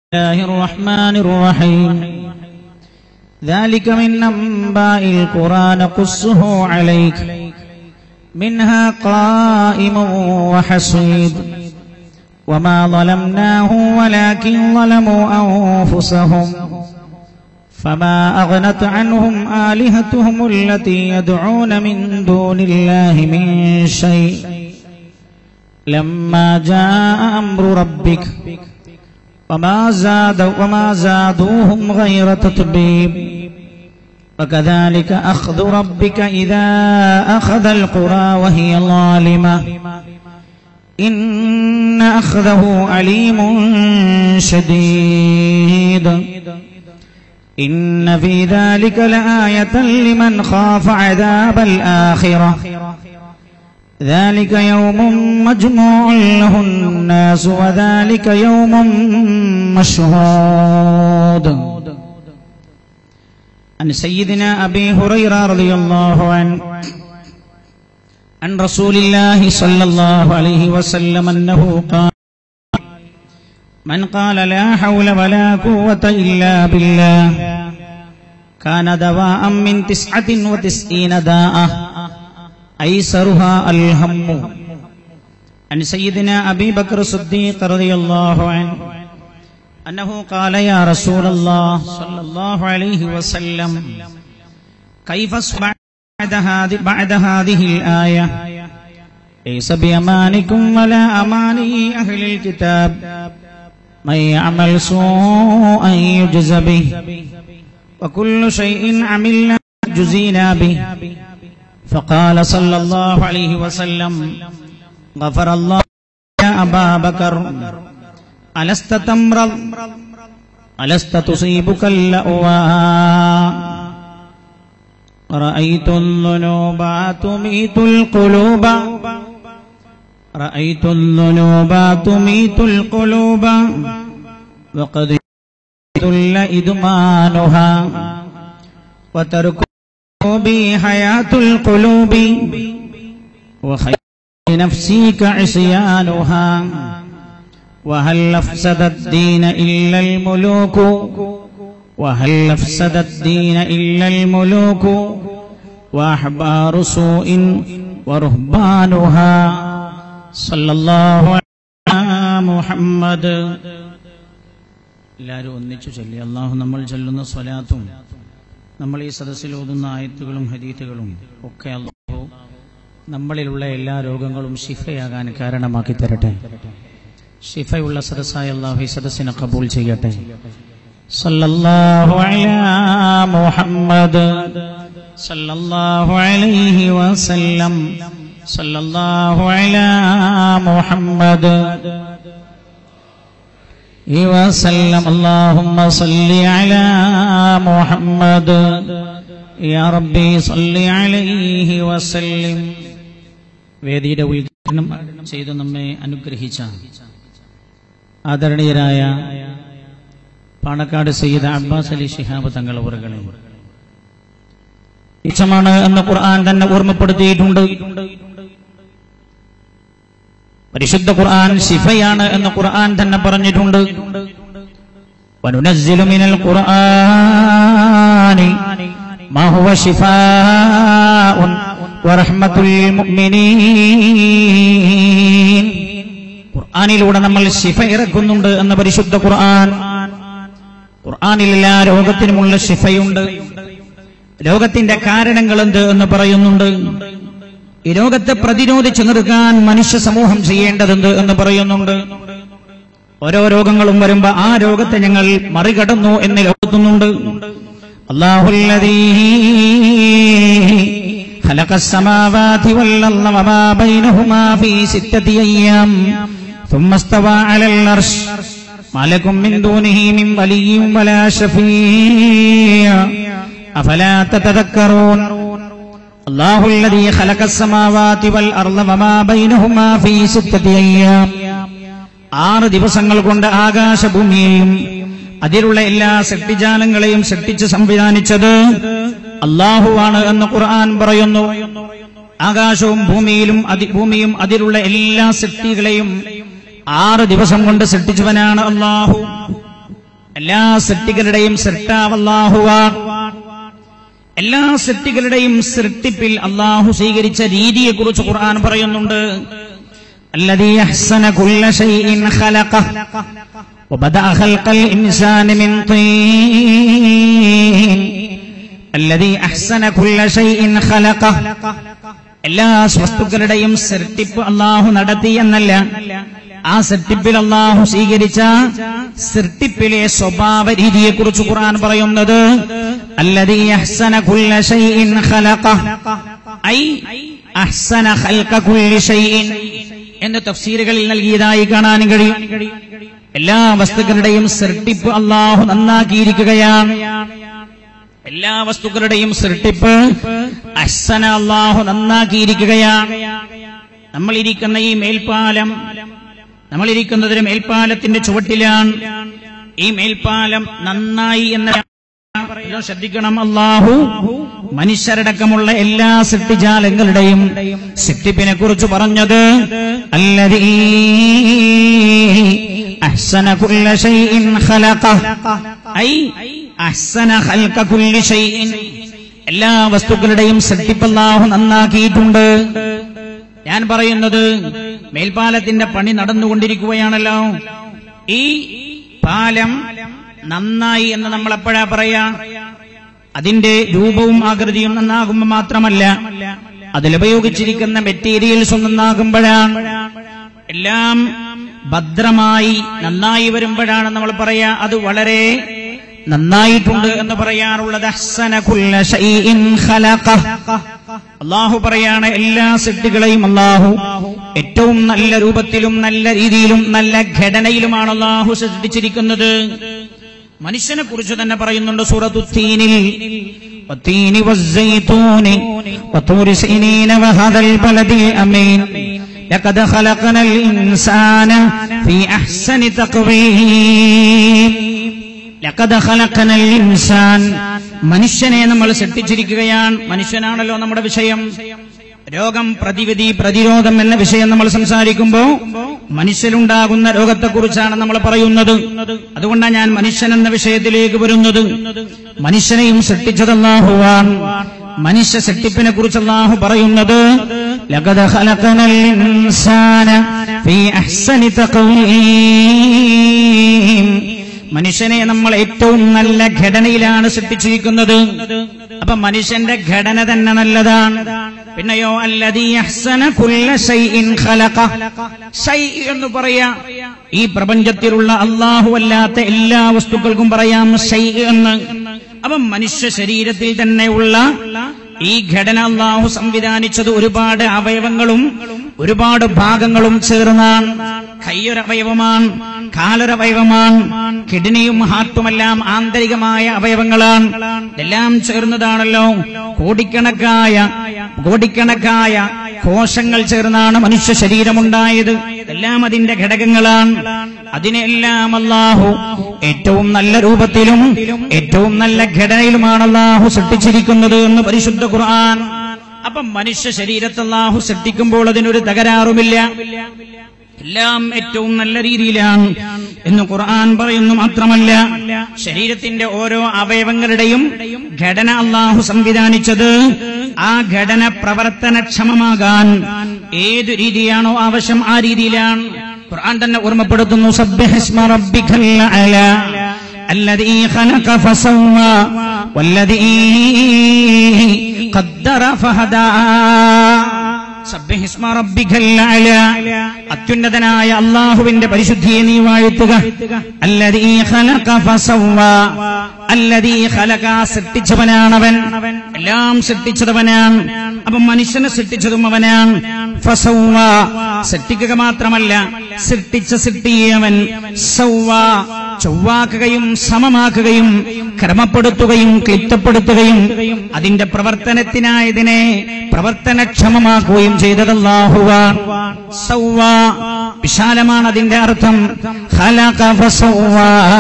الله الرحمن الرحيم ذلك من أنباء القرى نقصه عليك منها قائم وحصيد وما ظلمناه ولكن ظلموا أنفسهم فما أغنت عنهم آلهتهم التي يدعون من دون الله من شيء لما جاء أمر ربك وما زاد وما زادوهم غير تطبيب وكذلك أخذ ربك إذا أخذ القرى وهي ظالمة إن أخذه أليم شديد إن في ذلك لآية لمن خاف عذاب الآخرة ذلك يوم مجموع له الناس وذلك يوم مشهود عن سيدنا أبي هريرة رضي الله عنه عن رسول الله صلى الله عليه وسلم أنه قال من قال لا حول ولا قوة إلا بالله كان دواء من تسعة وتسعين داءة أيسرها الهم عن سيدنا أبي بكر الصديق رضي الله عنه أنه قال يا رسول الله صلى الله عليه وسلم كيف بعد هذه بعد هذه الآية ليس بأمانكم ولا أماني أهل الكتاب من يعمل سوءا يجز به وكل شيء عملنا جزينا به فقال صلى الله عليه وسلم غفر الله يا أبا بكر ألست تمرض ألست تصيبك اللأوى رأيت الذنوب تميت القلوب رأيت الذنوب تميت القلوب وقد ذل إدمانها وترك بي حياة القلوب وخير نفسي كعصيانها وهل أفسد الدين إلا الملوك وهل أفسد الدين إلا الملوك وأحبار سوء ورهبانها صلى الله على محمد എല്ലാവരും ഒന്നിച്ചു ചൊല്ലി അള്ളാഹു നമ്മൾ ചൊല്ലുന്ന സ്വലാത്തും നമ്മൾ ഈ സദസ്സിൽ ഓതുന്ന ആയത്തുകളും ഹദീത്തുകളും ഒക്കെ അള്ളാഹു നമ്മളിലുള്ള എല്ലാ രോഗങ്ങളും ഷിഫയാകാൻ കാരണമാക്കി തരട്ടെ ഷിഫയുള്ള സദസ്സായ അള്ളാഹു ഈ സദസ്സിനെ കബൂൽ ചെയ്യട്ടെ സല്ലല്ലാഹു അലാ മുഹമ്മദ് സല്ലല്ലാഹു അലൈഹി വസല്ലം സല്ലല്ലാഹു അലാ മുഹമ്മദ് وسلم اللهم صل على محمد يا ربي صل عليه وسلم വേദിയുടെ ഉദ്ഘാടനം ചെയ്തു നമ്മെ അനുഗ്രഹിച്ച ആദരണീയരായ പാണക്കാട് സയ്യിദ് അബ്ബാസ് അലി ഷിഹാബ് തങ്ങൾ അവറുകളെ ഇച്ഛമാണ് എന്ന് ഖുർആൻ തന്നെ ഓർമ്മപ്പെടുത്തിയിട്ടുണ്ട് പരിശുദ്ധ ഖുർആൻ ശിഫയാണ് എന്ന് ഖുർആൻ തന്നെ പറഞ്ഞിട്ടുണ്ട് വനുനസ്സിലു മിനൽ ഖുർആനി മാ ഹുവ ശിഫാഉൻ വറഹ്മത്തുൽ മുഅ്മിനീൻ ഖുർആനിലൂടെ നമ്മൾ ശിഫ ഇറക്കുന്നുണ്ട് എന്ന പരിശുദ്ധ ഖുർആൻ ഖുർആനിൽ എല്ലാ രോഗത്തിനുമുള്ള ശിഫയുണ്ട് രോഗത്തിന്റെ കാരണങ്ങൾ എന്ത് എന്ന് പറയുന്നുണ്ട് ഈ രോഗത്തെ പ്രതിരോധിച്ചു നിർത്താൻ മനുഷ്യ സമൂഹം ചെയ്യേണ്ടതുണ്ട് എന്ന് പറയുന്നുണ്ട് ഓരോ രോഗങ്ങളും വരുമ്പോ ആ രോഗത്തെ ഞങ്ങൾ മറികടന്നു എന്ന് ലോകത്തുന്നുണ്ട് അള്ളാഹുല്ലതീ خلق السماوات والأرض وما بينهما في ستة أيام ثم استوى على العرش ما لكم من دونه من ولي ولا شفيع أفلا تتذكرون الله الذي خلق السماوات والأرض وما بينهما في ستة أيام ആറ് ദിവസങ്ങൾ കൊണ്ട് ആകാശഭൂമിയെയും അതിലുള്ള എല്ലാ സൃഷ്ടിജാലങ്ങളെയും സൃഷ്ടിച്ച് സംവിധാനിച്ചത് അള്ളാഹുവാണ് എന്ന് ഖുർആൻ പറയുന്നു ആകാശവും ഭൂമിയിലും അതി ഭൂമിയും അതിലുള്ള എല്ലാ സൃഷ്ടികളെയും ആറ് ദിവസം കൊണ്ട് സൃഷ്ടിച്ചവനാണ് അള്ളാഹു എല്ലാ സൃഷ്ടികളുടെയും സൃഷ്ടാവ് അല്ലാഹുവാണ് എല്ലാ സൃഷ്ടികളുടെയും സൃഷ്ടിപ്പിൽ അള്ളാഹു സ്വീകരിച്ച രീതിയെക്കുറിച്ച് ഖുർആൻ പറയുന്നുണ്ട് الذي أحسن كل شيء خلقه وبدأ خلق الإنسان من طين الذي أحسن كل شيء خلقه എല്ലാ വസ്തുക്കളുടെയും സൃഷ്ടിപ്പ് അള്ളാഹു നടത്തി എന്നല്ല ആ സൃഷ്ടിപ്പിൽ അള്ളാഹു സ്വീകരിച്ച സൃഷ്ടിപ്പിലെ സ്വഭാവ രീതിയെക്കുറിച്ച് ഖുർആൻ പറയുന്നത് അല്ലതീ അഹ്സന കുല്ല ഷൈഇൻ ഖലഖ ഐ അഹ്സന ഖൽഖ കുല്ലി ഷൈഇൻ എന്ന് തഫ്സീറുകളിൽ നൽകിയതായി കാണാൻ കഴിയും എല്ലാ വസ്തുക്കളുടെയും സൃഷ്ടിപ്പ് അള്ളാഹു നന്നാക്കിയിരിക്കുകയാണ് എല്ലാ വസ്തുക്കളുടെയും സൃഷ്ടിപ്പ് അഹ്സന അള്ളാഹു നന്നാക്കിയിരിക്കുകയാണ് നമ്മൾ ഇരിക്കുന്ന ഈ മേൽപ്പാലം നമ്മൾ ഇരിക്കുന്നതൊരു മേൽപ്പാലത്തിന്റെ ചുവട്ടിലാണ് ഈ മേൽപ്പാലം നന്നായി എന്ന എല്ലാം ശ്രദ്ധിക്കണം അള്ളാഹു മനുഷ്യരടക്കമുള്ള എല്ലാ സൃഷ്ടിജാലങ്ങളുടെയും സൃഷ്ടിപ്പിനെ കുറിച്ച് പറഞ്ഞത് അല്ലതീ അഹ്സന കുല്ല ഷൈഇൻ ഖലഖ ഐ അഹ്സന ഖൽഖ കുല്ലി ഷൈഇൻ എല്ലാ വസ്തുക്കളുടെയും സൃഷ്ടിപ്പ് അല്ലാഹു നന്നാക്കിയിട്ടുണ്ട് ഞാൻ പറയുന്നത് മേൽപ്പാലത്തിന്റെ പണി നടന്നുകൊണ്ടിരിക്കുകയാണല്ലോ ഈ പാലം നന്നായി എന്ന് നമ്മൾ എപ്പോഴാ പറയാ അതിന്റെ രൂപവും ആകൃതിയും നന്നാകുമ്പോൾ മാത്രമല്ല അതിലുപയോഗിച്ചിരിക്കുന്ന മെറ്റീരിയൽസ് നന്നാകുമ്പോഴാണ് എല്ലാം ഭദ്രമായി നന്നായി വരുമ്പോഴാണ് നമ്മൾ പറയാ അത് വളരെ നന്നായിട്ടുണ്ട് എന്ന് പറയാറുള്ളത് അഹ്സന കുല്ല ഷൈഇൻ ഖലഖ അള്ളാഹു പറയാണ് എല്ലാ സൃഷ്ടികളെയും അള്ളാഹു ഏറ്റവും നല്ല രൂപത്തിലും നല്ല രീതിയിലും നല്ല ഘടനയിലുമാണ് അള്ളാഹു സൃഷ്ടിച്ചിരിക്കുന്നത് മനുഷ്യനെ കുറിച്ച് തന്നെ പറയുന്നുണ്ട് സൂറത്തുത്തീനിൽ والتين والزيتون وطور سينين وهذا البلد الأمين لقد خلقنا الإنسان في أحسن تقويم ലഖദ ഖലഖനൽ ഇൻസാൻ മനുഷ്യനെ നമ്മൾ സൃഷ്ടിച്ചിരിക്കുകയാണ് മനുഷ്യനാണല്ലോ നമ്മുടെ വിഷയം രോഗം പ്രതിവിധി പ്രതിരോധം എന്ന വിഷയം നമ്മൾ സംസാരിക്കുമ്പോൾ മനുഷ്യനുണ്ടാകുന്ന രോഗത്തെക്കുറിച്ചാണ് നമ്മൾ പറയുന്നത് അതുകൊണ്ടാണ് ഞാൻ മനുഷ്യൻ എന്ന വിഷയത്തിലേക്ക് വരുന്നത് മനുഷ്യനെയും സൃഷ്ടിച്ചത് അല്ലാഹുവാൻ മനുഷ്യ സൃഷ്ടിപ്പിനെ കുറിച്ച് അല്ലാഹു പറയുന്നത് ലഖദ ഖലഖനൽ ഇൻസാന ഫീ അഹ്സനി തഖ്വീം മനുഷ്യനെ നമ്മൾ ഏറ്റവും നല്ല ഘടനയിലാണ് സൃഷ്ടിച്ചിരിക്കുന്നത് അപ്പൊ മനുഷ്യന്റെ ഘടന തന്നെ നല്ലതാണ് പിന്നെയോ അല്ലതീ അഹ്സന കുല്ല ഷൈഇൻ ഖലഖ ഷൈ എന്ന് പറയാ ഈ പ്രപഞ്ചത്തിലുള്ള അല്ലാഹു അല്ലാത്ത എല്ലാ വസ്തുക്കൾക്കും പറയാം ഷൈ എന്ന് അപ്പൊ മനുഷ്യ ശരീരത്തിൽ തന്നെയുള്ള ഈ ഘടന അള്ളാഹു സംവിധാനിച്ചത് ഒരുപാട് അവയവങ്ങളും ഒരുപാട് ഭാഗങ്ങളും ചേർന്നാണ് കൈയൊരവയവമാണ് കാലൊരവയവമാണ് കിഡ്നിയും ഹാർട്ടുമെല്ലാം ആന്തരികമായ അവയവങ്ങളാണ് ഇതെല്ലാം ചേർന്നതാണല്ലോ കോടിക്കണക്കായ കോടിക്കണക്കായ കോശങ്ങൾ ചേർന്നാണ് മനുഷ്യ ശരീരമുണ്ടായത് എല്ലാം അതിന്റെ ഘടകങ്ങളാണ് അതിനെല്ലാം അള്ളാഹു ഏറ്റവും നല്ല രൂപത്തിലും ഏറ്റവും നല്ല ഘടനയിലുമാണ് അള്ളാഹു സൃഷ്ടിച്ചിരിക്കുന്നത് എന്ന് പരിശുദ്ധ ഖുർആൻ അപ്പം മനുഷ്യ ശരീരത്തെ അള്ളാഹു സൃഷ്ടിക്കുമ്പോൾ അതിനൊരു തകരാറുമില്ല എല്ലാം ഏറ്റവും നല്ല രീതിയിലാണ് എന്ന് ഖുർആൻ പറയുന്നു മാത്രമല്ല ശരീരത്തിന്റെ ഓരോ അവയവങ്ങളുടെയും ഘടന അള്ളാഹു സംവിധാനിച്ചത് ആ ഘടന പ്രവർത്തനക്ഷമമാകാൻ ഏതു രീതിയാണോ ആവശ്യം ആ രീതിയിലാണ് ഖുർആൻ തന്നെ ഓർമ്മപ്പെടുത്തുന്നു സബ്ബിഹിസ്മ റബ്ബിക്കൽ അല الذي خلق فسوى والذي قدر فهدى സബ്ബിഹിസ്മ റബ്ബിക്കൽ അല അത്യുന്നതനായ അള്ളാഹുവിന്റെ പരിശുദ്ധിയെ നീ വാഴ്ത്തുക അല്ലദീ ഖലഖ ഫസവ്വ അല്ലദീ ഖലഖ സൃഷ്ടിച്ചവനാണവൻ എല്ലാം സൃഷ്ടിച്ചതവനാണ് അപ്പം മനുഷ്യനെ സൃഷ്ടിച്ചതും അവനാണ് ഫസവ്വ സൃഷ്ടിക്കുക മാത്രമല്ല സൃഷ്ടിച്ച സൃഷ്ടിയവൻ സവ്വ ചൊവ്വാക്കുകയും സമമാക്കുകയും ക്രമപ്പെടുത്തുകയും ക്ലിപ്തപ്പെടുത്തുകയും അതിന്റെ പ്രവർത്തനത്തിനായതിനെ പ്രവർത്തനക്ഷമമാക്കുകയും ചെയ്തതല്ലാഹുവ സൗവ വിശാലമാണ് അതിന്റെ അർത്ഥം ഖലഖ ഫസവ്വ.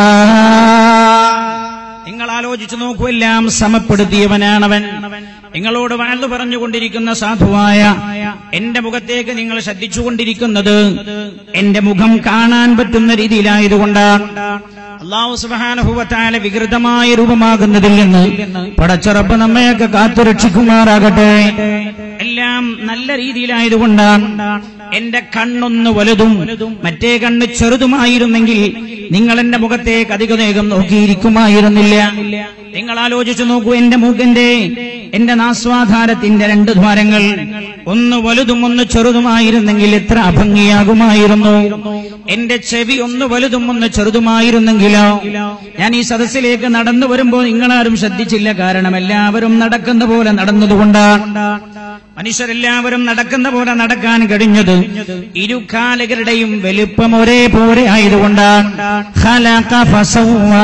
നിങ്ങൾ ആലോചിച്ചു നോക്കൂ എല്ലാം സമപ്പെടുത്തിയവനാണവൻ നിങ്ങളോട് വാഴ്ന്നു പറഞ്ഞുകൊണ്ടിരിക്കുന്ന സാധുവായ എന്റെ മുഖത്തേക്ക് നിങ്ങൾ ശ്രദ്ധിച്ചുകൊണ്ടിരിക്കുന്നത് എന്റെ മുഖം കാണാൻ പറ്റുന്ന രീതിയിലായതുകൊണ്ടാണ് അള്ളാഹു സുബാനുഭവത്താല വികൃതമായ രൂപമാകുന്നതിൽ നിന്ന് പടച്ചറപ്പ് നമ്മയൊക്കെ കാത്തുരക്ഷിക്കുമാറാകട്ടെ എല്ലാം നല്ല രീതിയിലായതുകൊണ്ടാണ് എന്റെ കണ്ണൊന്ന് വലുതും മറ്റേ കണ്ണ് ചെറുതുമായിരുന്നെങ്കിൽ നിങ്ങൾ എന്റെ മുഖത്തേക്ക് അധിക നേരം നോക്കിയിരിക്കുമായിരുന്നില്ല നിങ്ങൾ ആലോചിച്ചു നോക്കൂ എന്റെ മൂക്കിന്റെ എന്റെ നാസ്വാധാരത്തിന്റെ രണ്ട് ദ്വാരങ്ങൾ ഒന്ന് വലുതും ഒന്ന് ചെറുതുമായിരുന്നെങ്കിൽ എത്ര അഭംഗിയാകുമായിരുന്നു എന്റെ ചെവി ഒന്ന് വലുതും ഒന്ന് ചെറുതുമായിരുന്നെങ്കിലോ ഞാൻ ഈ സദസ്സിലേക്ക് നടന്നു വരുമ്പോൾ നിങ്ങളാരും ശ്രദ്ധിച്ചില്ല കാരണം എല്ലാവരും നടക്കുന്ന പോലെ നടന്നതുകൊണ്ടാണ് മനുഷ്യരെല്ലാവരും നടക്കുന്ന പോലെ നടക്കാൻ കഴിഞ്ഞത് ഇരുകാലകരുടെയും വലുപ്പം ഒരേപോലെ ആയതുകൊണ്ടാണ് ഖലഖ ഫസവ്വാ.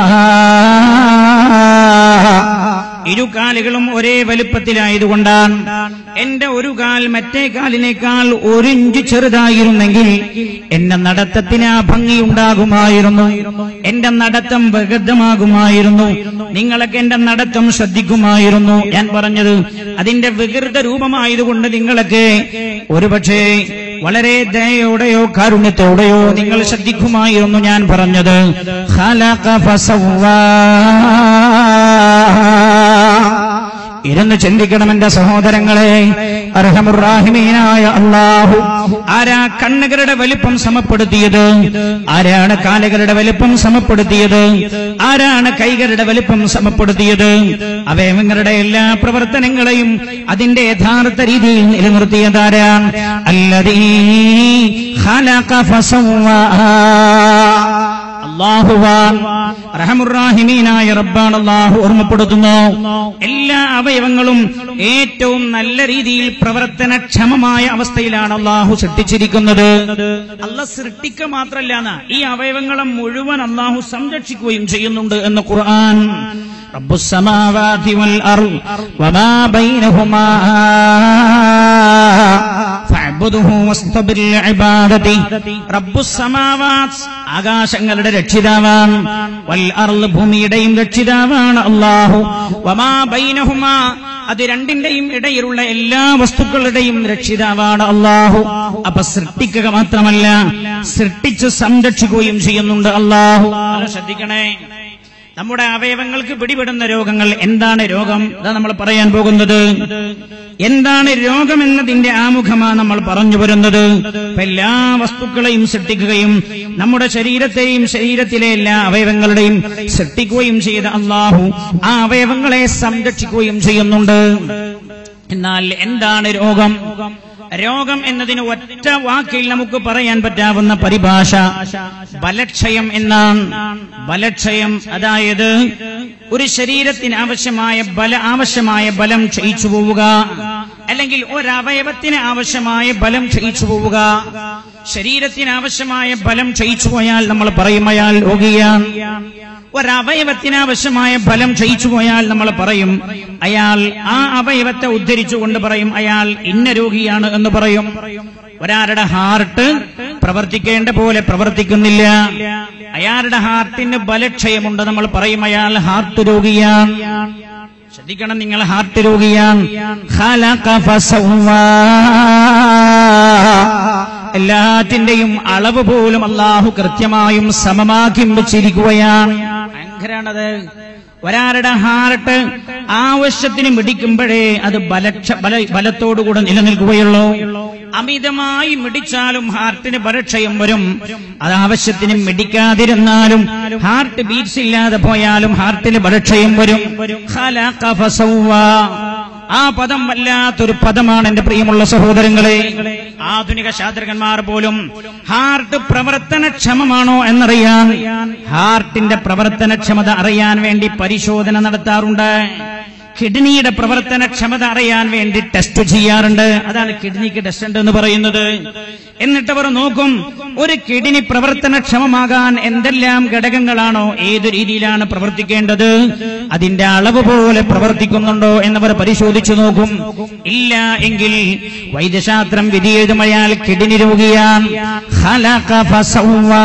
ഇരുകാലുകളും ഒരേ വലുപ്പത്തിലായതുകൊണ്ടാണ് എന്റെ ഒരു കാൽ മറ്റേ കാലിനേക്കാൾ ഒരു ഇഞ്ച് ചെറുതായിരുന്നെങ്കിൽ എന്റെ നടത്തത്തിന് ആ ഭംഗിയുണ്ടാകുമായിരുന്നു എന്റെ നടത്തം വികൃതമാകുമായിരുന്നു നിങ്ങളൊക്കെ എന്റെ നടത്തം ശ്രദ്ധിക്കുമായിരുന്നു ഞാൻ പറഞ്ഞത് അതിന്റെ വികൃത രൂപമായതുകൊണ്ട് നിങ്ങളൊക്കെ ഒരുപക്ഷേ വളരെ ദയോടെയോ കാരുണ്യത്തോടെയോ നിങ്ങൾ ശ്രദ്ധിക്കുമായിരുന്നു ഞാൻ പറഞ്ഞത് ഖലഖ ഫസവ്വാ. ഇരുന്ന് ചിന്തിക്കണം എന്റെ സഹോദരങ്ങളെ അർഹമുറാഹിമീനായ അള്ളാഹു ആരാ കണ്ണുകളുടെ വലിപ്പം സമപ്പെടുത്തിയത് ആരാണ് കാലുകളുടെ വലിപ്പം സമപ്പെടുത്തിയത് ആരാണ് കൈകളുടെ വലിപ്പം സമപ്പെടുത്തിയത് അവയവങ്ങളുടെ എല്ലാ പ്രവർത്തനങ്ങളെയും അതിന്റെ യഥാർത്ഥ രീതിയിൽ നിലനിർത്തിയതാരാണ് അല്ലതീ ഖലഖ ഫസവ്വാ. അള്ളാഹുവാൻ റഹമുറാഹിമീനായ റബ്ബാൻ അള്ളാഹു ഓർമ്മപ്പെടുത്തുന്നു എല്ലാ അവയവങ്ങളും ഏറ്റവും നല്ല രീതിയിൽ പ്രവർത്തനക്ഷമമായ അവസ്ഥയിലാണ് അള്ളാഹു സൃഷ്ടിച്ചിരിക്കുന്നത് അല്ല സൃഷ്ടിക്കുക മാത്രല്ല ഈ അവയവങ്ങളെ മുഴുവൻ അള്ളാഹു സംരക്ഷിക്കുകയും ചെയ്യുന്നുണ്ട് എന്ന് ഖുർആൻ റബ്ബുസ്സമാവാതി വൽ അർള് വമാ ബൈനഹുമാ ഫഅബ്ദുഹു വസ്തബിർ ലിഇബാദതി റബ്ബുസ്സമാവാത് ആകാശങ്ങളുടെ രക്ഷിതാവാണ് വൽ അർള് ഭൂമിയുടെയും രക്ഷിതാവാണ് അല്ലാഹു വമാ ബൈനഹുമാ അത് രണ്ടിന്റെയും ഇടയിലുള്ള എല്ലാ വസ്തുക്കളുടെയും രക്ഷിതാവാണ് അള്ളാഹു അപ്പൊ സൃഷ്ടിക്കുക മാത്രമല്ല സൃഷ്ടിച്ച് സംരക്ഷിക്കുകയും ചെയ്യുന്നുണ്ട് അള്ളാഹു അത് ശ്രദ്ധിക്കണേ നമ്മുടെ അവയവങ്ങൾക്ക് പിടിപെടുന്ന രോഗങ്ങൾ എന്താണ് രോഗം അതാ നമ്മൾ പറയാൻ പോകുന്നത് എന്താണ് രോഗം എന്നതിന്റെ ആമുഖമാ നമ്മൾ പറഞ്ഞു വരുന്നത് അപ്പൊ എല്ലാ വസ്തുക്കളെയും സൃഷ്ടിക്കുകയും നമ്മുടെ ശരീരത്തെയും ശരീരത്തിലെ എല്ലാ അവയവങ്ങളുടെയും സൃഷ്ടിക്കുകയും ചെയ്ത അള്ളാഹു ആ അവയവങ്ങളെ സംരക്ഷിക്കുകയും ചെയ്യുന്നുണ്ട് എന്നാൽ എന്താണ് രോഗം രോഗം എന്നതിന് ഒറ്റ വാക്കിൽ നമുക്ക് പറയാൻ പറ്റാവുന്ന പരിഭാഷ ബലക്ഷയം എന്നാണ് ബലക്ഷയം അതായത് ഒരു ശരീരത്തിന് ആവശ്യമായ ബല ആവശ്യമായ ബലം ക്ഷയിച്ചു പോവുക അല്ലെങ്കിൽ ഒരവയവത്തിന് ആവശ്യമായ ബലം ക്ഷയിച്ചു പോവുക ശരീരത്തിന് ആവശ്യമായ ബലം ക്ഷയിച്ചു പോയാൽ നമ്മൾ പറയും അയാൾ രോഗിയാണ് ഒരവയവത്തിന് ആവശ്യമായ ഫലം ക്ഷയിച്ചു പോയാൽ നമ്മൾ പറയും അയാൾ ആ അവയവത്തെ ഉദ്ധരിച്ചുകൊണ്ട് പറയും അയാൾ ഇന്ന രോഗിയാണ് എന്ന് പറയും ഒരാളുടെ ഹാർട്ട് പ്രവർത്തിക്കേണ്ട പോലെ പ്രവർത്തിക്കുന്നില്ല അയാളുടെ ഹാർട്ടിന് ബലക്ഷയമുണ്ട് നമ്മൾ പറയും അയാൾ ഹാർട്ട് രോഗിയാണ് ശ്രദ്ധിക്കണം നിങ്ങൾ ഹാർട്ട് രോഗിയാണ് ഖലഖ ഫസവ്വാ. എല്ലാറ്റിന്റെയും അളവ് പോലും അള്ളാഹു കൃത്യമായും സമമാക്കി വെച്ചിരിക്കുകയാണ് ഭയങ്കരാണത് ഒരാളുടെ ഹാർട്ട് ആവശ്യത്തിന് മിടിക്കുമ്പോഴേ അത് ബലക്ഷ ബല ബലത്തോടുകൂടെ നിലനിൽക്കുകയുള്ളൂ അമിതമായി മിടിച്ചാലും ഹാർട്ടിന് ബലക്ഷയം വരും അത് ആവശ്യത്തിന് മിടിക്കാതിരുന്നാലും ഹാർട്ട് ബീറ്റ്സ് ഇല്ലാതെ പോയാലും ഹാർട്ടിന് ബലക്ഷയം വരും ഖലഖ ഫസവ്വാ. ആ പദം വല്ലാത്തൊരു പദമാണ് എന്റെ പ്രിയമുള്ള സഹോദരങ്ങളെ ആധുനിക ശാസ്ത്രജ്ഞന്മാർ പോലും ഹാർട്ട് പ്രവർത്തനക്ഷമമാണോ എന്നറിയാൻ ഹാർട്ടിന്റെ പ്രവർത്തനക്ഷമത അറിയാൻ വേണ്ടി പരിശോധന നടത്താറുണ്ട് കിഡ്നിയുടെ പ്രവർത്തനക്ഷമത അറിയാൻ വേണ്ടി ടെസ്റ്റ് ചെയ്യാറുണ്ട് അതാണ് കിഡ്നിക്ക് ടെസ്റ്റ് ഉണ്ട് എന്ന് പറയുന്നത് എന്നിട്ട് അവർ നോക്കും ഒരു കിഡ്നി പ്രവർത്തനക്ഷമമാകാൻ എന്തെല്ലാം ഘടകങ്ങളാണോ ഏതു രീതിയിലാണ് പ്രവർത്തിക്കേണ്ടത് അതിന്റെ അളവ് പോലെ പ്രവർത്തിക്കുന്നുണ്ടോ എന്നവർ പരിശോധിച്ചു നോക്കും ഇല്ല എങ്കിൽ വൈദ്യശാസ്ത്രം വിധിയെഴുതും അയാൾ കിഡ്നി രോഗിയാണ് ഖലഖ ഫസവ്വാ.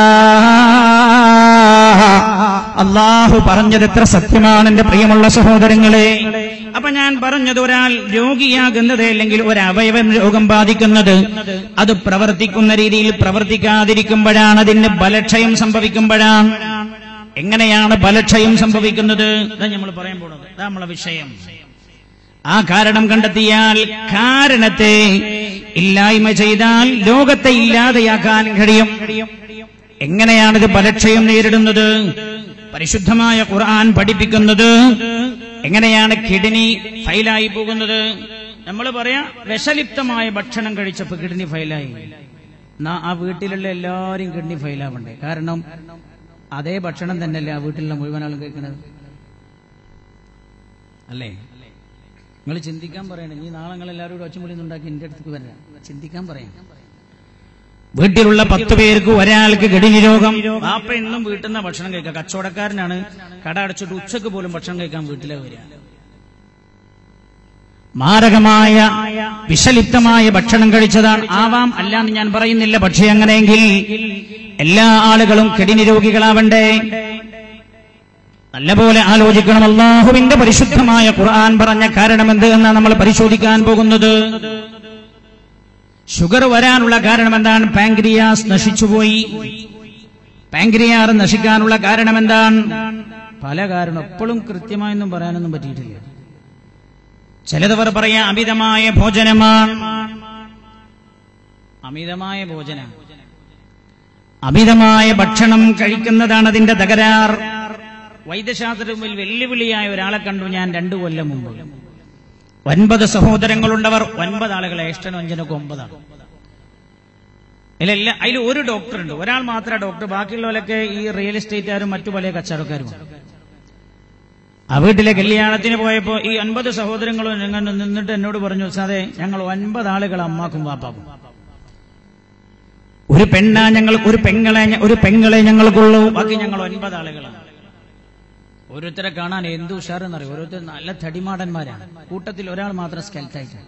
അള്ളാഹു പറഞ്ഞത് എത്ര സത്യമാണ് എന്റെ പ്രിയമുള്ള സഹോദരങ്ങളെ അപ്പൊ ഞാൻ പറഞ്ഞത് ഒരാൾ രോഗിയാകുന്നത് അല്ലെങ്കിൽ ഒരു അവയവം രോഗം ബാധിക്കുന്നത് അത് പ്രവർത്തിക്കുന്ന രീതിയിൽ പ്രവർത്തിക്കാതിരിക്കുമ്പോഴാണ് അതിന് ബലക്ഷയം സംഭവിക്കുമ്പോഴാണ് എങ്ങനെയാണ് ബലക്ഷയം സംഭവിക്കുന്നത് ഇതാ നമ്മൾ പറയാൻ പോണത് ഇതാ നമ്മളെ വിഷയം ആ കാരണം കണ്ടെത്തിയാൽ കാരണത്തെ ഇല്ലായ്മ ചെയ്താൽ ലോകത്തെ ഇല്ലാതെയാക്കാൻ കഴിയും എങ്ങനെയാണിത് ബലക്ഷയം നേരിടുന്നത് പരിശുദ്ധമായ ഖുർആൻ പഠിപ്പിക്കുന്നത് എങ്ങനെയാണ് കിഡ്നി ഫൈലായി പോകുന്നത് നമ്മൾ പറയാ വിഷലിപ്തമായ ഭക്ഷണം കഴിച്ചപ്പോ കിഡ്നി ഫൈലായി എന്നാ ആ വീട്ടിലുള്ള എല്ലാവരും കിഡ്നി ഫൈലാവണ്ടേ കാരണം അതേ ഭക്ഷണം തന്നെയല്ലേ ആ വീട്ടിലുള്ള മുഴുവൻ ആളും കഴിക്കുന്നത് അല്ലേ നിങ്ങൾ ചിന്തിക്കാൻ പറയണം ഈ നാളെ നിങ്ങൾ എല്ലാവരും കൂടി ഒച്ചമുളി ഉണ്ടാക്കി എന്റെ അടുത്തേക്ക് വരാം ചിന്തിക്കാൻ പറയാം വീട്ടിലുള്ള പത്ത് പേർക്ക് ഒരാൾക്ക് ഗഡിനി രോഗം ബാപ്പ എന്നും വീട്ടിൽ നിന്ന് ഭക്ഷണം കഴിക്കുക കച്ചവടക്കാരനാണ് കട അടച്ചിട്ട് ഉച്ചക്ക് പോലും ഭക്ഷണം കഴിക്കാൻ വീട്ടിലെ വരിക മാരകമായ വിഷലിപ്തമായ ഭക്ഷണം കഴിച്ചതാണ് ആവാം അല്ലാന്ന് ഞാൻ പറയുന്നില്ല പക്ഷേ അങ്ങനെയെങ്കിൽ എല്ലാ ആളുകളും കിടിനി രോഗികളാവണ്ടേ നല്ലപോലെ ആലോചിക്കണം അള്ളാഹുവിന്റെ പരിശുദ്ധമായ ഖുർആൻ പറഞ്ഞ കാരണമെന്ത് എന്നാണ് നമ്മൾ പരിശോധിക്കാൻ പോകുന്നത് ഷുഗർ വരാനുള്ള കാരണം എന്താണ് പാങ്ക്രിയാസ് നശിച്ചുപോയി പാങ്ക്രിയാർ നശിക്കാനുള്ള കാരണം എന്താണ് പല കാരണം എപ്പോഴും കൃത്യമായൊന്നും പറയാനൊന്നും പറ്റിയിട്ടില്ല ചിലതവർ പറയാ അമിതമായ ഭോജനമാണ് അമിതമായ ഭോജനം അമിതമായ ഭക്ഷണം കഴിക്കുന്നതാണ് അതിന്റെ തകരാർ വൈദ്യശാസ്ത്രത്തിൽ വെല്ലുവിളിയായ ഒരാളെ കണ്ടു ഞാൻ രണ്ടു കൊല്ലം മുമ്പ് ഒൻപത് സഹോദരങ്ങളുണ്ടവർ ഒൻപത് ആളുകളെ ഇഷ്ടനും അഞ്ചനൊക്കെ ഒമ്പതാണ് ഇതിലെല്ലാം അതിൽ ഒരു ഡോക്ടർ ഉണ്ട് ഒരാൾ മാത്രമേ ഡോക്ടർ ബാക്കിയുള്ളവരൊക്കെ ഈ റിയൽ എസ്റ്റേറ്റുകാരും മറ്റു പല കച്ചവടക്കാരുമാണ് ആ വീട്ടിലെ കല്യാണത്തിന് പോയപ്പോ ഈ അൻപത് സഹോദരങ്ങളും ഞങ്ങൾ നിന്നിട്ട് എന്നോട് പറഞ്ഞു സാറേ ഞങ്ങൾ ഒൻപത് ആളുകൾ അമ്മാക്കും വാപ്പാക്കും ഒരു പെണ്ണ ഞങ്ങൾ ഒരു പെങ്ങളെ ഒരു പെങ്ങളെ ഞങ്ങൾക്കുള്ളൂ ബാക്കി ഞങ്ങൾ ഒൻപത് ആളുകളാണ് ഓരോരുത്തരെ കാണാൻ എന്ത് ഉഷാറെന്നറിയും ഓരോരുത്തർ നല്ല തടിമാടന്മാരാണ് കൂട്ടത്തിൽ ഒരാൾ മാത്രം സ്കെൽറ്റായിട്ട്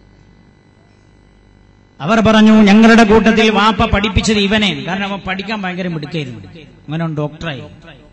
അവർ പറഞ്ഞു ഞങ്ങളുടെ കൂട്ടത്തിൽ വാപ്പ പഠിപ്പിച്ചത് ഇവനെ കാരണം അവൻ പഠിക്കാൻ ഭയങ്കര മിടുക്കായിരുന്നു അങ്ങനെ ഡോക്ടറായി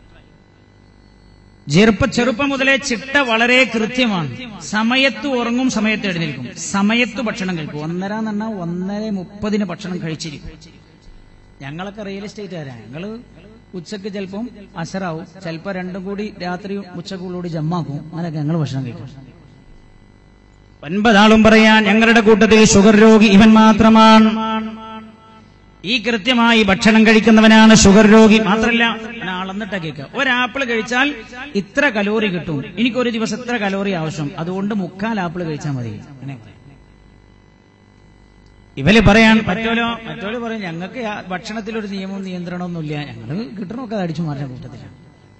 ചെറുപ്പ ചെറുപ്പം മുതലേ ചിട്ട വളരെ കൃത്യമാണ് സമയത്ത് ഉറങ്ങും സമയത്ത് എഴുന്നേൽക്കും സമയത്ത് ഭക്ഷണം കഴിക്കും ഒന്നര എന്ന് പറഞ്ഞാൽ ഒന്നര മുപ്പതിന് ഭക്ഷണം കഴിച്ചിരിക്കും ഞങ്ങളൊക്കെ റിയൽ എസ്റ്റേറ്റുകാരാണ് ഞങ്ങള് ഉച്ചക്ക് ചിലപ്പം അസറാവും ചിലപ്പോ രണ്ടും കൂടി രാത്രി ഉച്ചക്കൂടി ജമ്മാക്കും അങ്ങനെയൊക്കെ ഞങ്ങൾ ഭക്ഷണം കഴിക്കും ഒൻപതാളും പറയാൻ ഞങ്ങളുടെ കൂട്ടത്തിൽ ഷുഗർ രോഗി ഇവൻ മാത്രമാണ് ഈ കൃത്യമായി ഭക്ഷണം കഴിക്കുന്നവനാണ് ഷുഗർ രോഗി മാത്രല്ല ഞാൻ അളന്നിട്ട കേൾക്കുക ഒരാപ്പിൾ കഴിച്ചാൽ ഇത്ര കലോറി കിട്ടും എനിക്കൊരു ദിവസം ഇത്ര കലോറി ആവശ്യം അതുകൊണ്ട് മുക്കാൽ ആപ്പിൾ കഴിച്ചാൽ മതി അങ്ങനെ ഇവര് പറയാൻ പറ്റോലോ മറ്റോല് പറയും ഞങ്ങൾക്ക് ആ ഭക്ഷണത്തിൽ ഒരു നിയമവും നിയന്ത്രണമൊന്നുമില്ല ഞങ്ങൾ കിട്ടണമൊക്കെ അടിച്ചു മാറുന്ന കൂട്ടത്തിലാണ്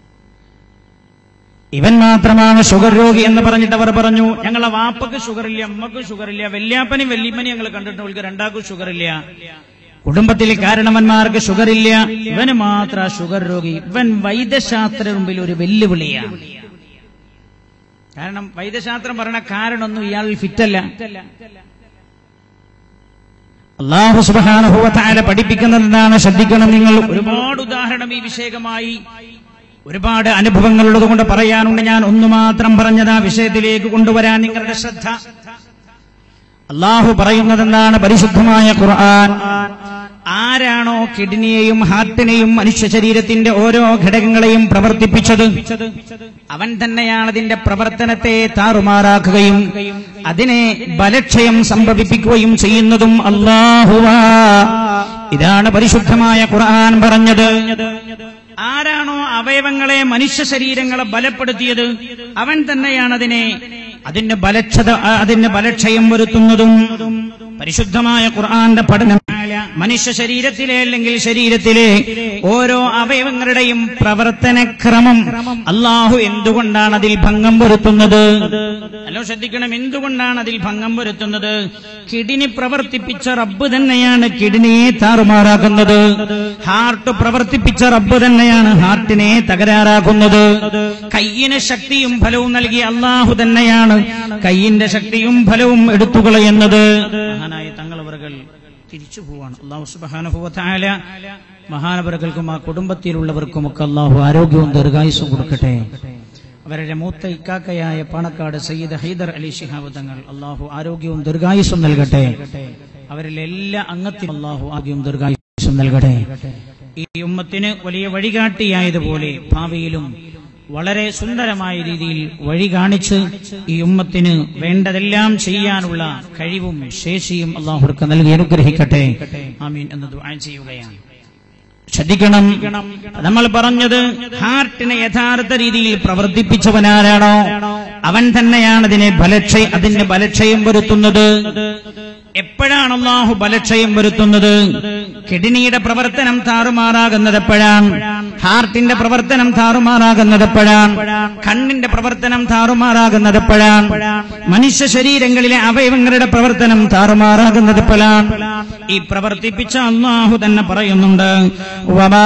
ഇവൻ മാത്രമാണ് ഷുഗർ രോഗി എന്ന് പറഞ്ഞിട്ട് അവർ പറഞ്ഞു ഞങ്ങളെ വാപ്പക്ക് ഷുഗർ ഇല്ല അമ്മക്ക് ഷുഗർ ഇല്ല വല്യാപ്പനും വല്യപ്പനും ഞങ്ങൾ കണ്ടിട്ട് അവർക്ക് രണ്ടാൾക്കും ഷുഗർ ഇല്ല കുടുംബത്തിലെ കാരണവന്മാർക്ക് ഷുഗർ ഇല്ല ഇവന് മാത്ര ഷുഗർ രോഗി ഇവൻ വൈദ്യശാസ്ത്ര മുമ്പിൽ ഒരു വെല്ലുവിളിയാണ് കാരണം വൈദ്യശാസ്ത്രം പറയണ കാരണമൊന്നും ഇയാൾ ഫിറ്റല്ല അള്ളാഹു സുബാനുഭവത്തായ പഠിപ്പിക്കുന്നത് എന്താണ് ശ്രദ്ധിക്കണം നിങ്ങൾ ഒരുപാട് ഉദാഹരണം ഈ വിഷയകമായി ഒരുപാട് അനുഭവങ്ങളുള്ളത് കൊണ്ട് പറയാനുണ്ട് ഞാൻ ഒന്നു മാത്രം പറഞ്ഞത് ആ വിഷയത്തിലേക്ക് കൊണ്ടുവരാൻ നിങ്ങളുടെ ശ്രദ്ധ അള്ളാഹു പറയുന്നത് എന്താണ് പരിശുദ്ധമായ ഖുർആൻ ആരാണോ കിഡ്നിയെയും ഹാർട്ടിനെയും മനുഷ്യ ശരീരത്തിന്റെ ഓരോ ഘടകങ്ങളെയും പ്രവർത്തിപ്പിച്ചത് അവൻ തന്നെയാണ് അതിന്റെ പ്രവർത്തനത്തെ താറുമാറാക്കുകയും അതിനെ ബലക്ഷയം സംഭവിപ്പിക്കുകയും ചെയ്യുന്നതും അള്ളാഹുവാ ഇതാണ് പരിശുദ്ധമായ ഖുർആൻ പറഞ്ഞത് ആരാണോ അവയവങ്ങളെ മനുഷ്യ ശരീരങ്ങളെ ബലപ്പെടുത്തിയത് അവൻ തന്നെയാണ് അതിനെ അതിന് ബലക്ഷത അതിന് ബലക്ഷയം വരുത്തുന്നതും പരിശുദ്ധമായ ഖുർആന്റെ പഠനം മനുഷ്യ ശരീരത്തിലെ അല്ലെങ്കിൽ ശരീരത്തിലെ ഓരോ അവയവങ്ങളുടെയും പ്രവർത്തനക്രമം അള്ളാഹു എന്തുകൊണ്ടാണ് അതിൽ ഭംഗം വരുത്തുന്നത് അല്ലോ ശ്രദ്ധിക്കണം എന്തുകൊണ്ടാണ് അതിൽ ഭംഗം വരുത്തുന്നത് കിഡ്നി പ്രവർത്തിപ്പിച്ച റബ്ബ് തന്നെയാണ് കിഡ്നിയെ താറുമാറാക്കുന്നത് ഹാർട്ട് പ്രവർത്തിപ്പിച്ച റബ്ബ് തന്നെയാണ് ഹാർട്ടിനെ തകരാറാക്കുന്നത് കയ്യിന് ശക്തിയും ഫലവും നൽകിയ അള്ളാഹു തന്നെയാണ് കയ്യിന്റെ ശക്തിയും ഫലവും എടുത്തുകളയുന്നത് മഹാനായ തങ്ങളവറുകൾ തിരിച്ചു പോവാണ് അള്ളാഹു സുബാനുഭവത്തായ മഹാനവറുകൾക്കും ആ കുടുംബത്തിലുള്ളവർക്കും ഒക്കെ അള്ളാഹു ആരോഗ്യവും ദീർഘായുസും കൊടുക്കട്ടെ അവരുടെ മൂത്ത ഇക്കാക്കയായ പാണക്കാട് സയ്യിദ് ഹൈദർ അലി ശിഹാബ് തങ്ങൾ അള്ളാഹു ആരോഗ്യവും ദീർഘായുസും നൽകട്ടെ അവരിലെ എല്ലാ അംഗത്തിനും അള്ളാഹു ആരോഗ്യവും ദീർഘായുസും നൽകട്ടെ ഈ ഉമ്മത്തിന് വലിയ വഴികാട്ടിയായതുപോലെ ഭാവിയിലും വളരെ സുന്ദരമായ രീതിയിൽ വഴി കാണിച്ച് ഈ ഉമ്മത്തിന് വേണ്ടതെല്ലാം ചെയ്യാനുള്ള കഴിവും ശേഷിയും അള്ളാഹുർക്ക് നൽകി അനുഗ്രഹിക്കട്ടെ ആമീൻ എന്ന് ദുആ ചെയ്യുകയാണ് ശ്രദ്ധിക്കണം നമ്മൾ പറഞ്ഞത് ഹാർട്ടിനെ യഥാർത്ഥ രീതിയിൽ പ്രവർത്തിപ്പിച്ചവനാരാണോ അവൻ തന്നെയാണ് അതിനെ ബലക്ഷയ അതിന് ബലക്ഷയം വരുത്തുന്നത് എപ്പോഴാണ് അള്ളാഹു ബലക്ഷയം വരുത്തുന്നത് കിഡ്നിയുടെ പ്രവർത്തനം താറുമാറാകുന്നത് എപ്പോഴാണ് ഹാർട്ടിന്റെ പ്രവർത്തനം താറുമാറാകുന്നത് എപ്പോഴാണ് കണ്ണിന്റെ പ്രവർത്തനം താറുമാറാകുന്നത് എപ്പോഴാണ് മനുഷ്യ ശരീരങ്ങളിലെ അവയവങ്ങളുടെ പ്രവർത്തനം താറുമാറാകുന്നത് എപ്പോഴാണ് ഈ പ്രവർത്തിപ്പിച്ച അള്ളാഹു തന്നെ പറയുന്നുണ്ട് വമാ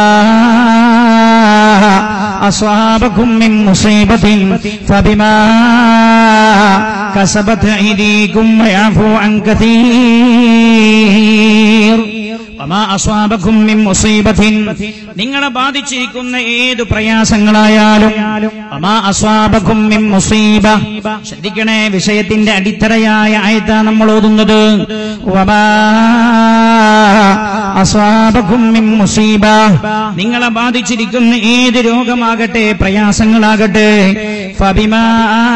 أصابكم من مصيبة فبما كسبت أيديكم ويعفو عن كثير وما أصابكم من مصيبة നിങ്ങളെ ബാധിച്ചിരിക്കുന്ന ഏത് പ്രയാസങ്ങളായാലും വമാ അസ്വാബക്കും മിൻ മുസീബ ശ്രദ്ധിക്കണേ വിഷയത്തിന്റെ അടിത്തറയായ ആയത്താ നമ്മൾ ഓതുന്നത് വമാ അസ്വാബക്കും മിൻ മുസീബ നിങ്ങളെ ബാധിച്ചിരിക്കുന്ന ഏത് രോഗമാകട്ടെ പ്രയാസങ്ങളാകട്ടെ ഫബിമാ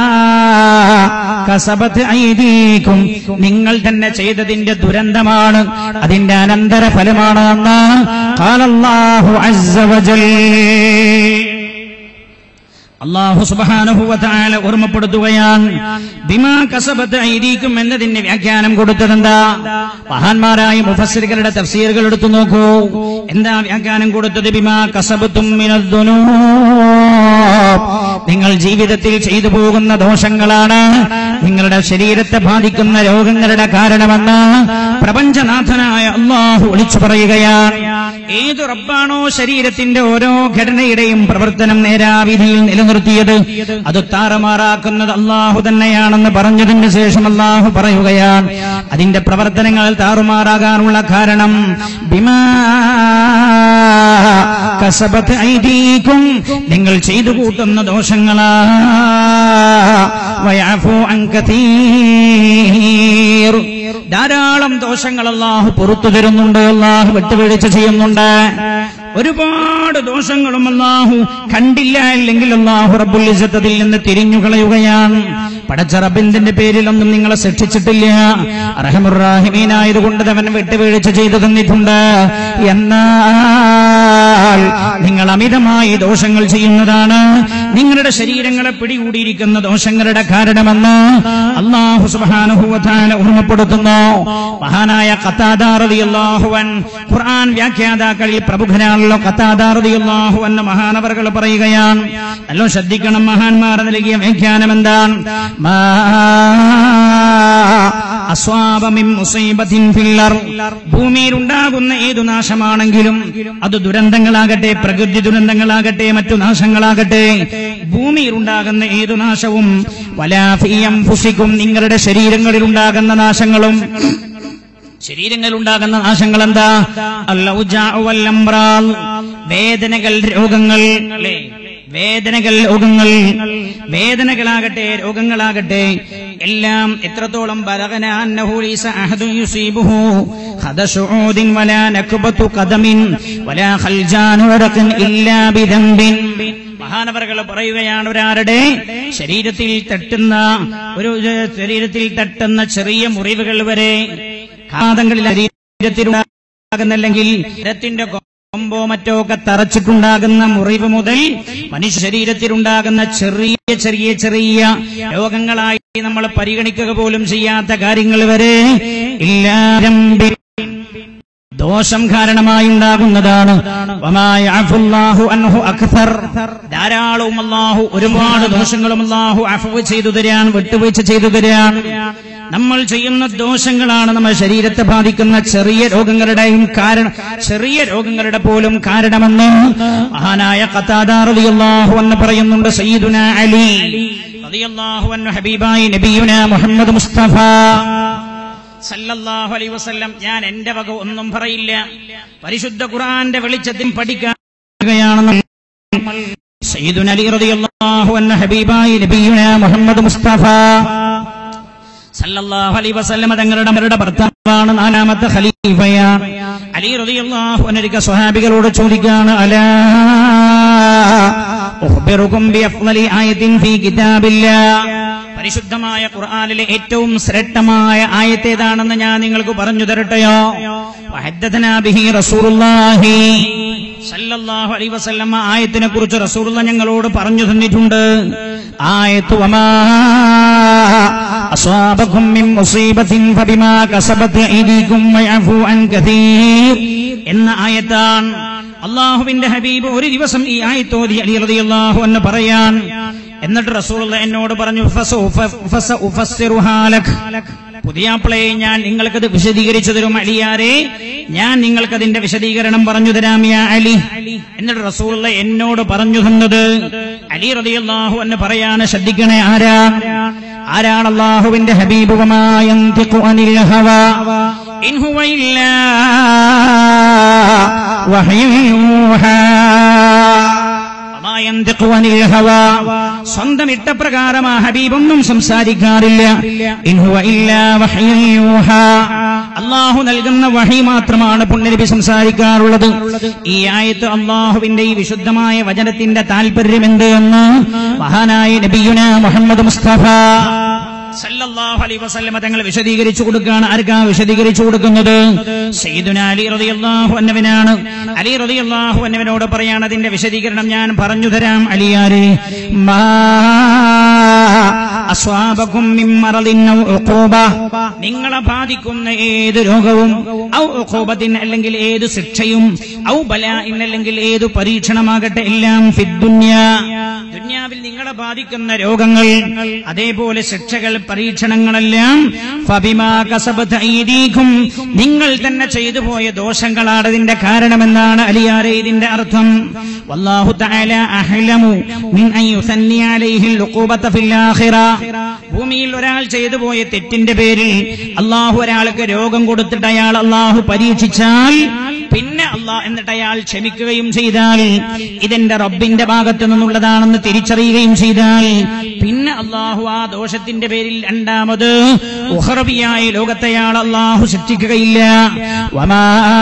കസബത്ത് ഐദീക്കും നിങ്ങൾ തന്നെ ചെയ്തതിന്റെ ദുരന്തമാണ് അതിന്റെ അനന്തര ഫലമാണ് എന്ന് ഖാലല്ലാഹു അസ്സ വജൽ അള്ളാഹു സുബാനുഭവത്താല ഓർമ്മപ്പെടുത്തുകയാണ് ബിമാ കസബത്ത് ഐദീക്കും എന്നതിന്റെ വ്യാഖ്യാനം കൊടുത്തതെന്താ മഹാന്മാരായ മുഫസ്സിറുകളുടെ തഫ്സീറുകൾ എടുത്തു നോക്കൂ എന്താ വ്യാഖ്യാനം കൊടുത്തത് ബിമാ കസബത്തും നിങ്ങൾ ജീവിതത്തിൽ ചെയ്തു പോകുന്ന ദോഷങ്ങളാണ് നിങ്ങളുടെ ശരീരത്തെ ബാധിക്കുന്ന രോഗങ്ങളുടെ കാരണമെന്ന് പ്രപഞ്ചനാഥനായ അള്ളാഹു വിളിച്ചു പറയുകയാണ് ഏതു റബ്ബാണോ ശരീരത്തിന്റെ ഓരോ ഘടനയുടെയും പ്രവർത്തനം നേരാവിധിയിൽ നിലനിർത്തിയത് അത് താറുമാറാക്കുന്നത് അള്ളാഹു തന്നെയാണെന്ന് പറഞ്ഞതിന് ശേഷം അള്ളാഹു പറയുകയാണ് അതിന്റെ പ്രവർത്തനങ്ങൾ താറുമാറാകാനുള്ള കാരണം ബിമാ കസബത്ത് ഐദീക്കും നിങ്ങൾ ചെയ്തു കൂട്ടുന്ന ദോഷങ്ങളാ വയാഫു അങ്കതീർ ധാരാളം ദോഷങ്ങൾ അള്ളാഹു പുറത്തു തരുന്നുണ്ട് അള്ളാഹു വിട്ടുവീഴ്ച ചെയ്യുന്നുണ്ട് ഒരുപാട് ദോഷങ്ങളും അള്ളാഹു കണ്ടില്ല അല്ലെങ്കിൽ അള്ളാഹു റബ്ബുൽ ഇസത്തിൽ നിന്ന് തിരിഞ്ഞു കളയുകയാണ് പടച്ച റബ്ബിന്റെ പേരിലൊന്നും നിങ്ങളെ ശിക്ഷിച്ചിട്ടില്ല റഹമുറാഹിമീനായതുകൊണ്ട് അവൻ വിട്ടുവീഴ്ച ചെയ്തു തന്നിട്ടുണ്ട് എന്നാൽ നിങ്ങൾ അമിതമായി ദോഷങ്ങൾ ചെയ്യുന്നതാണ് നിങ്ങളുടെ ശരീരങ്ങളെ പിടികൂടിയിരിക്കുന്ന ദോഷങ്ങളുടെ കാരണമെന്ന് അള്ളാഹു സുബാനുഭവത്താല ഓർമ്മപ്പെടുത്തുന്നു മഹാനായ ഖത്താദാറിയാഹുവൻ ഖുർആൻ വ്യാഖ്യാതാക്കളിൽ പ്രമുഖനാണല്ലോ ഖത്താദാറിയാഹുവൻ മഹാനവറുകൾ പറയുകയാണ് നല്ലോ ശ്രദ്ധിക്കണം മഹാന്മാർ നൽകിയ വ്യാഖ്യാനം എന്താണ് മാ അസ്വാബമിൻ മുസൈബത്തിൻ ഫില്ലർ ഭൂമിയിൽ ഉണ്ടാകുന്ന ഏതു നാശമാണെങ്കിലും അത് ദുരന്തങ്ങളാകട്ടെ പ്രകൃതി ദുരന്തങ്ങളാകട്ടെ മറ്റു നാശങ്ങളാകട്ടെ ഭൂമിയിൽ ഉണ്ടാകുന്ന ഏതു നാശവും വലാഫിയം ഫുസിക്കും നിങ്ങളുടെ ശരീരങ്ങളിൽ ഉണ്ടാകുന്ന നാശങ്ങളും ശരീരങ്ങളിൽ ഉണ്ടാകുന്ന നാശങ്ങൾ എന്താ അല്ലൗജാൽ വേദനകൾ രോഗങ്ങൾ അല്ലേ വേദനകൾ രോഗങ്ങൾ വേദനകളാകട്ടെ രോഗങ്ങളാകട്ടെ എല്ലാം എത്രത്തോളം ബലഗന അന്നഹു ലൈസ അഹദുൻ യുസീബുഹു ഖദശുഊദിൻ വലാ നക്ബതു ഖദമിൻ വലാ ഖൽജാനു വറഖിൻ ഇല്ലാ ബിദംബിൻ മഹാനവറുകൾ പറയുകയാണ് ഒരാളുടെ ശരീരത്തിൽ തട്ടുന്ന ഒരു ശരീരത്തിൽ തട്ടുന്ന ചെറിയ മുറിവുകൾ വരെ കാതങ്ങളിൽ ശരീരത്തിലുണ്ടാകുന്നല്ലെങ്കിൽ ശരീരത്തിന്റെ കൊമ്പോ മറ്റോ ഒക്കെ തറച്ചിട്ടുണ്ടാകുന്ന മുറിവ് മുതൽ മനുഷ്യ ശരീരത്തിലുണ്ടാകുന്ന ചെറിയ ചെറിയ ചെറിയ രോഗങ്ങളായി നമ്മൾ പരിഗണിക്കുക പോലും ചെയ്യാത്ത കാര്യങ്ങൾ വരെ ഇല്ലാരംബി ദോഷം കാരണമായി ഉണ്ടാകുന്നതാണ് ധാരാളവും അള്ളാഹു ഒരുപാട് ദോഷങ്ങളും അള്ളാഹു അഫവ് ചെയ്തു തരാൻ വിട്ടുവീഴ്ച ചെയ്തു തരാൻ നമ്മൾ ചെയ്യുന്ന ദോഷങ്ങളാണ് നമ്മുടെ ശരീരത്തെ ബാധിക്കുന്ന ചെറിയ രോഗങ്ങളുടെയും കാരണം ചെറിയ രോഗങ്ങളുടെ പോലും കാരണമെന്ന് മഹാനായ കത്താദാറിയാഹു എന്ന് പറയുന്നുണ്ട് സയ്യിദുന അലി റളിയല്ലാഹു അൻഹു ഹബീബായി നബിയുന മുഹമ്മദ് മുസ്തഫ സല്ലല്ലാഹു അലൈഹി വസല്ലം ഞാൻ എന്റെ വക ഒന്നും പറയില്ല പരിശുദ്ധ ഖുർആന്റെ വെളിച്ചത്തിൽ പഠിക്കുകയാണെന്ന് സയ്യിദുന അലി റളിയല്ലാഹു അൻഹു ഹബീബായി നബിയുന മുഹമ്മദ് മുസ്തഫ സല്ലല്ലാഹു അലൈഹി വസല്ലമ തങ്ങളുടെ അവരുടെ ഭർത്താവാണ് നാലാമത്തെ ഖലീഫയ അലി റളിയല്ലാഹു അൻഹു സ്വഹാബികളോട് ചോദിക്കാണ് അലാ ഉഖ്ബിറുകും ബിഅഫ്ളലി ആയത്തിൻ ഫീ കിതാബില്ലാഹ് പരിശുദ്ധമായ ഖുർആനിലെ ഏറ്റവും ശ്രേഷ്ഠമായ ആയത്തേതാണെന്ന് ഞാൻ നിങ്ങൾക്ക് പറഞ്ഞു തരട്ടെയോ വഹദ്ദഥനാ ബിഹി റസൂലുള്ളാഹി സല്ലല്ലാഹു അലൈഹി വസല്ലമ ആയത്തിനെ കുറിച്ച് റസൂലുള്ള ഞങ്ങളോട് പറഞ്ഞു തന്നിട്ടുണ്ട് ആയത്തു വമാ അസ്വാബകും മിൻ മുസീബത്തിൻ ഫബിമാ കസബത് ഐദീകും വയഫു അൻ കതീർ എന്ന ആയത്താണ് അള്ളാഹുവിന്റെ ഹബീബ് ഒരു ദിവസം ഈ ആയത്തോതി അലി റളിയല്ലാഹു എന്ന് പറയാൻ എന്നിട്ട് റസൂലുള്ള എന്നോട് പറഞ്ഞു ഫസൗഫ- ഫസഉഫസ്സിറുഹാ ലക്. പുതിയാപ്പിളയെ ഞാൻ നിങ്ങൾക്കത് വിശദീകരിച്ചു തരും അലിയാരെ ഞാൻ നിങ്ങൾക്കതിന്റെ വിശദീകരണം പറഞ്ഞു തരാം യാ അലി എന്നിട്ട് റസൂലുള്ള എന്നോട് പറഞ്ഞു തന്നത് അലി റളിയല്ലാഹു എന്ന് പറയാണ് ശ്രദ്ധിക്കണേ ആരാ ആരാണ് അള്ളാഹുവിന്റെ ഹബീബ് വമാ യന്തിഖു അനിൽ ഹവാ ഇൻ ഹുവ ഇല്ലാ വഹ്യുൻ യൂഹാ വമാ യന്തിഖു അനിൽ ഹവാ. സ്വന്തം ഇഷ്ടപ്രകാരം ആ ഹബീബൊന്നും സംസാരിക്കാറില്ല ഇൻ ഹുവ ഇല്ലാ വഹ്യുൻ യൂഹാ. അള്ളാഹു നൽകുന്ന വഹി മാത്രമാണ് പുണ്യനബി സംസാരിക്കാറുള്ളത് ഈ ആയത്ത് അള്ളാഹുവിന്റെ ഈ വിശുദ്ധമായ വചനത്തിന്റെ താല്പര്യം എന്ത് എന്ന് മഹാനായ നബിയുന മുഹമ്മദ് മുസ്തഫ സല്ലല്ലാഹു അലൈഹി വസല്ലമ തങ്ങൾ വിശദീകരിച്ചു കൊടുക്കുകയാണ് ആർക്കാ വിശദീകരിച്ചു കൊടുക്കുന്നത് സയ്യിദുന അലി റളിയല്ലാഹു അൻഹുവിനാണ് അലി റളിയല്ലാഹു അൻഹുവിനോട് പറയാണ് അതിന്റെ വിശദീകരണം ഞാൻ പറഞ്ഞു തരാം അലിയാരെ മാ അസ്വാബകും മിൻ മറദിൻ ഔ ഉഖൂബ നിങ്ങളെ ബാധിക്കുന്ന ഏത് രോഗവും ഔ ഉഖൂബത്തിൻ അല്ലെങ്കിൽ ഏത് ശിക്ഷയും ഔ ബലാഇൻ അല്ലെങ്കിൽ ഏത് പരീക്ഷണമാകട്ടെ എല്ലാം ഫിദ്ദുന്യാ ദുന്യാവിൽ നിങ്ങളെ ബാധിക്കുന്ന രോഗങ്ങൾ അതേപോലെ ശിക്ഷകൾ പരീക്ഷണങ്ങളെല്ലാം ഫബിമാ കസബത് ഐദീകും നിങ്ങൾ തന്നെ ചെയ്തു പോയ ദോഷങ്ങളാണ് ഇതിന്റെ കാരണമെന്നാണ് അലിയാരെ ഇതിന്റെ അർത്ഥം വല്ലാഹു തആല അഹ്ലമു മിൻ അൻ യുസന്നി അലൈഹി العقوبة في الآخرة ഭൂമിയിൽ ഒരാൾ ചെയ്തു പോയ തെറ്റിന്റെ പേരിൽ അള്ളാഹു ഒരാൾക്ക് രോഗം കൊടുത്തിട്ട് അയാൾ അള്ളാഹു പരീക്ഷിച്ചാൽ പിന്നെ അള്ളാഹ് എന്നിട്ട് അയാൾ ക്ഷമിക്കുകയും ചെയ്താൽ ഇതെന്റെ റബ്ബിന്റെ ഭാഗത്തു നിന്നുള്ളതാണെന്ന് തിരിച്ചറിയുകയും ചെയ്താൽ പിന്നെ അള്ളാഹു ആ ദോഷത്തിന്റെ പേരിൽ രണ്ടാമത് ഉഹറബിയായ ലോകത്തെ അയാൾ അള്ളാഹു ശിക്ഷിക്കുകയില്ല വമാ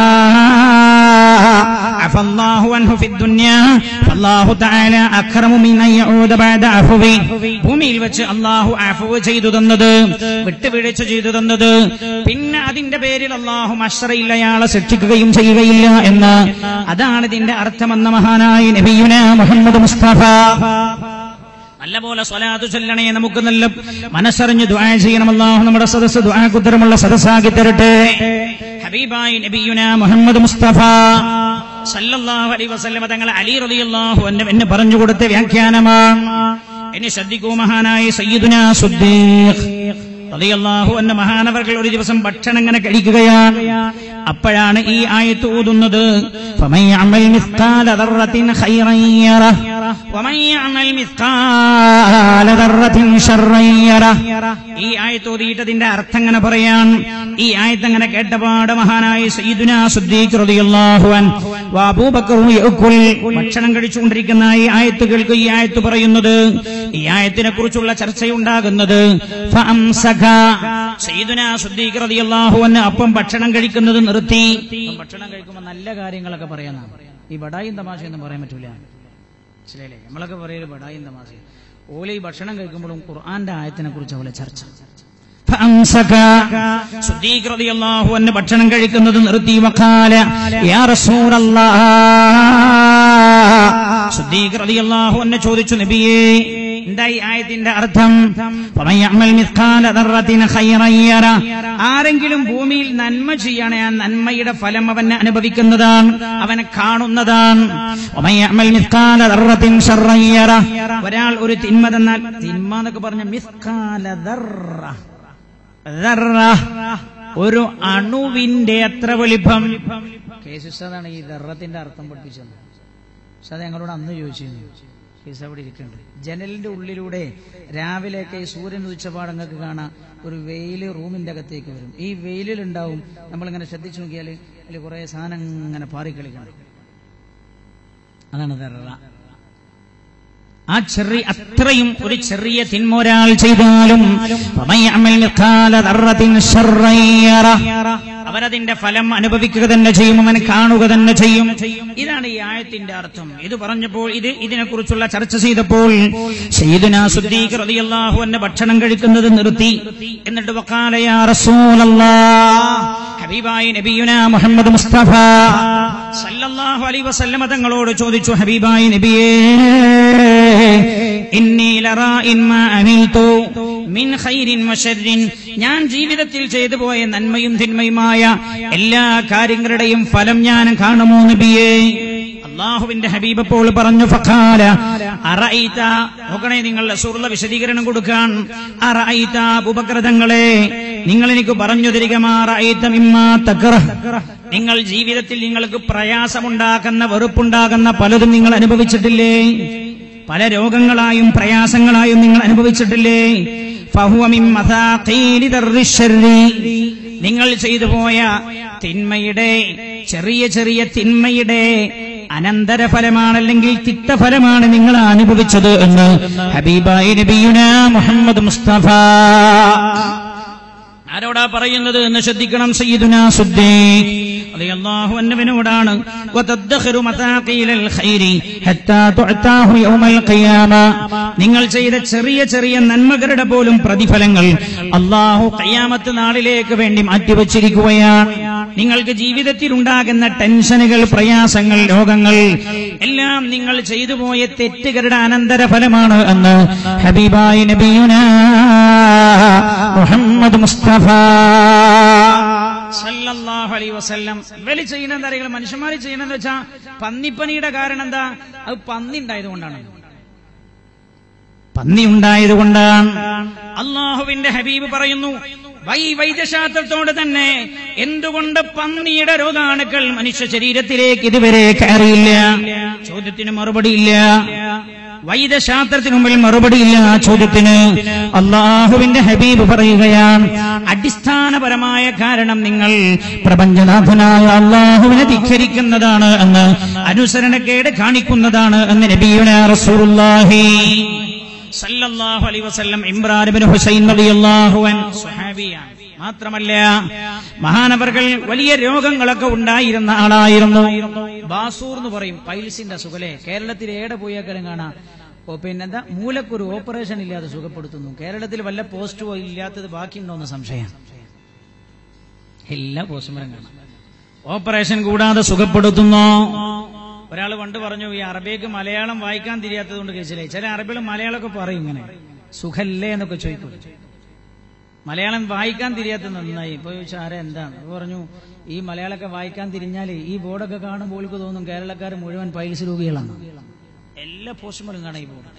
عفى الله عنه في الدنيا فالله تعالى أكرم من أن يعود بعد عفوه ഭൂമിയിൽ വെച്ച് അള്ളാഹു അഫവ് ചെയ്തു തന്നത് വിട്ടുവീഴ്ച ചെയ്തു തന്നത് പിന്നെ അതിന്റെ പേരിൽ അള്ളാഹു മഷറയിൽ അയാളെ ശിക്ഷിക്കുകയും ചെയ്യുകയില്ല എന്ന് അതാണ് ഇതിന്റെ അർത്ഥമെന്ന മഹാനായ നബിയുന മുഹമ്മദ് മുസ്തഫ നല്ലപോലെ സ്വലാത്ത് ചൊല്ലണേ നമുക്ക് നല്ല മനസ്സറിഞ്ഞ് ദുആ ചെയ്യണം അല്ലാഹു നമ്മുടെ സദസ്സ് ദുആക്കുത്തരമുള്ള സദസ്സാക്കി തരട്ടെ ഹബീബായി നബിയുന മുഹമ്മദ് മുസ്തഫ സല്ലല്ലാഹു അലൈഹി വസല്ലമ തങ്ങൾ അലി റളിയല്ലാഹു അൻഹു എന്ന് പറഞ്ഞു കൊടുത്ത വ്യാഖ്യാനമാണ് ഇനി ശ്രദ്ധിക്കൂ മഹാനായ സയ്യിദുന സുദ്ദീഖ് റളിയല്ലാഹു അൻഹു മഹാനവർകൾ ഒരു ദിവസം ഭക്ഷണം ഇങ്ങനെ കഴിക്കുകയാണ് അപ്പോഴാണ് ഈ ആയത്ത് ഓതുന്നത് فمن يعمل مثقال ذرة خيرا يره ومن يعمل مثقال ذرة شرا يره ഈ ആയത്ത് ഓതിയിട്ടതിന്റെ അർത്ഥം അങ്ങനെ പറയാൻ ഈ ആയത്ത് അങ്ങനെ കേട്ടപാട് മഹാനായ സയ്യിദുന സുദ്ദീഖ് റളിയല്ലാഹു അൻഹു വ അബൂബക്കർ യഅകുൽ ഭക്ഷണം കഴിച്ചുകൊണ്ടിരിക്കുന്ന ഈ ആയത്ത് കേൾക്കുക ഈ ആയത്ത് പറയുന്നത് ഈ ആയത്തിനെ കുറിച്ചുള്ള ചർച്ചയുണ്ടാകുന്നത് ഫഅംസക സയ്യിദുന സുദ്ദീഖ് റളിയല്ലാഹു അൻഹു അപ്പം ഭക്ഷണം കഴിക്കുന്നത് നിർത്തി അപ്പം ഭക്ഷണം കഴിക്കുമ്പോൾ നല്ല കാര്യങ്ങളൊക്കെ പറയാനാണ് ഈ ബടായും തമാശയൊന്നും പറയാൻ പറ്റൂല മനസ്സിലായില്ലേ നമ്മളൊക്കെ പറയൊരു ബടായും തമാശ ഓല ഈ ഭക്ഷണം കഴിക്കുമ്പോഴും ഖുർആന്റെ ആയത്തിനെ കുറിച്ച് അവളെ ചർച്ച فأمسك صديق رضي الله عنه ഭക്ഷണം കഴിക്കുന്നത് നിർത്തി വഖാല യാ റസൂലല്ലാഹ് സുദ്ദീഖ് റളിയല്ലാഹു അൻഹു ചോദിച്ചു നബിയേ എന്തായി ആയത്തിന്റെ അർത്ഥം ഫമൻ യഅമൽ മിസ്ഖാല ദർറത്തിൻ ഖൈറൻ യറ ആരെങ്കിലും ഭൂമിയിൽ നന്മ ചെയ്യണേ ആ നന്മയുടെ ഫലം അവൻ അനുഭവിക്കുന്നതാണ് അവനെ കാണുന്നതാണ് വമൻ യഅമൽ മിസ്ഖാല ദർറത്തിൻ ശർറൻ യറ ഒരാൾ ഒരു തിന്മ തന്നാൽ തിന്മ എന്നൊക്കെ പറഞ്ഞ മിസ്ഖാല ദർറ ദർറ ഒരു അണുവിന്റെ എത്ര വലിപ്പം കേസുസ്താദാണ് ഈ ദർറത്തിന്റെ അർത്ഥം പഠിപ്പിച്ചത് പക്ഷെ അത് ഞങ്ങളോട് അന്ന് ചോദിച്ചിരുന്നു കേസ് അവിടെ ഇരിക്കുന്നുണ്ട് ജനലിന്റെ ഉള്ളിലൂടെ രാവിലെയൊക്കെ ഈ സൂര്യൻ ഉദിച്ചപാട് നിങ്ങൾക്ക് കാണാം ഒരു വെയില് റൂമിന്റെ അകത്തേക്ക് വരും ഈ വെയിലിലുണ്ടാവും നമ്മളിങ്ങനെ ശ്രദ്ധിച്ചു നോക്കിയാൽ അതിൽ കുറെ സാധനം ഇങ്ങനെ പാറിക്കളിക്കണം അതാണ് ദർറ ആ ചെറിയ അത്രയും ഒരു ചെറിയ തിന്മ ഒരാൾ ചെയ്താലും فمن يعمل مثقال ذرة شرا يره. അവരതിന്റെ ഫലം അനുഭവിക്കുക തന്നെ ചെയ്യും അവൻ കാണുക തന്നെ ചെയ്യും ഇതാണ് ഈ ആയത്തിന്റെ അർത്ഥം ഇത് പറഞ്ഞപ്പോൾ ഇത് ഇതിനെക്കുറിച്ചുള്ള ചർച്ച ചെയ്തപ്പോൾ സയ്യിദുനാ സുദ്ദീഖ് റളിയല്ലാഹു അൻഹു ഭക്ഷണം കഴിക്കുന്നത് നിർത്തി എന്നിട്ട് വഖാല യാ റസൂലല്ലാഹ് ഹബീബായി നബിയുന മുഹമ്മദ് മുസ്തഫ സല്ലല്ലാഹു അലൈഹി വസല്ലമ തങ്ങളോട് ചോദിച്ചു ഹബീബായി നബിയേ ഇന്നി ലറാഇൻ മാ അമിൽതു മിൻ ഖൈരിൻ വശർരിൻ ഞാൻ ജീവിതത്തിൽ ചെയ്തു പോയ നന്മയും തിന്മയുമായ എല്ലാ കാര്യങ്ങളുടെയും ഫലം ഞാൻ കാണുമോ നബിയേ അള്ളാഹുവിന്റെ ഹബീബ് അപ്പോൾ പറഞ്ഞു ഫഖാല അറഅയ്ത നോക്കണേ നിങ്ങൾ റസൂലുള്ള വിശദീകരണം കൊടുക്കാൻ അറഅയ്ത ഉപകൃതങ്ങളെ നിങ്ങൾ എനിക്ക് പറഞ്ഞു തരിക മാറഅയ്ത മിമ്മാ തക്റഹ് നിങ്ങൾ ജീവിതത്തിൽ നിങ്ങൾക്ക് പ്രയാസമുണ്ടാക്കുന്ന വെറുപ്പുണ്ടാകുന്ന പലതും നിങ്ങൾ അനുഭവിച്ചിട്ടില്ലേ പല രോഗങ്ങളായും പ്രയാസങ്ങളായും നിങ്ങൾ അനുഭവിച്ചിട്ടില്ലേ ഫഹുവ മിൻ മസാഖീലി ദർരി ശർരി. നിങ്ങൾ ചെയ്തു പോയ തിന്മയുടെ ചെറിയ ചെറിയ തിന്മയുടെ അനന്തരഫലമാണ് അല്ലെങ്കിൽ തിക്തഫലമാണ് നിങ്ങൾ അനുഭവിച്ചത് എന്ന് ഹബീബായി നബിയുന മുഹമ്മദ് മുസ്തഫ ആരോടാ പറയുന്നത് എന്ന് ശ്രദ്ധിക്കണം സയ്യിദുനാ സുദ്ദീഖ് റളിയല്ലാഹു അൻഹുവിനോടാണ് വതദ്ഖിറു മതാഖീലൽ ഖൈരി ഹത്താ തുഅതാഹു യൗമൽ ഖിയാമ നിങ്ങൾ ചെയ്ത ചെറിയ ചെറിയ നന്മകളുടെ പോലും പ്രതിഫലങ്ങൾ അള്ളാഹു ഖിയാമത്ത് നാളിലേക്ക് വേണ്ടി മാറ്റിവെച്ചിരിക്കുകയാണ് നിങ്ങൾക്ക് ജീവിതത്തിൽ ഉണ്ടാകുന്ന ടെൻഷനുകൾ പ്രയാസങ്ങൾ രോഗങ്ങൾ എല്ലാം നിങ്ങൾ ചെയ്തു പോയ തെറ്റുകളുടെ അനന്തരഫലമാണ് എന്ന് ഹബീബായി നബിയുന മുഹമ്മദ് മുസ്തഫ സല്ലല്ലാഹു അലൈഹി വസല്ലം ഇവര് ചെയ്യുന്ന എന്താ അറിയില്ല മനുഷ്യന്മാർ ചെയ്യുന്നത് വെച്ചാ പന്നിപ്പനിയുടെ കാരണം എന്താ അത് പന്നി ഉണ്ടായത് കൊണ്ടാണ് പന്നി ഉണ്ടായത് കൊണ്ടാണ് അള്ളാഹുവിന്റെ ഹബീബ് പറയുന്നു വൈ വൈദ്യശാസ്ത്രത്തോട് തന്നെ എന്തുകൊണ്ട് പന്നിയുടെ രോഗാണുക്കൾ മനുഷ്യ ശരീരത്തിലേക്ക് ഇതുവരെ കയറിയില്ല ചോദ്യത്തിന് മറുപടിയില്ല വൈദ്യശാസ്ത്രത്തിന് മുമ്പിൽ മറുപടിയില്ല ആ ചോദ്യത്തിന് അള്ളാഹുവിന്റെ ഹബീബ് പറയുകയാണ് അടിസ്ഥാനപരമായ കാരണം നിങ്ങൾ പ്രപഞ്ചനാഥനായ അള്ളാഹുവിനെ ധിഖരിക്കുന്നതാണ് എന്ന് അനുസരണക്കേട് കാണിക്കുന്നതാണ് എന്ന് നബിയുന റസൂലുള്ളാഹി സല്ലല്ലാഹു അലൈഹി വസല്ലം ഇമ്രാൻ ഇബ്നു ഹുസൈൻ റളിയല്ലാഹു അൻ സ്വഹാബിയാണ് മാത്രമല്ല മഹാനവർകൾ വലിയ രോഗങ്ങളൊക്കെ ഉണ്ടായിരുന്ന ആളായിരുന്നു ബാസൂർ എന്ന് പറയും പൈൽസിന്റെ അസുഖലെ കേരളത്തിൽ ഏടെ പോയാലും കാണാം ഓ പിന്നെന്താ മൂലക്കൊരു ഓപ്പറേഷൻ ഇല്ലാതെ സുഖപ്പെടുത്തുന്നു കേരളത്തിൽ വല്ല പോസ്റ്റോ ഇല്ലാത്തത് ബാക്കിയുണ്ടോ എന്ന് സംശയം എല്ലാ പോസ്റ്റ്മാരും കാണാം ഓപ്പറേഷൻ കൂടാതെ സുഖപ്പെടുത്തുന്നു ഒരാൾ പണ്ട് പറഞ്ഞു ഈ അറബിക്ക് മലയാളം വായിക്കാൻ തിരിയാത്തത് കൊണ്ട് കേസിലായി ചില അറബികൾ മലയാളമൊക്കെ പറയും ഇങ്ങനെ സുഖല്ലേ എന്നൊക്കെ ചോദിക്കും മലയാളം വായിക്കാൻ തിരിയാത്ത നന്നായി ഇപ്പൊ ചോദിച്ചാൽ ആരെ എന്താണ് അപ്പൊ പറഞ്ഞു ഈ മലയാളമൊക്കെ വായിക്കാൻ തിരിഞ്ഞാൽ ഈ ബോർഡൊക്കെ കാണുമ്പോൾ ഓൾക്ക് തോന്നും കേരളക്കാർ മുഴുവൻ പൈൽസ് രോഗികളാണ് എല്ലാ പോസ്റ്റുകളും കാണാം ഈ ബോർഡ്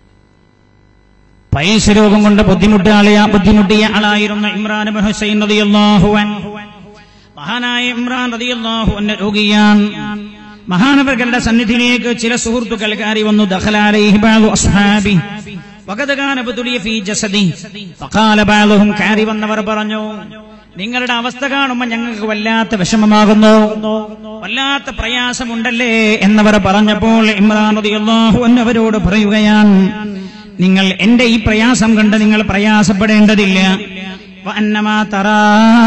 പൈൽസ് രോഗം കൊണ്ട് ബുദ്ധിമുട്ട് ആളിയ ബുദ്ധിമുട്ടിയ ആളായിരുന്ന ഇമ്രാൻ ഇബ്നു ഹുസൈൻ റളിയല്ലാഹു അൻഹു മഹാനായ ഇമ്രാൻ റളിയല്ലാഹു അൻഹു രോഗിയാണ് മഹാനവർകളുടെ സന്നിധിയിലേക്ക് ചില സുഹൃത്തുക്കൾ കയറി വന്നു ദഖലാലൈഹി ബഅദു അസ്ഹാബി വഖദ കാന ബതുലിയ ഫീ ജസദി ഫഖാല ബഅദുഹും കയറി വന്നവർ പറഞ്ഞു നിങ്ങളുടെ അവസ്ഥ കാണുമ്പോൾ ഞങ്ങൾക്ക് വല്ലാത്ത വിഷമമാകുന്നു വല്ലാത്ത പ്രയാസമുണ്ടല്ലേ എന്നവർ പറഞ്ഞപ്പോൾ ഇമ്രാൻ റളിയല്ലാഹു അൻഹു അവരോട് പറയുകയാണ് നിങ്ങൾ എന്റെ ഈ പ്രയാസം കണ്ട് നിങ്ങൾ പ്രയാസപ്പെടേണ്ടതില്ല വഅന്നമാ തറാ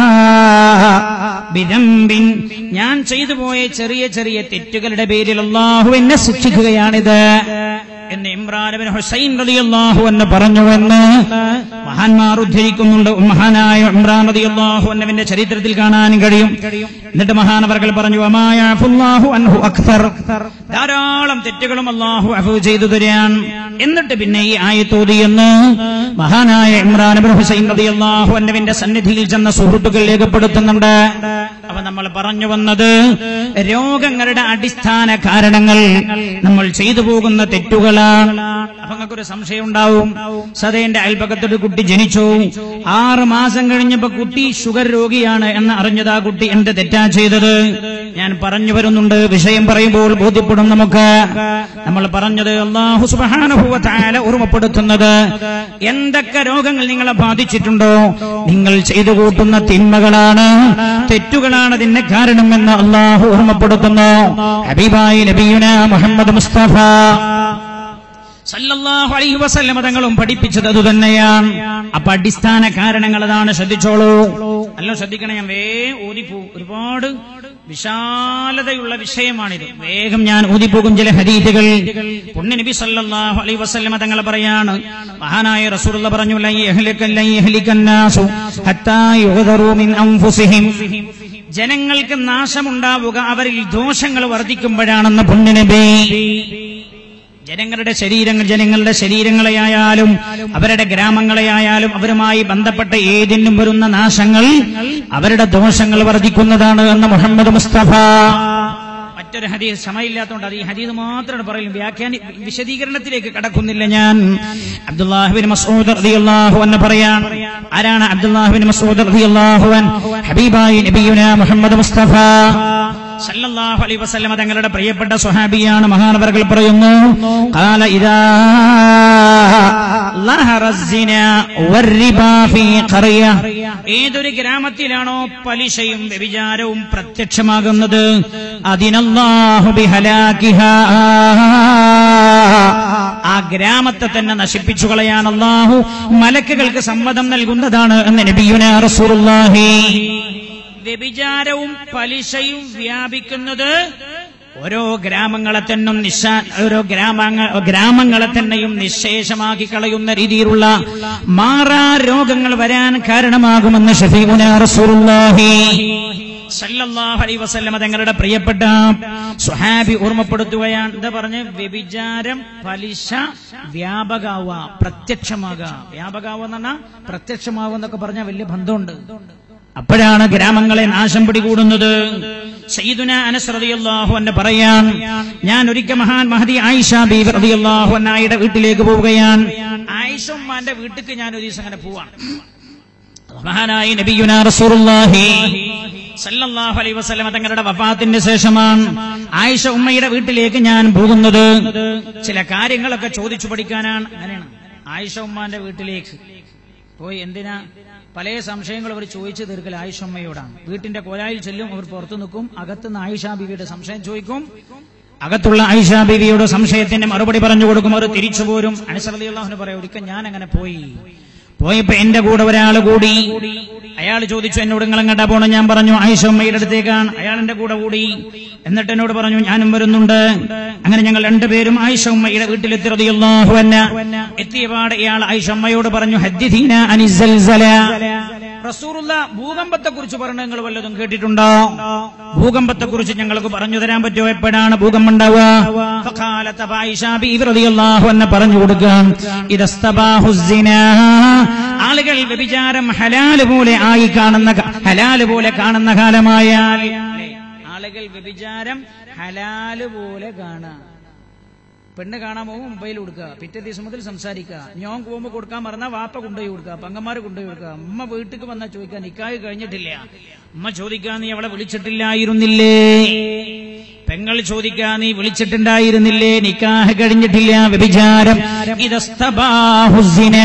ബിദംബിൻ ഞാൻ ചെയ്തു പോയ ചെറിയ ചെറിയ തെറ്റുകളുടെ പേരിൽ അള്ളാഹു എന്നെ ശിക്ഷിക്കുകയാണിത് എന്ന് ഇമ്രാൻ ബിൻ ഹുസൈൻ റളിയല്ലാഹു എന്ന് പറഞ്ഞുവെന്ന് മഹാന്മാർ ഉദ്ധരിക്കുന്നുണ്ട് മഹാനായ ഇമ്രാൻ റളിയല്ലാഹു അൻഹുവിന്റെ ചരിത്രത്തിൽ കാണാൻ കഴിയും എന്നിട്ട് മഹാനവർകൾ പറഞ്ഞു വമായ അഫുല്ലാഹു അൻഹു അക്തർ ധാരാളം തെറ്റുകളും അള്ളാഹു അഫു ചെയ്തു തരാൻ എന്നിട്ട് പിന്നെ ഈ ആയത്തോതിയെന്ന് മഹാനായ ഇമ്രാൻ ബിൻ ഹുസൈൻ റളിയല്ലാഹു അൻഹുവിന്റെ സന്നിധിയിൽ ചെന്ന സുഹൃത്തുക്കൾ രേഖപ്പെടുത്തുന്നുണ്ട് അപ്പൊ നമ്മൾ പറഞ്ഞു വന്നത് രോഗങ്ങളുടെ അടിസ്ഥാന കാരണങ്ങൾ നമ്മൾ ചെയ്തു പോകുന്ന തെറ്റുകളാണ് അപ്പൊ നിങ്ങൾക്കൊരു സംശയം ഉണ്ടാവും സതേന്റെ അയൽപക്കത്തൊരു കുട്ടി ജനിച്ചു ആറ് മാസം കഴിഞ്ഞപ്പോ കുട്ടി ഷുഗർ രോഗിയാണ് എന്ന് അറിഞ്ഞത് ആ കുട്ടി എന്ത് തെറ്റാ ചെയ്തത് ഞാൻ പറഞ്ഞു വരുന്നുണ്ട് വിഷയം പറയുമ്പോൾ ബോധ്യപ്പെടും നമുക്ക് നമ്മൾ പറഞ്ഞത് അള്ളാഹു സുബാനുഭവ താല ഓർമ്മപ്പെടുത്തുന്നത് എന്തൊക്കെ രോഗങ്ങൾ നിങ്ങളെ ബാധിച്ചിട്ടുണ്ടോ നിങ്ങൾ ചെയ്തു കൂട്ടുന്ന തിന്മകളാണ് തെറ്റുകളാണ് അതിന്റെ കാരണമെന്ന് അള്ളാഹു ഓർമ്മപ്പെടുത്തുന്നു ഹബീബായി നബിയുന മുഹമ്മദ് മുസ്തഫ സല്ലല്ലാഹു അലൈഹി വസല്ലമ തങ്ങളും പഠിപ്പിച്ചത് അത് തന്നെയാണ് അപ്പൊ അടിസ്ഥാന കാരണങ്ങൾ അതാണ് ശ്രദ്ധിച്ചോളൂ അല്ല ശ്രദ്ധിക്കണേ ഞാൻ വേ ഊതിപ്പോ ഒരുപാട് വിശാലതയുള്ള വിഷയമാണിത് വേഗം ഞാൻ ഊതിപ്പോകും ചില ഹദീദുകൾ പുണ്യ നബി സല്ലല്ലാഹു അലൈഹി വസല്ലമ തങ്ങൾ പറയാണ് മഹാനായ റസൂലുള്ള പറഞ്ഞു ലൻ യഹ്ലിക ലൻ യഹ്ലികന്നാസു ഹത്താ യുഗ്ദറു മിൻ അൻഫുസിഹിം ജനങ്ങൾക്ക് നാശമുണ്ടാവുക അവരിൽ ദോഷങ്ങൾ വർദ്ധിക്കുമ്പോഴാണെന്ന് പുണ്യനബി ജനങ്ങളുടെ ശരീരങ്ങൾ ജനങ്ങളുടെ ശരീരങ്ങളെയായാലും അവരുടെ ഗ്രാമങ്ങളെയായാലും അവരുമായി ബന്ധപ്പെട്ട ഏതിനും വരുന്ന നാശങ്ങൾ അവരുടെ ദോഷങ്ങൾ വർദ്ധിക്കുന്നതാണ് എന്ന് മുഹമ്മദ് മുസ്തഫ മറ്റൊരു ഹദീസ് സമയമില്ലാത്തതുകൊണ്ട് അത് ഈ ഹദീസ് മാത്രമാണ് പറയും വ്യാഖ്യാനി വിശദീകരണത്തിലേക്ക് കടക്കുന്നില്ല ഞാൻ അബ്ദുല്ലാഹിബിൻ മസൂദ് റളിയല്ലാഹു അൻഹു പറയാൻ ആരാണ് അബ്ദുല്ലാഹിബിൻ മസൂദ് റളിയല്ലാഹു അൻ ഹബീബായി നബിയുന മുഹമ്മദ് മുസ്തഫ സല്ലല്ലാഹു അലൈഹി വസല്ലമ തങ്ങളുടെ പ്രിയപ്പെട്ട സ്വഹാബിയാണ് മഹാനവർകൾ പറയുന്നു ഖാല ഇദാ ലഹറ الزنا والربا في قرية ഏതൊരു ഗ്രാമത്തിലാണോ പലിശയും വ്യഭിചാരവും പ്രത്യക്ഷമാകുന്നത് അതിനല്ലാഹു ബിഹലാക്കിഹാ ആ ഗ്രാമത്തെ തന്നെ നശിപ്പിച്ചു കളയാൻ അല്ലാഹു മലക്കുകൾക്ക് സമ്മതം നൽകുന്നതാണ് എന്ന് നബിയുന റസൂലുള്ളാഹി വ്യഭിചാരവും പലിശയും വ്യാപിക്കുന്നത് ഓരോ ഗ്രാമങ്ങളെ തന്നും നിശാ ഓരോ ഗ്രാമങ്ങൾ ഗ്രാമങ്ങളെ തന്നെയും നിശേഷമാക്കി കളയുന്ന രീതിയിലുള്ള മാറാ രോഗങ്ങൾ വരാൻ കാരണമാകുമെന്ന് ഷഫീഖുന റസൂലുള്ളാഹി സല്ലല്ലാഹു അലൈഹി വസല്ലമ തങ്ങളുടെ പ്രിയപ്പെട്ട സ്വഹാബി ഓർമ്മപ്പെടുത്തുകയാണ് എന്താ പറഞ്ഞ് വ്യഭിചാരം പലിശ വ്യാപകാവുക പ്രത്യക്ഷമാകുക വ്യാപകാവുക എന്ന് പറഞ്ഞാൽ പ്രത്യക്ഷമാവുക എന്നൊക്കെ പറഞ്ഞാൽ വലിയ ബന്ധമുണ്ട് അപ്പോഴാണ് ഗ്രാമങ്ങളെ നാശം പിടികൂടുന്നത് സയ്യിദുന അനസ് റളിയല്ലാഹു അൻഹു പറയാൻ ഞാൻ ഒരിക്കൽ മഹാൻ മഹദി ആയിഷ ബീവി റളിയല്ലാഹു അൻഹയുടെ വീട്ടിലേക്ക് പോവുകയാണ് ആയിഷ ഉമ്മാന്റെ വീട്ടിലേക്ക് ഞാൻ ഒരു ദിവസം അങ്ങനെ പോവാണ് മഹാനായ നബിയുന റസൂലുള്ളാഹി സല്ലല്ലാഹു അലൈഹി വസല്ലമ തങ്ങളുടെ വഫാത്തിന്റെ ശേഷമാണ് ആയിഷ ഉമ്മയുടെ വീട്ടിലേക്ക് ഞാൻ പോകുന്നത് ചില കാര്യങ്ങളൊക്കെ ചോദിച്ചു പഠിക്കാനാണ് അങ്ങനെയാണ് ആയിഷ ഉമ്മാന്റെ വീട്ടിലേക്ക് പോയി എന്തിനാ പല സംശയങ്ങൾ അവർ ചോദിച്ചു തീർക്കൽ ആയിഷ ഉമ്മയോടാണ് വീട്ടിന്റെ കോലായിൽ ചെല്ലും അവർ പുറത്തു നിൽക്കും അകത്തുനിന്ന് ആയിഷ ബീവിയുടെ സംശയം ചോദിക്കും അകത്തുള്ള ആയിഷ ബീവിയുടെ സംശയത്തിന്റെ മറുപടി പറഞ്ഞു കൊടുക്കും അവർ തിരിച്ചു പോരും അനസറിയാഹുന് പറയാം ഒരിക്കൽ ഞാൻ അങ്ങനെ പോയി പോയപ്പോ എന്റെ കൂടെ ഒരാൾ കൂടി അയാൾ ചോദിച്ചു എന്നോട് നിങ്ങൾ എങ്ങോട്ടാ പോണം ഞാൻ പറഞ്ഞു ആയിഷ ഉമ്മയുടെ അടുത്തേക്കാണ് അയാൾ എന്റെ കൂടെ കൂടി എന്നിട്ട് എന്നോട് പറഞ്ഞു ഞാനും വരുന്നുണ്ട് അങ്ങനെ ഞങ്ങൾ രണ്ടുപേരും ആയിഷ ഉമ്മയുടെ വീട്ടിലെത്തി റളിയല്ലാഹു അൻഹ എത്തിയപാട് ഇയാൾ ആയിഷ ഉമ്മയോട് പറഞ്ഞു ഹദ്ദിഥീന അനിസ്സൽസല റസൂറുള്ള ഭൂകമ്പത്തെ കുറിച്ച് പറഞ്ഞ നിങ്ങൾ വല്ലതും കേട്ടിട്ടുണ്ടോ ഭൂകമ്പത്തെ കുറിച്ച് ഞങ്ങൾക്ക് പറഞ്ഞു തരാൻ പറ്റുമോ എപ്പോഴാണ് ഭൂകമ്പം ഉണ്ടാവുക ഫഖാലത്ത് അപ്പൊ ആയിഷ ബീവി റളിയല്ലാഹു അൻഹ പറഞ്ഞു കൊടുക്കാം ഇദസ്തബാഹുസ്സിന ആളുകൾ വ്യഭിചാരം ഹലാല് പോലെ ആയി കാണുന്ന ക- ഹലാല് പോലെ കാണുന്ന കാലമായാൽ ആളുകൾ വ്യഭിചാരം ഹലാല് പോലെ കാണാം പെണ്ണ് കാണാൻ പോകുമ്പോൾ മൊബൈൽ കൊടുക്കുക പിറ്റേ ദിവസം മുതൽ സംസാരിക്കുക ഞാൻ പോകുമ്പോൾ കൊടുക്കാൻ പറഞ്ഞാൽ വാപ്പ കൊണ്ടുപോയി കൊടുക്കുക പങ്കന്മാർ കൊണ്ടുപോയി കൊടുക്കുക അമ്മ വീട്ടിൽ വന്നാൽ ചോദിക്കുക നിക്കാഹ് കഴിഞ്ഞിട്ടില്ല അമ്മ ചോദിക്കാൻ നീ അവളെ വിളിച്ചിട്ടില്ലായിരുന്നില്ലേ പെങ്ങൾ ചോദിക്കാൻ നീ വിളിച്ചിട്ടുണ്ടായിരുന്നില്ലേ നിക്കാഹ് കഴിഞ്ഞിട്ടില്ല വ്യഭിചാരം ഇതസ്തബാഹുസിന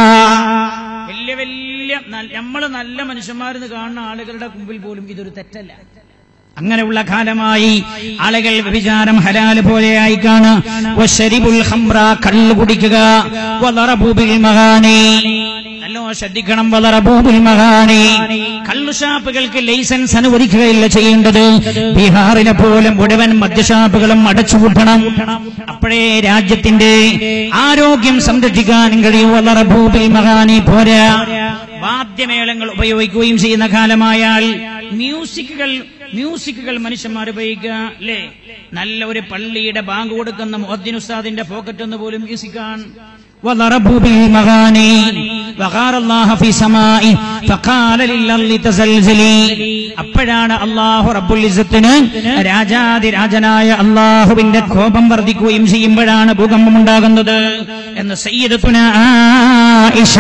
വലിയ വലിയ നമ്മൾ നല്ല മനുഷ്യന്മാരെന്ന് കാണുന്ന ആളുകളുടെ മുമ്പിൽ പോലും ഇതൊരു തെറ്റല്ല അങ്ങനെയുള്ള കാലമായി ആളുകൾ വ്യഭിചാരം ഹലാല് പോലെയായി കാണുബുൽ ഹംറ കള്ളു കുടിക്കുക വളറബു ബിൽ മഹാനി നല്ലോ ശ്രദ്ധിക്കണം വളറബു ബിൽ മഹാനി കള്ളുഷാപ്പുകൾക്ക് ലൈസൻസ് അനുവദിക്കുകയില്ല ചെയ്യേണ്ടത് ബീഹാറിനെ പോലെ മുഴുവൻ മദ്യഷാപ്പുകളും അടച്ചുപൂട്ടണം അപ്പോഴേ രാജ്യത്തിന്റെ ആരോഗ്യം സംരക്ഷിക്കാനും കഴിയും വളറബു ബിൽ മഹാനി പോരാ വാദ്യമേളങ്ങൾ ഉപയോഗിക്കുകയും ചെയ്യുന്ന കാലമായാൽ മ്യൂസിക്കുകൾ മ്യൂസിക്കുകൾ മനുഷ്യന്മാർ ഉപയോഗിക്കുക അല്ലേ നല്ല ഒരു പള്ളിയുടെ ബാങ്ക് കൊടുക്കുന്ന മുഹദ്ദിൻ ഉസ്താദിന്റെ പോക്കറ്റ് എന്ന് പോലും മ്യൂസിക്കാൻ وضربوا بالمغاني وغار الله في سماء فقال للأرض تزلزلي അപ്പോഴാണ് അള്ളാഹു റബ്ബുൽ ഇസ്സത്തിന് രാജാതിരാജനായ അള്ളാഹുവിന്റെ കോപം വർദ്ധിക്കുകയും ചെയ്യുമ്പോഴാണ് ഭൂകമ്പം ഉണ്ടാകുന്നത് എന്ന് സയ്യിദത്തുന ആയിഷ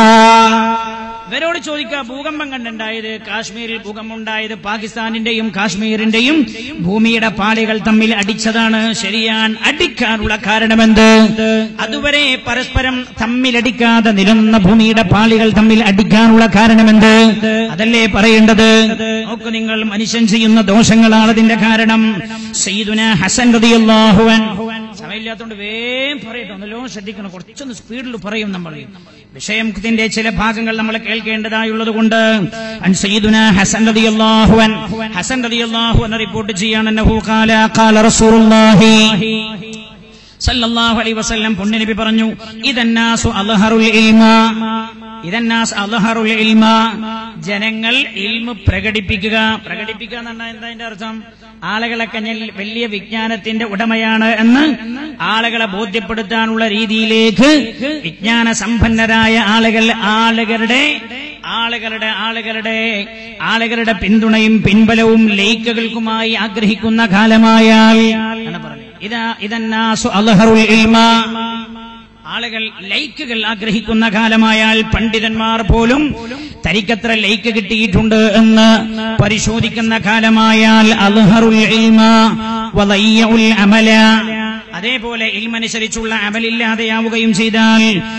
ഇവരോട് ചോദിക്കുക ഭൂകമ്പം കണ്ടുണ്ടായത് കാശ്മീരിൽ ഭൂകമ്പം ഉണ്ടായത് പാകിസ്ഥാനിന്റെയും കാശ്മീരിന്റെയും ഭൂമിയുടെ പാളികൾ തമ്മിൽ അടിച്ചതാണ് ശരിയാൻ അടിക്കാനുള്ള കാരണമെന്ത് അതുവരെ പരസ്പരം തമ്മിലടിക്കാതെ നിലനിന്ന ഭൂമിയുടെ പാളികൾ തമ്മിൽ അടിക്കാനുള്ള കാരണമെന്ത് അതല്ലേ പറയേണ്ടത് നോക്ക് നിങ്ങൾ മനുഷ്യൻ ചെയ്യുന്ന ദോഷങ്ങളാണ് അതിന്റെ കാരണം സയ്യിദുന ഹസൻ റളിയല്ലാഹു അൻഹു സമയമില്ലാത്തതുകൊണ്ട് വേഗം പറയട്ടോ നല്ലോണം ശ്രദ്ധിക്കണം കുറച്ചൊന്ന് സ്പീഡിൽ പറയും നമ്മൾ വിഷയത്തിന്റെ ചില ഭാഗങ്ങൾ നമ്മൾ കേൾക്കേണ്ടതായുള്ളത് കൊണ്ട് സയ്യിദുന ഹസൻ റളിയല്ലാഹു അൻ ഹസൻ റളിയല്ലാഹു അൻ റിപ്പോർട്ട് ചെയ്യാണ് അന്നഹു ഖാല ഖാല റസൂലുള്ളാഹി സല്ലല്ലാഹു അലൈഹി വസല്ലം പുണ്യനബി പറഞ്ഞു ഇദന്നാസു അൽഹറുൽ ഇൽമ ഇദന്നാസ് അൽഹറുൽ ഇൽമ ജനങ്ങൾ ഇൽമ പ്രകടിപ്പിക്കുക പ്രകടിപ്പിക്കുക എന്ന് പറഞ്ഞാൽ എന്താ അതിന്റെ അർത്ഥം ആളുകളൊക്കെ ഞാൻ വലിയ വിജ്ഞാനത്തിന്റെ ഉടമയാണ് എന്ന് ആളുകളെ ബോധ്യപ്പെടുത്താനുള്ള രീതിയിലേക്ക് വിജ്ഞാന സമ്പന്നരായ ആളുകൾ ആളുകളുടെ ആളുകളുടെ ആളുകളുടെ ആളുകളുടെ പിന്തുണയും പിൻബലവും ലൈക്കുകൾക്കുമായി ആഗ്രഹിക്കുന്ന കാലമായാൽ എന്ന് പറഞ്ഞു ഇതാ ഇതന്നാസു അൽഹറുൽ ഇൽമ ആളുകൾ ലൈക്കുകൾ ആഗ്രഹിക്കുന്ന കാലമായാൽ പണ്ഡിതന്മാർ പോലും തനിക്കത്ര ലൈക്ക് കിട്ടിയിട്ടുണ്ട് എന്ന് പരിശോധിക്കുന്ന കാലമായാൽ അൽഹറുൽ ഇൽമ വലയ്യഉൽ അമല അതേപോലെ ഇൽമനുസരിച്ചുള്ള അമലില്ലാതെയാവുകയും ചെയ്താൽ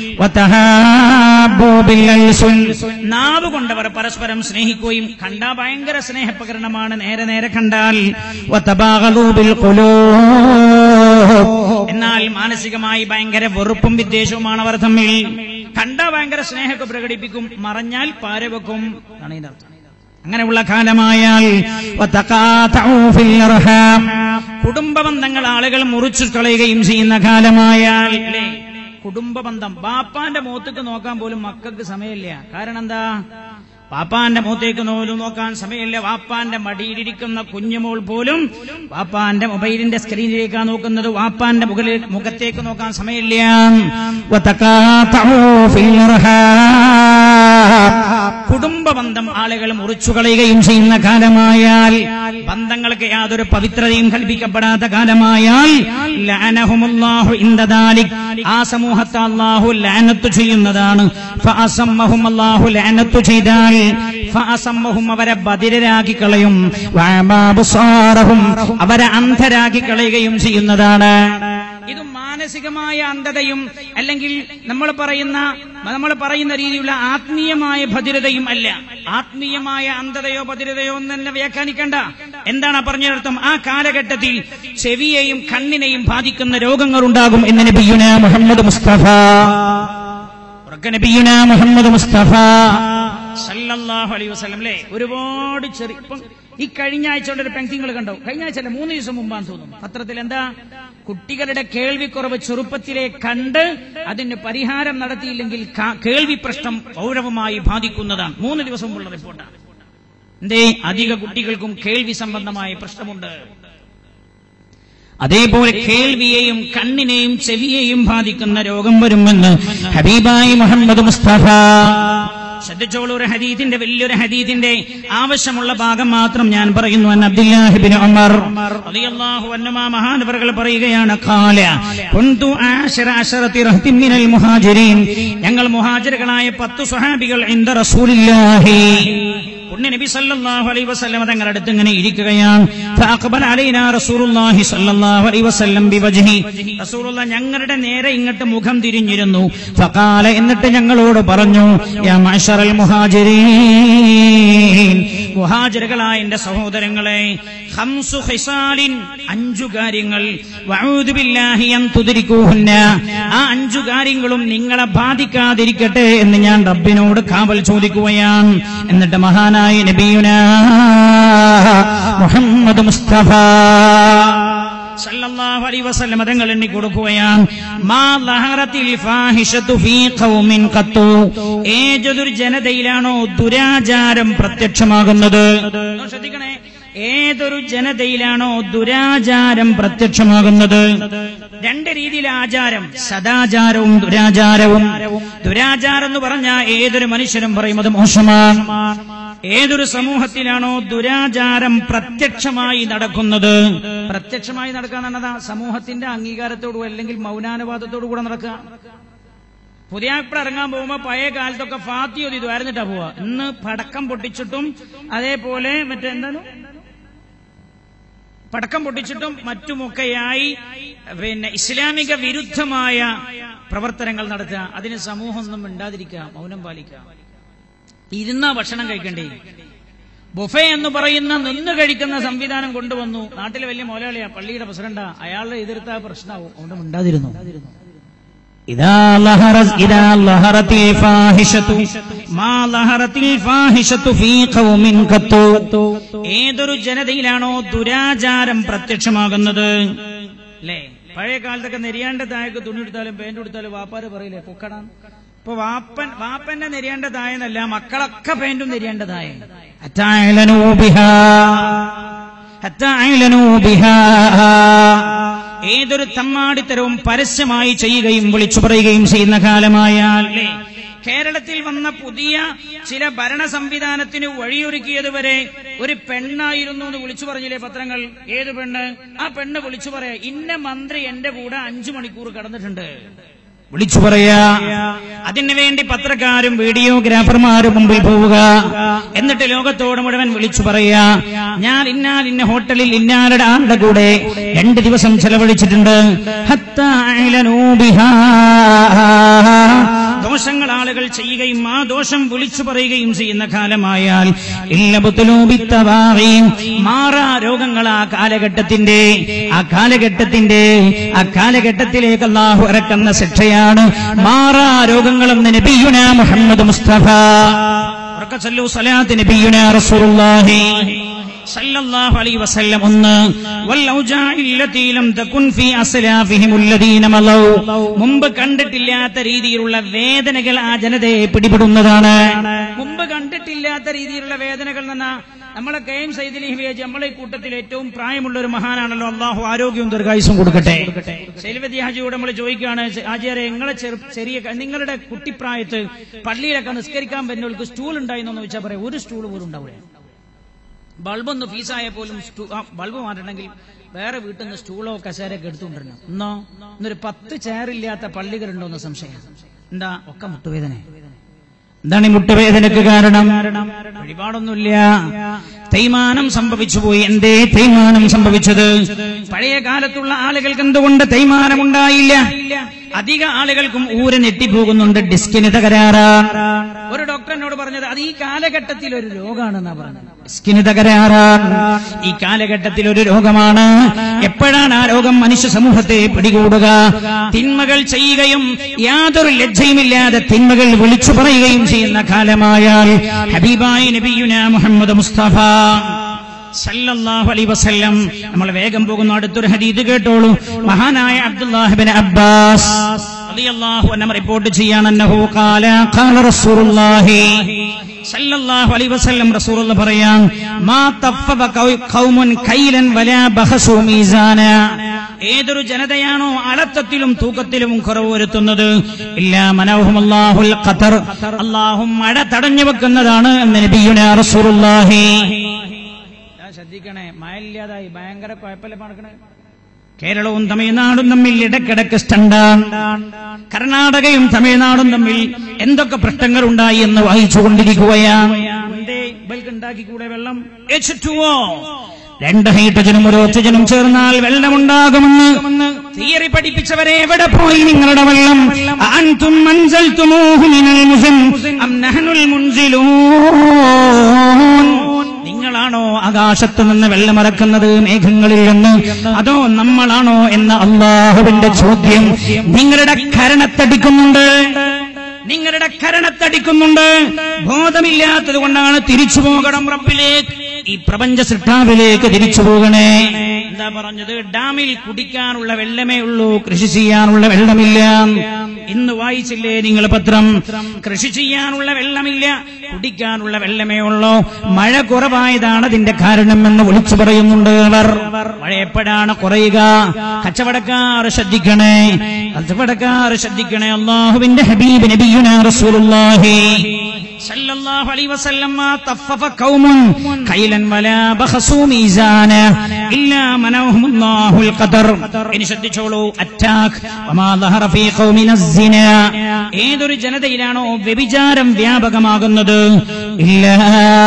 വതഹാബു ബിൽ അൽസുൻ. നാവ് കൊണ്ടവർ പരസ്പരം സ്നേഹിക്കുകയും കണ്ടാ ഭയങ്കര സ്നേഹപ്രകരണമാണ് നേരെ നേരെ കണ്ടാൽ വതബാഗലു ബിൽ ഖുലൂബ്. എന്നാൽ മാനസികമായി ഭയങ്കര വെറുപ്പും വിദ്വേഷവുമാണ് അവർ തമ്മിൽ കണ്ടാ ഭയങ്കര സ്നേഹമൊക്കെ പ്രകടിപ്പിക്കും മറഞ്ഞാൽ പാരവെക്കും അതാണ് ഇതിന്റെ അർത്ഥം അങ്ങനെയുള്ള കാലമായാൽ വതഖാതഉ ഫിൽ അർഹാം. കുടുംബബന്ധങ്ങൾ ആളുകൾ മുറിച്ചു കളയുകയും ചെയ്യുന്ന കാലമായാൽ അല്ലേ കുടുംബബന്ധം ബാപ്പാന്റെ മുഖത്തേക്ക് നോക്കാൻ പോലും മക്കൾക്ക് സമയമില്ല കാരണം എന്താ വാപ്പാന്റെ മുഖത്തേക്ക് പോലും നോക്കാൻ സമയമില്ല വാപ്പാന്റെ മടിയിലിരിക്കുന്ന കുഞ്ഞുമോൾ പോലും വാപ്പാന്റെ മൊബൈലിന്റെ സ്ക്രീനിലേക്കാണ് നോക്കുന്നത് വാപ്പാന്റെ മുകളിൽ മുഖത്തേക്ക് നോക്കാൻ സമയമില്ല വതഖാതഉ ഫിൽ അർഹാം. കുടുംബബന്ധം ആളുകൾ മുറിച്ചു കളയുകയും ചെയ്യുന്ന കാലമായാൽ ബന്ധങ്ങൾക്ക് യാതൊരു പവിത്രതയും കൽപ്പിക്കപ്പെടാത്ത കാലമായാൽ ലഅനഹുമുല്ലാഹു ഇൻദ ദാലിക്. ആ സമൂഹത്തെ അള്ളാഹു ലാനത്ത് ചെയ്യുന്നതാണ് ഫഅസമ്മഹും അല്ലാഹു ലാനത്ത് ചെയ്താൽ ഫഅസമ്മഹും അവരെ ബദിരരാക്കി കളയും വഅമാബുസാറഹും അവരെ അന്ധരാക്കി കളയുകയും ചെയ്യുന്നതാണ് ഇത് മാനസികമായ അന്ധതയും അല്ലെങ്കിൽ നമ്മൾ പറയുന്ന നമ്മൾ പറയുന്ന രീതിയിലുള്ള ആത്മീയമായ ഭദ്രതയും അല്ല ആത്മീയമായ അന്ധതയോ ഭദ്രതയോ ഒന്നും തന്നെ വ്യാഖ്യാനിക്കണ്ട എന്താണ് ആ പറഞ്ഞതിനർത്ഥം ആ കാലഘട്ടത്തിൽ ചെവിയെയും കണ്ണിനെയും ബാധിക്കുന്ന രോഗങ്ങൾ ഉണ്ടാകും എന്ന് നബിയുന മുഹമ്മദ് മുസ്തഫ ഉറക്കെ നബിയുന മുഹമ്മദ് മുസ്തഫ സല്ലല്ലാഹു അലൈഹി വസല്ലം അല്ലേ ഒരുപാട് ചെറിയ ഇപ്പം ഈ കഴിഞ്ഞ ആഴ്ചയുടെ ഒരു പെൻസിങ്ങൾ കണ്ടോ കഴിഞ്ഞ ആഴ്ച അല്ല മൂന്ന് ദിവസം മുമ്പാന്ന് തോന്നുന്നു പത്രത്തിൽ എന്താ കുട്ടികളുടെ കേൾവിക്കുറവ് ചെറുപ്പത്തിലെ കണ്ട് അതിന് പരിഹാരം നടത്തിയില്ലെങ്കിൽ ക- കേൾവി പ്രശ്നം ഗൗരവമായി ബാധിക്കുന്നതാണ് മൂന്ന് ദിവസം മുമ്പുള്ള റിപ്പോർട്ടാണ് എന്തേ അധിക കുട്ടികൾക്കും കേൾവി സംബന്ധമായ പ്രശ്നമുണ്ട് അതേപോലെ കേൾവിയെയും കണ്ണിനെയും ചെവിയെയും ബാധിക്കുന്ന രോഗം വരുമെന്ന് ഹബീബായി മുഹമ്മദ് മുസ്തഫ ശ്രദ്ധിച്ചോളൂ ഒരു ഹദീദിന്റെ വലിയൊരു ഹദീദിന്റെ ആവശ്യമുള്ള ഭാഗം മാത്രം ഞാൻ പറയുന്നു എന്ന് അബ്ദുല്ലാഹിബിൻ ഉമർ റളിയല്ലാഹു അൻഹുമാ മഹാനവറുകൾ പറയുകയാണ് ഖാല കുന്തു ആശറ അശറതി റഹ്തിൻ മിനൽ മുഹാജിരീൻ ഞങ്ങൾ മുഹാജിറുകളായ പത്ത് സ്വഹാബികൾ ഇന്ദ റസൂലില്ലാഹി പുണ്യ നബി സല്ലല്ലാഹു അലൈഹി വസല്ലം തങ്ങളുടെ അടുത്ത് ഇങ്ങനെ ഇരിക്കുകയാണ് ഫഅഖബല അലൈനാ റസൂലുള്ളാഹി സല്ലല്ലാഹു അലൈഹി വസല്ലം ബിവജ്ഹി റസൂലുള്ള ഞങ്ങളുടെ നേരെ ഇങ്ങോട്ട് മുഖം തിരിഞ്ഞിരുന്നു ഫഖാല എന്നിട്ട് ഞങ്ങളോട് പറഞ്ഞു യാ മഅശറൽ മുഹാജിരീൻ മുഹാജിറുകളായ എന്റെ സഹോദരങ്ങളെ ഖംസു ഖിസാലിൻ അഞ്ചു കാര്യങ്ങൾ വഅൂദു ബില്ലാഹി അൻ തുദ്രികൂഹുന്ന ആ അഞ്ചു കാര്യങ്ങളും നിങ്ങളെ ബാധിക്കാതിരിക്കട്ടെ എന്ന് ഞാൻ റബ്ബിനോട് കാവൽ ചോദിക്കുകയാണ് എന്നിട്ട് മഹാനായ നബിയുന മുഹമ്മദ് മുസ്തഫ സല്ലല്ലാഹു അലൈഹി വസല്ലം തങ്ങൾ എണ്ണി കൊടുക്കുകയാണ് മാ ലഹറത്തിൽ ഫാഹിഷത്തു ഫീ ഖൗമിൻ ഖത്തു ഏതൊരു ജനതയിലാണോ ദുരാചാരം പ്രത്യക്ഷമാകുന്നത് ശ്രദ്ധിക്കണേ ഏതൊരു ജനതയിലാണോ ദുരാചാരം പ്രത്യക്ഷമാകുന്നത് രണ്ട് രീതിയിൽ ആചാരം സദാചാരവും ദുരാചാരവും ദുരാചാരം എന്ന് പറഞ്ഞാൽ ഏതൊരു മനുഷ്യനും പറയും അത് മോശമാണ് ഏതൊരു സമൂഹത്തിലാണോ ദുരാചാരം പ്രത്യക്ഷമായി നടക്കുന്നത് പ്രത്യക്ഷമായി നടക്കുക എന്നതാ സമൂഹത്തിന്റെ അംഗീകാരത്തോടു അല്ലെങ്കിൽ മൗനാനുവാദത്തോടു കൂടെ നടക്കുക പുതിയാപ്പിള ഇറങ്ങാൻ പോകുമ്പോ പഴയ കാലത്തൊക്കെ ഫാത്തിയോ ഇത് ആയിരുന്നിട്ടാ പോവാ ഇന്ന് പടക്കം പൊട്ടിച്ചിട്ടും അതേപോലെ മറ്റെന്താണ് പടക്കം പൊട്ടിച്ചിട്ടും മറ്റുമൊക്കെയായി പിന്നെ ഇസ്ലാമിക വിരുദ്ധമായ പ്രവർത്തനങ്ങൾ നടത്തുക അതിന് സമൂഹം ഒന്നും മിണ്ടാതിരിക്കുക മൗനം പാലിക്കുക ഇരുന്നാ ഭക്ഷണം കഴിക്കണ്ടേ ബുഫെ എന്ന് പറയുന്ന നിന്ന് കഴിക്കുന്ന സംവിധാനം കൊണ്ടുവന്നു നാട്ടിലെ വലിയ മോലാളിയാ പള്ളിയുടെ പ്രസിഡന്റാ അയാളുടെ എതിർത്ത പ്രശ്നമാവും അതുകൊണ്ട് മിണ്ടാതിരുന്നു إذا ظهرت إذا ظهرت الفاحشة ما ظهرت الفاحشة في قوم قط ഏതൊരു ജനതയിലാണോ ദുരാചാരം പ്രത്യക്ഷമാകുന്നത് അല്ലേ പഴയ കാലത്തൊക്കെ നെരിയാണ്ട താഴേക്ക് തുണി എടുത്താലും പേന്റ് എടുത്താലും വാപ്പാര് പറയില്ലേ പൊക്കടാൻ ഇപ്പൊ വാപ്പൻ വാപ്പന്റെ നെരിയാണ്ട തായെന്നല്ല മക്കളൊക്കെ പേന്റും നെരിയാണ്ട തായ ഏതൊരു തമ്മാടിത്തരവും പരസ്യമായി ചെയ്യുകയും വിളിച്ചു പറയുകയും ചെയ്യുന്ന കാലമായാൽ ല്ലേ? കേരളത്തിൽ വന്ന പുതിയ ചില ഭരണ സംവിധാനത്തിന് വഴിയൊരുക്കിയതുവരെ ഒരു പെണ്ണായിരുന്നു എന്ന് വിളിച്ചു പറഞ്ഞില്ലേ പത്രങ്ങൾ ഏത് പെണ്ണ് ആ പെണ്ണ് വിളിച്ചു പറയാ ഇന്ന മന്ത്രി എന്റെ കൂടെ അഞ്ചു മണിക്കൂർ കടന്നിട്ടുണ്ട് വിളിച്ചു പറയാ അതിനു വേണ്ടി പത്രക്കാരും വീഡിയോഗ്രാഫർമാരും മുമ്പിൽ പോവുക എന്നിട്ട് ലോകത്തോട് മുഴുവൻ വിളിച്ചു പറയാ ഞാൻ ഇന്നാൽ ഇന്ന ഹോട്ടലിൽ ഇന്നാരുടെ ആളുടെ കൂടെ രണ്ട് ദിവസം ചെലവഴിച്ചിട്ടുണ്ട് ഹത്താ അഅ്ലനൂ ബിഹാ. ദോഷങ്ങൾ ആളുകൾ ചെയ്യുകയും ആ ദോഷം വിളിച്ചു പറയുകയും ചെയ്യുന്ന കാലമായാൽ ഇല്ലബുത്തലൂബിത്തവാറിയും മാറാ രോഗങ്ങൾ ആ കാലഘട്ടത്തിന്റെ ആ കാലഘട്ടത്തിന്റെ ആ കാലഘട്ടത്തിലേക്ക് അള്ളാഹു ഇറക്കുന്ന ശിക്ഷയാണ് മാറാ രോഗങ്ങളെന്ന് നബിയുന മുഹമ്മദ് മുസ്തഫ ഉറക്കെ ചൊല്ലൂ സലാത്ത് നബിയുന റസൂലുള്ളാഹി സല്ലല്ലാഹു അലൈഹി വസല്ലം ഒന്ന് വല്ലൗജാഇല്ലതീ ലം തകുൻ ഫീ അസ്ലാഫിഹിം അല്ലദീന മലൗ മുമ്പ് കണ്ടിട്ടില്ലാത്ത രീതിയിലുള്ള വേദനകൾ ആ ജനതയെ പിടിപെടുന്നതാണ് മുമ്പ് കണ്ടിട്ടില്ലാത്ത രീതിയിലുള്ള വേദനകൾ എന്ന നമ്മളെ കെയും സൈദിലി ഹിവേജ് നമ്മളെ ഈ കൂട്ടത്തിൽ ഏറ്റവും പ്രായമുള്ള ഒരു മഹാനാണല്ലോ അള്ളാഹു ആരോഗ്യവും ദീർഘായുസും കൊടുക്കട്ടെ ശൈലവതി ഹാജിയോട് നമ്മൾ ചോദിക്കുകയാണ് ഹാജിയാരെ നിങ്ങളെ ചെറു ചെറിയ ക- നിങ്ങളുടെ കുട്ടിപ്രായത്ത് പള്ളിയിലൊക്കെ നിസ്കരിക്കാൻ വരുന്നവർക്ക് സ്റ്റൂൾ ഉണ്ടായിരുന്നോ ചോദിച്ചാൽ പറയാം ഒരു സ്റ്റൂൾ പോലും ഉണ്ടാവില്ല ബൾബൊന്ന് ഫീസായ പോലും സ്റ്റൂ- ആ, ബൾബ് മാറ്റണമെങ്കിൽ വേറെ വീട്ടിൽ നിന്ന് സ്റ്റൂളോ കസേരയൊക്കെ എടുത്തുകൊണ്ടിരുന്നു ഇന്നോ ഇന്നൊരു പത്ത് ചെയറില്ലാത്ത പള്ളികളുണ്ടോ എന്ന് സംശയം എന്താ ഒക്കെ മുട്ടുവേദന എന്താണ് ഈ മുട്ടുവേദനക്ക് കാരണം വഴിപാടൊന്നുമില്ല തേയ്മാനം സംഭവിച്ചു പോയി എന്തേ തേയ്മാനം സംഭവിച്ചത് പഴയ കാലത്തുള്ള ആളുകൾക്ക് എന്തുകൊണ്ട് തേയ്മാനം ഉണ്ടായില്ല അധിക ആളുകൾക്കും ഊര് നെട്ടിപ്പോകുന്നുണ്ട് ഡിസ്കിന് തകരാറ് ഒരു ഡോക്ടറിനോട് പറഞ്ഞത് അത് ഈ കാലഘട്ടത്തിൽ ഒരു രോഗമാണെന്നാ പറഞ്ഞത് ഡിസ്കിന് തകരാറ് ഈ കാലഘട്ടത്തിൽ ഒരു രോഗമാണ് എപ്പോഴാണ് ആ രോഗം മനുഷ്യ സമൂഹത്തെ പിടികൂടുക തിന്മകൾ ചെയ്യുകയും യാതൊരു ലജ്ജയുമില്ലാതെ തിന്മകൾ വിളിച്ചു പറയുകയും ചെയ്യുന്ന കാലമായാൽ ഹബീബായി നബിയുന മുഹമ്മദ് മുസ്തഫ സല്ലല്ലാഹു അലൈഹി വസല്ലം നമ്മൾ വേഗം പോകുന്ന അടുത്തൊരു ഹദീദ് കേട്ടോളൂ മഹാനായ അബ്ദുല്ലാഹിബ്ൻ അബ്ബാസ് റളിയല്ലാഹു അൻഹു റിപ്പോർട്ട് ചെയ്യാണ് അന്നഹു ഖാല ഖാല റസൂലുള്ളാഹി സല്ലല്ലാഹു അലൈഹി വസല്ലം റസൂലുള്ള പറയാൻ മാ തഫഫ ഖൗ- ഖൗമുൻ കൈലൻ വലാ ബഹസു മീസാന ഏതൊരു ജനതയാണോ അളത്തത്തിലും തൂക്കത്തിലും കുറവ് വരുത്തുന്നത് ഇല്ലാ മനോഹമല്ലാഹുൽ ഖത്തർ അല്ലാഹു മഴ തടഞ്ഞു വെക്കുന്നതാണ് എന്ന് നബിയുനാ റസൂലുള്ളാഹി ഞാൻ ശ്രദ്ധിക്കണേ മഴയില്ലാതായി ഭയങ്കര കുഴപ്പമില്ല നടക്കണേ കേരളവും തമിഴ്നാടും തമ്മിൽ ഇടക്കിടക്ക് സ്റ്റണ്ടാണ് കർണാടകയും തമിഴ്നാടും തമ്മിൽ എന്തൊക്കെ പ്രശ്നങ്ങൾ ഉണ്ടായി എന്ന് വായിച്ചുകൊണ്ടിരിക്കുകയാണ് എന്തേ ഇവർക്ക് ഉണ്ടാക്കിക്കൂടെ വെള്ളം H2O. രണ്ട് ഹൈഡ്രജനും ഒരു ഓക്സിജനും ചേർന്നാൽ വെള്ളമുണ്ടാകുമെന്ന് തിയറി പഠിപ്പിച്ചവരെ എവിടെ പോയി നിങ്ങളുടെ വെള്ളം അൻതും അൻസൽതുമൂഹു മിനൽ മുസിൻ അം നഹ്നുൽ മുൻസിലൂൻ നിങ്ങളാണോ ആകാശത്ത് നിന്ന് വെള്ളമിറക്കുന്നത് മേഘങ്ങളിൽ നിന്ന് അതോ നമ്മളാണോ എന്ന അള്ളാഹുവിന്റെ ചോദ്യം നിങ്ങളുടെ കരണത്തടിക്കുന്നുണ്ട് നിങ്ങളുടെ കരണത്തടിക്കുന്നുണ്ട് ബോധമില്ലാത്തത് കൊണ്ടാണ് തിരിച്ചു പോകണം റബ്ബിലേക്ക് ഈ പ്രപഞ്ച സൃഷ്ടാവിലേക്ക് തിരിച്ചു പോകണേ എന്താ പറഞ്ഞത് ഡാമിൽ കുടിക്കാനുള്ള വെള്ളമേ ഉള്ളൂ കൃഷി ചെയ്യാനുള്ള വെള്ളമില്ല ഇന്ന് വായിച്ചില്ലേ നിങ്ങൾ പത്രം കൃഷി ചെയ്യാനുള്ള വെള്ളമില്ല കുടിക്കാനുള്ള വെള്ളമേ ഉള്ളൂ മഴ കുറവായതാണ് അതിന്റെ കാരണം എന്ന് വിളിച്ചു പറയുന്നുണ്ട് അവർ മഴ എപ്പോഴാണ് കുറയുക കച്ചവടക്കാർ ശ്രദ്ധിക്കണേ കച്ചവടക്കാർ ശ്രദ്ധിക്കണേ അള്ളാഹുവിന്റെ ഹബീബ് നബിയുന റസൂലുള്ളാഹി സല്ലല്ലാഹു അലൈഹി വസല്ലം മാ തഫഫ ഖൗമുൻ ഖൈലൻ വലാ ബഖസു മീസാന ഇല്ലാ മനഹുമുല്ലാഹുൽ ഖദർ ഇനി ശ്രദ്ധിച്ചോളൂ അറ്റാക്ക് വമാ ദഹറ ഫീ ഖൗമിന സിന ഏതൊരു ജനതയിലാണോ വ്യഭിചാരം വ്യാപകമാകുന്നത് ഇല്ലാ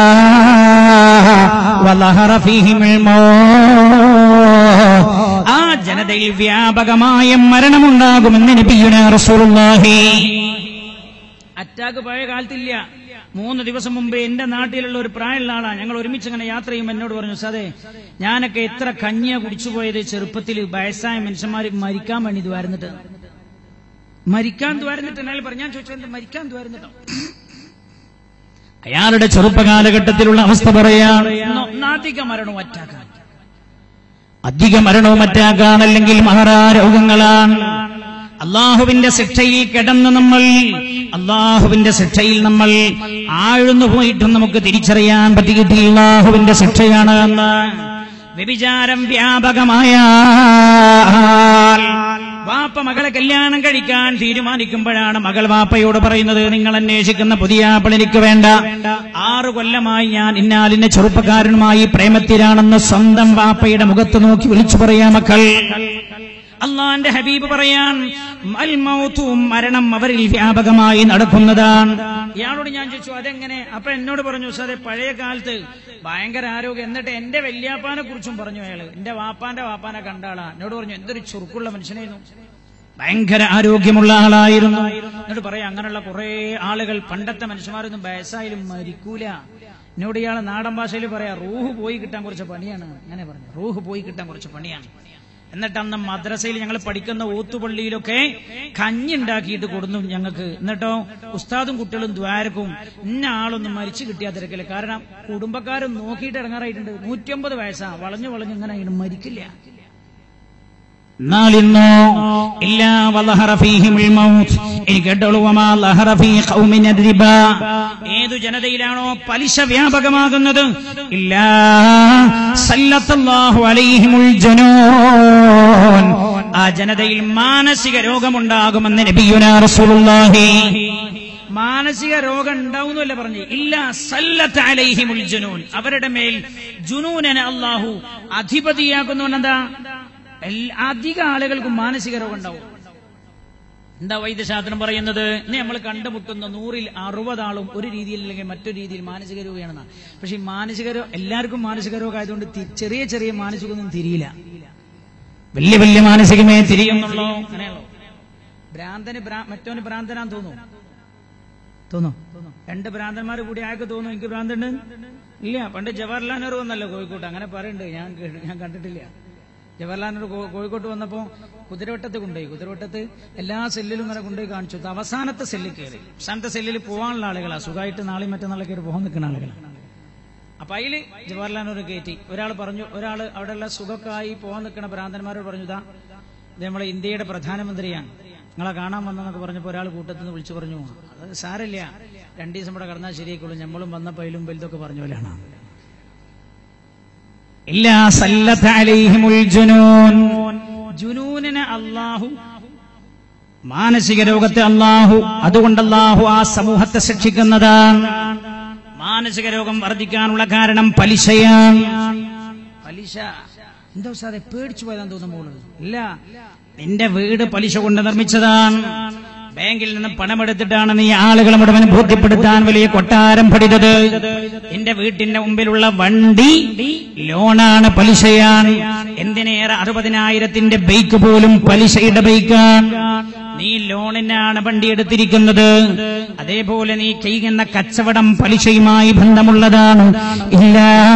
വലഹറ ഫീഹിമുൽ മൗത്ത് ആ ജനതയിൽ വ്യാപകമായ മരണമുണ്ടാകുമെന്ന് നബിയുന റസൂലുള്ളാഹി അറ്റാക്ക് പഴയ കാലത്തില്ല മൂന്ന് ദിവസം മുമ്പ് എന്റെ നാട്ടിലുള്ള ഒരു പ്രായമുള്ള ആളാണ് ഞങ്ങൾ ഒരുമിച്ച് ഇങ്ങനെ യാത്ര ചെയ്യുമ്പോൾ എന്നോട് പറഞ്ഞു സാറേ ഞാനൊക്കെ എത്ര കഞ്ഞിയ കുടിച്ചുപോയത് ചെറുപ്പത്തിൽ വയസ്സായ മനുഷ്യന്മാർ മരിക്കാൻ വേണ്ടി ദ്വാരുന്നിട്ട് മരിക്കാൻ ദ്വാരുന്നിട്ട് എന്നാൽ പറഞ്ഞു ഞാൻ ചോദിച്ചു എന്താ മരിക്കാൻ ദ്വാരുന്നിട്ടോ അയാളുടെ ചെറുപ്പകാലഘട്ടത്തിലുള്ള അവസ്ഥ പറയാണ് ഒന്നാധിക മരണവും അറ്റാക്കാണ് അധിക മരണവും അറ്റാക്കാണ് അല്ലെങ്കിൽ മഹാരോഗങ്ങളാണ് അള്ളാഹുവിന്റെ ശിക്ഷയിൽ കിടന്ന് നമ്മൾ അള്ളാഹുവിന്റെ ശിക്ഷയിൽ നമ്മൾ ആഴ്ന്നു പോയിട്ടും നമുക്ക് തിരിച്ചറിയാൻ പറ്റിയിട്ട് അള്ളാഹുവിന്റെ ശിക്ഷയാണ് എന്ന് വ്യഭിചാരം വ്യാപകമായ വാപ്പ മകളെ കല്യാണം കഴിക്കാൻ തീരുമാനിക്കുമ്പോഴാണ് മകൾ വാപ്പയോട് പറയുന്നത് നിങ്ങൾ അന്വേഷിക്കുന്ന പുതിയ ആപ്പിൾ എനിക്ക് വേണ്ട ആറു കൊല്ലമായി ഞാൻ ഇന്നാലിന്റെ ചെറുപ്പക്കാരനുമായി പ്രേമത്തിലാണെന്ന് സ്വന്തം വാപ്പയുടെ മുഖത്ത് നോക്കി വിളിച്ചു പറയാ മക്കൾ അള്ളാന്റെ ഹബീബ് പറയാൻ അൽ മൗത്തും മരണം അവരിൽ വ്യാപകമായി നടക്കുന്നതാണ് ഇയാളോട് ഞാൻ ചോദിച്ചു അതെങ്ങനെ അപ്പൊ എന്നോട് പറഞ്ഞു സാറേ പഴയ കാലത്ത് ഭയങ്കര ആരോഗ്യം എന്നിട്ട് എന്റെ വല്യാപ്പാനെ കുറിച്ചും പറഞ്ഞു അയാള് എന്റെ വാപ്പാന്റെ വാപ്പാനെ കണ്ട ആളാ എന്നോട് പറഞ്ഞു എന്തൊരു ചുറുക്കുള്ള മനുഷ്യനായിരുന്നു ഭയങ്കര ആരോഗ്യമുള്ള ആളായിരുന്നു എന്നിട്ട് പറയാം അങ്ങനെയുള്ള കുറെ ആളുകൾ പണ്ടത്തെ മനുഷ്യന്മാരൊന്നും വയസ്സായാലും മരിക്കൂല എന്നോട് ഇയാൾ നാടൻ ഭാഷയിൽ പറയാ റൂഹ് പോയി കിട്ടാൻ കുറച്ച് പണിയാണ് അങ്ങനെ പറഞ്ഞു റൂഹ് പോയി കിട്ടാൻ കുറച്ച് പണിയാണ് എന്നിട്ട് അന്ന് മദ്രസയിൽ ഞങ്ങൾ പഠിക്കുന്ന ഓത്തുപള്ളിയിലൊക്കെ കഞ്ഞി ഉണ്ടാക്കിയിട്ട് കൊടുന്നു ഞങ്ങൾക്ക് എന്നിട്ടോ ഉസ്താദും കുട്ടികളും ദ്വാരക്കും ഇന്ന ആളൊന്നും മരിച്ചു കിട്ടിയാ തിരക്കില്ല കാരണം കുടുംബക്കാരും നോക്കിയിട്ട് ഇറങ്ങാറായിട്ടുണ്ട് നൂറ്റമ്പത് വയസ്സാ വളഞ്ഞു വളഞ്ഞു ഇങ്ങനെ ആയിട്ട് മരിക്കില്ല എന്നാലിന്നോ ഇല്ലാ വലഹറ ഫീഹിമുൽ മൗത്ത് ഇനി കേട്ടോളൂ വമാ ലഹറ ഫീ ഖൗമിൻ അദ്രിബ ഏതു ജനതയിലാണോ പലിശ വ്യാപകമാകുന്നത് ഇല്ലാ സല്ലത്തല്ലാഹു അലൈഹിമുൽ ജുനൂൻ ആ ജനതയിൽ മാനസിക രോഗമുണ്ടാകുമെന്ന് നബിയുനാ റസൂലുള്ളാഹി മാനസിക രോഗം ഉണ്ടാവുന്നല്ല പറഞ്ഞു ഇല്ല സല്ലത്ത് അലൈഹിമുൽ ജുനൂൻ അവരുടെ മേൽ ജുനൂനനെ അള്ളാഹു അധിപതിയാക്കുന്നുവെന്നെന്താ എല്ലാ- അധിക ആളുകൾക്കും മാനസിക രോഗം ഉണ്ടാവും എന്താ വൈദ്യശാസ്ത്രം പറയുന്നത് ഇന്ന് നമ്മൾ കണ്ടുമുട്ടുന്ന നൂറിൽ അറുപത് ആളും ഒരു രീതിയിൽ അല്ലെങ്കിൽ മറ്റൊരു രീതിയിൽ മാനസിക രോഗിയാണെന്നാ പക്ഷെ ഈ മാനസിക രോഗം എല്ലാവർക്കും മാനസിക രോഗം ആയതുകൊണ്ട് തി- ചെറിയ ചെറിയ മാനസികമൊന്നും തിരിയില്ല വലിയ വലിയ മാനസികമേ തിരിയുന്നുള്ളൂ അങ്ങനെയുള്ളൂ ഭ്രാന്തന് ഭ്രാ- മറ്റവന് ഭ്രാന്തനാന്ന് തോന്നുന്നു തോന്നോ രണ്ട് ഭ്രാന്തന്മാർ കൂടി ആൾക്ക് തോന്നുന്നു എനിക്ക് ഭ്രാന്തുണ്ട് ഇല്ല പണ്ട് ജവഹർലാൽ നെഹ്റു വന്നല്ലോ കോഴിക്കോട്ട് അങ്ങനെ പറയുന്നുണ്ട് ഞാൻ കേട്ടു- ഞാൻ കണ്ടിട്ടില്ല ജവഹർലാൽ നെഹ്റു കോ- കോഴിക്കോട്ട് വന്നപ്പോ കുതിരവട്ടത്ത് കൊണ്ടുപോയി കുതിരവട്ടത്ത് എല്ലാ സെല്ലിലും ഇങ്ങനെ കൊണ്ടുപോയി കാണിച്ചു ഇത് അവസാനത്തെ സെല്ലിൽ കയറി അവസാനത്തെ സെല്ലിൽ പോകാനുള്ള ആളുകളാ സുഖമായിട്ട് നാളെയും മറ്റന്നാളെ കയറി പോകാൻ നിൽക്കുന്ന ആളുകളാണ് അപ്പൊ അതില് ജവഹർലാൽ നെഹ്റു കയറ്റി ഒരാൾ പറഞ്ഞു ഒരാൾ അവിടെയുള്ള സുഖക്കായി പോകാൻ നിൽക്കുന്ന ഭ്രാന്തന്മാരോട് പറഞ്ഞു ഇതാ ഇത് നമ്മളെ ഇന്ത്യയുടെ പ്രധാനമന്ത്രിയാണ് നിങ്ങളെ കാണാൻ വന്നെന്നൊക്കെ പറഞ്ഞപ്പോൾ ഒരാൾ കൂട്ടത്തിൽ നിന്ന് വിളിച്ചു പറഞ്ഞു അത് സാരമില്ല രണ്ടു ദിവസം ഇവിടെ കടന്നാൽ ശരിയായിക്കോളൂ നമ്മളും വന്നപ്പോൾ അതിലും വലുതൊക്കെ പറഞ്ഞ പോലെയാണ് ഇല്ലാ സല്ലത്ത് അലൈഹിമുൽ ജുനൂൻ ജുനൂനിനെ അള്ളാഹു മാനസിക രോഗത്തെ അള്ളാഹു അതുകൊണ്ട് അള്ളാഹു ആ സമൂഹത്തെ ശിക്ഷിക്കുന്നതാണ് മാനസിക രോഗം വർദ്ധിക്കാനുള്ള കാരണം പലിശയാണ് പലിശ എന്താ സാറേ പേടിച്ചു പോയതാന്ന് തോന്നുമ്പോൾ ഇല്ല നിന്റെ വീട് പലിശ കൊണ്ട് നിർമ്മിച്ചതാണ് ബാങ്കിൽ നിന്ന് പണമെടുത്തിട്ടാണ് നീ ആളുകളെ മുഴുവൻ ബോധ്യപ്പെടുത്താൻ വലിയ കൊട്ടാരം പടിതത് നിന്റെ വീട്ടിന്റെ മുമ്പിലുള്ള വണ്ടി ലോണാണ് പലിശയാണ് എന്തിനേറെ അറുപതിനായിരത്തിന്റെ ബൈക്ക് പോലും പലിശയുടെ ബൈക്കാണ് നീ ലോണിനാണ് വണ്ടി എടുത്തിരിക്കുന്നത് അതേപോലെ നീ ചെയ്യുന്ന കച്ചവടം പലിശയുമായി ബന്ധമുള്ളതാണ് ഇല്ല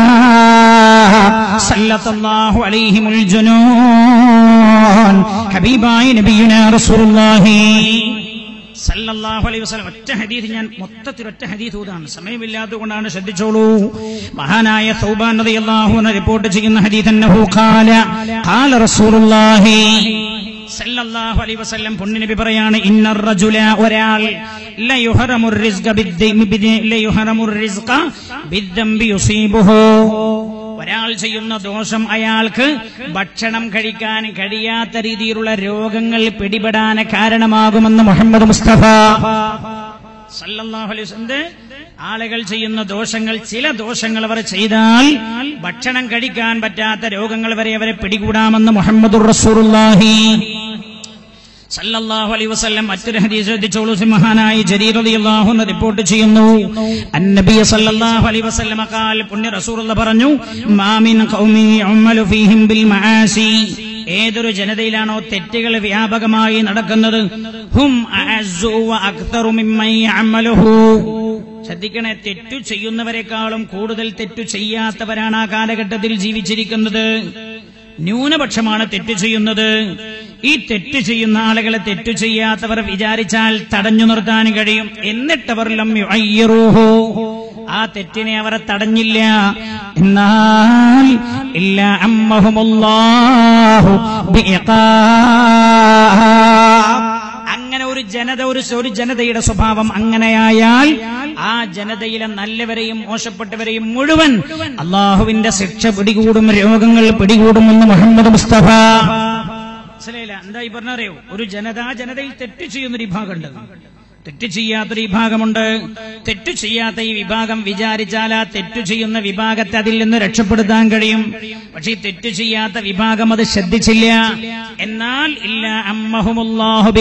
സല്ലല്ലാഹു അലൈഹിമുൽ ജുനൂൻ ഹബീബായ നബിയുനാ റസൂലുള്ളാഹി സല്ലല്ലാഹു അലൈഹി വസല്ലം ഒറ്റ ഹദീസ് ഞാൻ മൊത്തത്തിൽ ഒറ്റ ഹദീസ് ഊതാണ് സമയമില്ലാത്തത് കൊണ്ടാണ് ശ്രദ്ധിച്ചോളൂ മഹാനായ സൗബാൻ റളിയല്ലാഹു അൻഹു റിപ്പോർട്ട് ചെയ്യുന്ന ഹദീസ് അന്നഹു ഖാല ഖാല റസൂലുള്ളാഹി സല്ലല്ലാഹു അലൈഹി വസല്ലം പുണ്യനബി പറയാണ് ഇന്നർ റജുല ഒരാൾ ലയുഹറമുർ റിസ്ഖ ബിദ്ദി- ബിദി- ലയുഹറമുർ റിസ്ഖ ബിദ്ദംബി യുസീബുഹു ഒരാൾ ചെയ്യുന്ന ദോഷം അയാൾക്ക് ഭക്ഷണം കഴിക്കാൻ കഴിയാത്ത രീതിയിലുള്ള രോഗങ്ങൾ പിടിപെടാൻ കാരണമാകുമെന്ന് മുഹമ്മദ് മുസ്തഫ സല്ലല്ലാഹു അലൈഹി വസല്ലം എന്ത്? ആളുകൾ ചെയ്യുന്ന ദോഷങ്ങൾ ചില ദോഷങ്ങൾ അവർ ചെയ്താൽ ഭക്ഷണം കഴിക്കാൻ പറ്റാത്ത രോഗങ്ങൾ വരെ അവരെ പിടികൂടാമെന്ന് മുഹമ്മദ് റസൂറുല്ലാഹി സല്ലല്ലാഹു അലൈഹി വസല്ലം മറ്റൊരു ഹദീസ് ശ്രദ്ധിച്ചോളൂ മഹാനായി ജരീർ റളിയല്ലാഹു അൻഹു റിപ്പോർട്ട് ചെയ്യുന്നു അന്നബി സല്ലല്ലാഹു അലൈഹി വസല്ലം ഖാൽ പുണ്യ റസൂലുള്ള പറഞ്ഞു മാമിൻ ഖൗമി യുഅമലു ഫീഹിം ബിൽ മആസി ഏതൊരു ജനതയിലാണോ തെറ്റുകൾ വ്യാപകമായി നടക്കുന്നത് ഹും അഅസ്സു വ അക്തറു മിമ്മൻ യഅമലുഹു ശ്രദ്ധിക്കണേ തെറ്റു ചെയ്യുന്നവരെക്കാളും കൂടുതൽ തെറ്റു ചെയ്യാത്തവരാണ് ആ കാലഘട്ടത്തിൽ ജീവിച്ചിരിക്കുന്നത് ന്യൂനപക്ഷമാണ് തെറ്റ് ചെയ്യുന്നത് ഈ തെറ്റ് ചെയ്യുന്ന ആളുകളെ തെറ്റു ചെയ്യാത്തവർ വിചാരിച്ചാൽ തടഞ്ഞു നിർത്താൻ കഴിയും എന്നിട്ടവർ ലം യുഅയ്യിറൂഹു. ആ തെറ്റിനെ അവർ തടഞ്ഞില്ല എന്നാൽ ഇല്ല അമ്മഹുമുല്ലാഹു ബിഇഖാബ്. അങ്ങനെ ഒരു ജനത ഒരു ഒരു ജനതയുടെ സ്വഭാവം അങ്ങനെയായാൽ ആ ജനതയിലെ നല്ലവരെയും മോശപ്പെട്ടവരെയും മുഴുവൻ അള്ളാഹുവിന്റെ ശിക്ഷ പിടികൂടും രോഗങ്ങൾ പിടികൂടുമെന്ന് മുഹമ്മദ് മുസ്തഫ മനസ്സിലായില്ല എന്താ ഈ പറഞ്ഞറിയോ ഒരു ജനത ആ ജനതയിൽ തെറ്റ് ചെയ്യുന്നൊരു വിഭാഗമുണ്ട് തെറ്റ് ചെയ്യാത്തൊരു വിഭാഗമുണ്ട് തെറ്റ് ചെയ്യാത്ത ഈ വിഭാഗം വിചാരിച്ചാൽ ആ തെറ്റ് ചെയ്യുന്ന വിഭാഗത്തെ അതിൽ നിന്ന് രക്ഷപ്പെടുത്താൻ കഴിയും പക്ഷെ ഈ തെറ്റ് ചെയ്യാത്ത വിഭാഗം അത് ശ്രദ്ധിച്ചില്ല എന്നാൽ ഇല്ല അമ്മഹുമുല്ലാഹു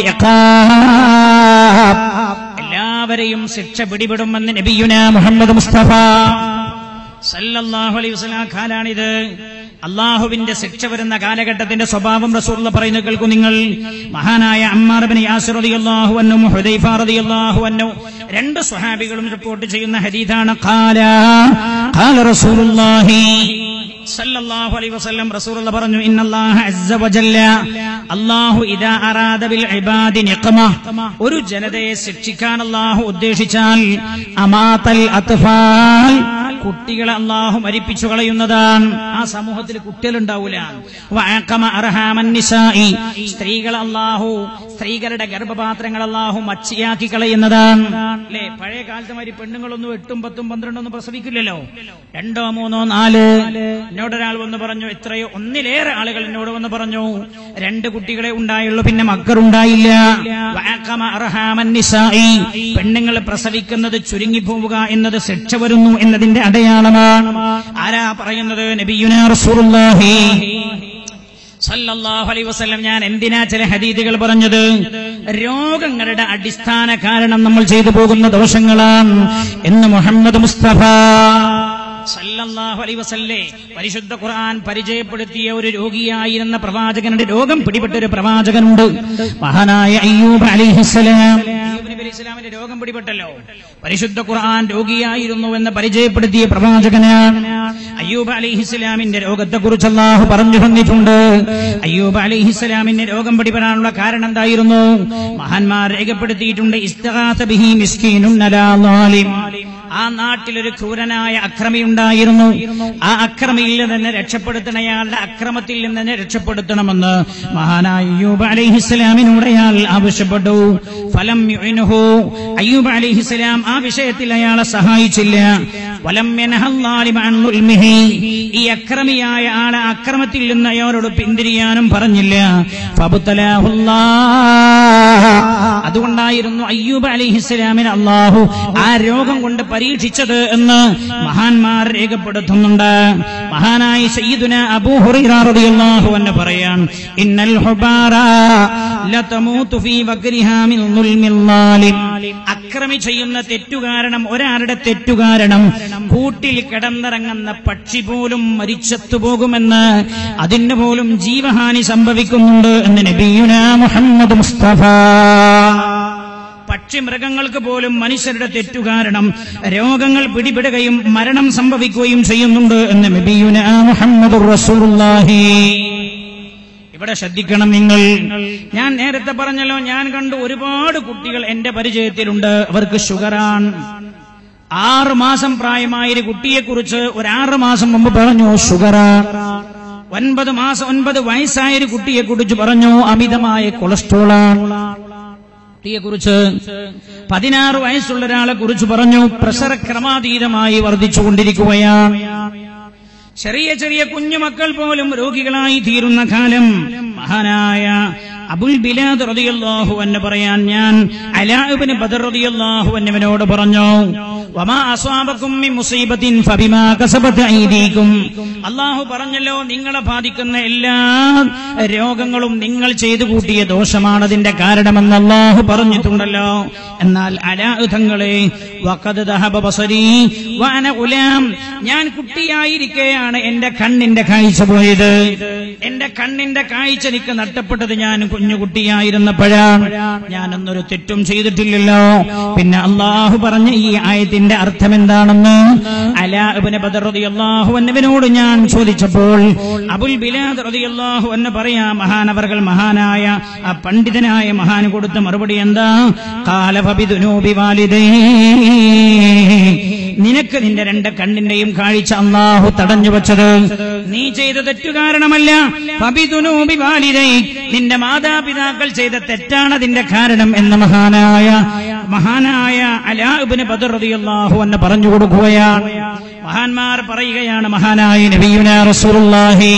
ബിഇഖാബ്. എല്ലാവരെയും ശിക്ഷ പിടിപെടുമെന്ന് നബിയുന മുഹമ്മദ് മുസ്തഫ സല്ലല്ലാഹു അലൈഹി വസല്ലം കാലാണിത് അള്ളാഹുവിന്റെ ശിക്ഷ വരുന്ന കാലഘട്ടത്തിന്റെ സ്വഭാവം റസൂലുള്ള പറയുന്നത് കേൾക്കൂ നിങ്ങൾ മഹാനായ അമ്മാർ ബിൻ യാസിർ റളിയല്ലാഹു അൻഹു ഹുദൈഫ റളിയല്ലാഹു അൻഹു രണ്ട് സ്വഹാബികളും റിപ്പോർട്ട് ചെയ്യുന്ന ഹദീസാണ് ഖാല ഖാല റസൂലുള്ളാഹി സല്ലല്ലാഹു അലൈഹി വസല്ലം റസൂലുള്ള പറഞ്ഞു ഇന്നല്ലാഹ അസ്സ വജല്ല അല്ലാഹു ഇദാ അറാദ ബിൽ ഇബാദി നിഖമ ഒരു ജനതയെ ശിക്ഷിക്കാൻ അല്ലാഹു ഉദ്ദേശിച്ചാൽ അമാതൽ അത്ഫാൽ കുട്ടികളെ അള്ളാഹു മരിപ്പിച്ചു കളയുന്നതാണ് ആ സമൂഹത്തിൽ കുട്ടികളുണ്ടാവൂല വഅഖമ അർഹാമൻ നിസാഇ സ്ത്രീകൾ അള്ളാഹു സ്ത്രീകളുടെ ഗർഭപാത്രങ്ങൾ അള്ളാഹു മച്ചിയാക്കി കളയുന്നതാണ് അല്ലേ പഴയ കാലത്ത് മാതിരി പെണ്ണുങ്ങളൊന്നും എട്ടും പത്തും പന്ത്രണ്ടൊന്നും പ്രസവിക്കില്ലല്ലോ രണ്ടോ മൂന്നോ നാല് എന്നോട് ഒരാൾ വന്ന് പറഞ്ഞു എത്രയോ ഒന്നിലേറെ ആളുകൾ എന്നോട് വന്ന് പറഞ്ഞു രണ്ട് കുട്ടികളെ ഉണ്ടായുള്ളൂ പിന്നെ മക്കളുണ്ടായില്ല വഅഖമ അർഹാമൻ നിസാഇ പെണ്ണുങ്ങൾ പ്രസവിക്കുന്നത് ചുരുങ്ങിപ്പോവുക എന്നത് ശിക്ഷ വരുന്നു എന്നതിന്റെ അടയാളമാണ് ആരാ പറയുന്നത് നബിയുന റസൂലുള്ളാഹി സല്ലല്ലാഹു അലൈഹി വസല്ലം ഞാൻ എന്തിനാ ചില ഹദീദുകൾ പറഞ്ഞത് രോഗങ്ങളുടെ അടിസ്ഥാന കാരണം നമ്മൾ ചെയ്തു പോകുന്ന ദോഷങ്ങളാണ് എന്ന് മുഹമ്മദ് മുസ്തഫ സല്ലല്ലാഹു അലൈഹി വസല്ലേ പരിശുദ്ധ ഖുർആൻ പരിചയപ്പെടുത്തിയ ഒരു രോഗിയായിരുന്ന പ്രവാചകനുടെ രോഗം പിടിപെട്ട ഒരു പ്രവാചകനുണ്ട് മഹാനായ അയ്യൂബ് അലൈഹിസ്സലാം അയ്യൂബ് നബി അലൈഹി സ്വലാമിന്റെ രോഗം പിടിപെട്ടല്ലോ പരിശുദ്ധ ഖുർആൻ രോഗിയായിരുന്നു എന്ന് പരിചയപ്പെടുത്തിയ പ്രവാചകനാണ് അയ്യൂബ് അലിഹിസ്ലാമിന്റെ രോഗത്തെ കുറിച്ച് അള്ളാഹു പറഞ്ഞു തന്നിട്ടുണ്ട് അയ്യൂബ് അലിഹിസ്ലാമിന്റെ രോഗം പിടിപെടാനുള്ള കാരണം എന്തായിരുന്നു മഹാന്മാർ രേഖപ്പെടുത്തിയിട്ടുണ്ട് ഇസ്തഗാസ ബിഹി മിസ്കീനുൻ അലാ ളാലിം. ആ നാട്ടിലൊരു ക്രൂരനായ അക്രമി ഉണ്ടായിരുന്നു ആ അക്രമിയിൽ നിന്ന് രക്ഷപ്പെടുത്തണയാളുടെ അക്രമത്തിൽ നിന്ന് രക്ഷപ്പെടുത്തണമെന്ന് മഹാനായ അയ്യൂബ് അലിഹിസ്ലാമിനോട് അയാൾ ആവശ്യപ്പെട്ടു ഫലം യുഇനുഹു. അയ്യൂബ് അലിഹിസ്ലാം ആ വിഷയത്തിൽ അയാളെ സഹായിച്ചില്ല വലം യനഹല്ലാലിമ അൻ ദുൽമിഹി. ഈ അക്രമിയായ ആളെ അക്രമത്തിൽ നിന്ന് അയാളോട് പിന്തിരിയാനും പറഞ്ഞില്ല ഫബുത്തലാഹുല്ലാഹ്. അതുകൊണ്ടായിരുന്നു അയ്യൂബ് അലിഹിസ്ലാമിന് അള്ളാഹു ആ രോഗം കൊണ്ട് പരീക്ഷിച്ചത് എന്ന് മഹാന്മാർ രേഖപ്പെടുത്തുന്നുണ്ട് മഹാനായ സയ്യിദുന അബൂ ഹുറൈറ റളിയല്ലാഹു അൻഹു പറയാൻ ഇന്നൽ ഹുബാറ ലതമൂതു ഫീ വക്രിഹാ മിൻ ദുൽമിൽ ളാലിം അക്രമി ചെയ്യുന്ന തെറ്റുകാരണം ഒരാളുടെ തെറ്റുകാരണം കൂട്ടിൽ കിടന്നിറങ്ങുന്ന പക്ഷി പോലും മരിച്ചത്തു പോകുമെന്ന് അതിന് പോലും ജീവഹാനി സംഭവിക്കുന്നുണ്ട് എന്ന് നബിയുന മുഹമ്മദ് മുസ്തഫ പക്ഷി മൃഗങ്ങൾക്ക് പോലും മനുഷ്യരുടെ തെറ്റുകാരണം രോഗങ്ങൾ പിടിപെടുകയും മരണം സംഭവിക്കുകയും ചെയ്യുന്നുണ്ട് എന്ന് നബിയുന മുഹമ്മദ് റസൂലുള്ളാഹി ഇവിടെ ശ്രദ്ധിക്കണം നിങ്ങൾ ഞാൻ നേരത്തെ പറഞ്ഞല്ലോ ഞാൻ കണ്ടു ഒരുപാട് കുട്ടികൾ എന്റെ പരിചയത്തിലുണ്ട് അവർക്ക് ഷുഗറാണ് ആറ് മാസം പ്രായമായ ഒരു കുട്ടിയെക്കുറിച്ച് ഒരു ആറ് മാസം മുമ്പ് പറഞ്ഞു ഷുഗറാണ് ഒൻപത് മാസം ഒൻപത് വയസ്സായ ഒരു കുട്ടിയെ കുറിച്ച് പറഞ്ഞു അമിതമായ കൊളസ്ട്രോളാണ് കുട്ടിയെക്കുറിച്ച് പതിനാറ് വയസ്സുള്ള ഒരാളെ കുറിച്ച് പറഞ്ഞു പ്രഷർ ക്രമാതീതമായി വർദ്ധിച്ചുകൊണ്ടിരിക്കുകയാണ് ചെറിയ ചെറിയ കുഞ്ഞുമക്കൾ പോലും രോഗികളായി തീരുന്ന കാലം മഹാനായ അബുൽ ബിലാദ് റളിയല്ലാഹു എന്ന് പറയാൻ ഞാൻ അലാഇബ്നു ബദർ റളിയല്ലാഹു അൻഹുവിനോട് പറഞ്ഞു വമാ അസ്വാബക്കും മിൻ മുസീബത്തിൻ ഫബിമാ കസബത് ഐദീകും അല്ലാഹു പറഞ്ഞല്ലോ നിങ്ങളെ ബാധിക്കുന്ന എല്ലാ രോഗങ്ങളും നിങ്ങൾ ചെയ്തു കൂട്ടിയ ദോഷമാണ് അതിന്റെ കാരണമെന്ന് അല്ലാഹു പറഞ്ഞിട്ടുണ്ടല്ലോ എന്നാൽ അലാഹുതങ്ങളെ വഖദ് ദഹബ ബസരി വഅന ഗുലാം ഞാൻ കുട്ടിയായിരിക്കെയാണ് എന്റെ കണ്ണിന്റെ കാഴ്ച പോയത് എന്റെ കണ്ണിന്റെ കാഴ്ച എനിക്ക് നഷ്ടപ്പെട്ടത് ഞാൻ കുഞ്ഞുകുട്ടിയായിരുന്നപ്പോഴാണ് ഞാനൊന്നൊരു തെറ്റും ചെയ്തിട്ടില്ലല്ലോ പിന്നെ അള്ളാഹു പറഞ്ഞ ഈ ആയത്തിന്റെ അർത്ഥം എന്താണെന്ന് അലാബിന് ബദർഹു എന്നവനോട് ഞാൻ ചോദിച്ചപ്പോൾ അബുൽ ബിലാദ് റളിയല്ലാഹു എന്ന് പറയാ മഹാനവർകൾ മഹാനായ ആ പണ്ഡിതനായ മഹാൻ കൊടുത്ത മറുപടി എന്താ കാലഭബിദുനൂബി വാലിദേ നിനക്ക് നിന്റെ രണ്ട് കണ്ണിന്റെയും കാഴ്ച അള്ളാഹു തടഞ്ഞു വച്ചത് നീ ചെയ്ത തെറ്റു കാരണമല്ല ഫബിദുനൂബി വാലിദൈ നിന്റെ മാതാപിതാക്കൾ ചെയ്ത തെറ്റാണ് അതിന്റെ കാരണം എന്ന് മഹാനായ മഹാനായ അലാബിന് ബദർഹു എന്ന് പറഞ്ഞു കൊടുക്കുകയാണ് മഹാന്മാർ പറയുകയാണ് മഹാനായ നബിയുന റസൂലുള്ളാഹി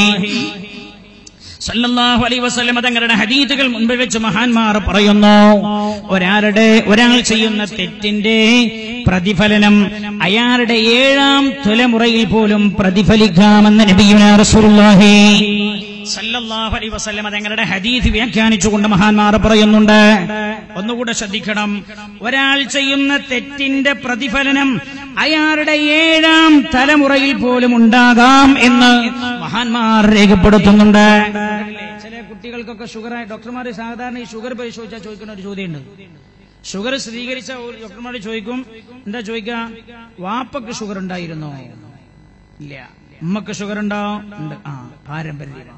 സല്ലല്ലാഹു അലൈഹി വസല്ലം തങ്ങളുടെ ഹദീസുകൾ മുൻപിൽ വെച്ച് മഹാന്മാർ പറയുന്നു ഒരാളുടെ ഒരാൾ ചെയ്യുന്ന തെറ്റിന്റെ പ്രതിഫലനം അയാളുടെ ഏഴാം തലമുറയിൽ പോലും പ്രതിഫലിക്കാമെന്ന് നബിയുന റസൂലുള്ളാഹി സല്ലല്ലാഹു അലൈഹി വസല്ലം തങ്ങളുടെ ഹദീസ് വ്യാഖ്യാനിച്ചുകൊണ്ട് മഹാന്മാർ പറയുന്നുണ്ട് ഒന്നുകൂടെ ശ്രദ്ധിക്കണം ഒരാൾ ചെയ്യുന്ന തെറ്റിന്റെ പ്രതിഫലനം അയാളുടെ ഏഴാം തലമുറയിൽ പോലും ഉണ്ടാകാം എന്ന് മഹാന്മാർ രേഖപ്പെടുത്തുന്നുണ്ട് ചില കുട്ടികൾക്കൊക്കെ ഷുഗറായി ഡോക്ടർമാർ സാധാരണ ഈ ഷുഗർ പരിശോധിച്ചാൽ ചോദിക്കുന്ന ഒരു ചോദ്യമുണ്ട് ഷുഗർ സ്ഥിരീകരിച്ച ഒരു ഡോക്ടർമാർ ചോദിക്കും എന്താ ചോദിക്കുക വാപ്പക്ക് ഷുഗർ ഉണ്ടായിരുന്നോ ഇല്ല ഉമ്മക്ക് ഷുഗർ ഉണ്ടോ ഉണ്ട് ആ പാരമ്പര്യമാണ്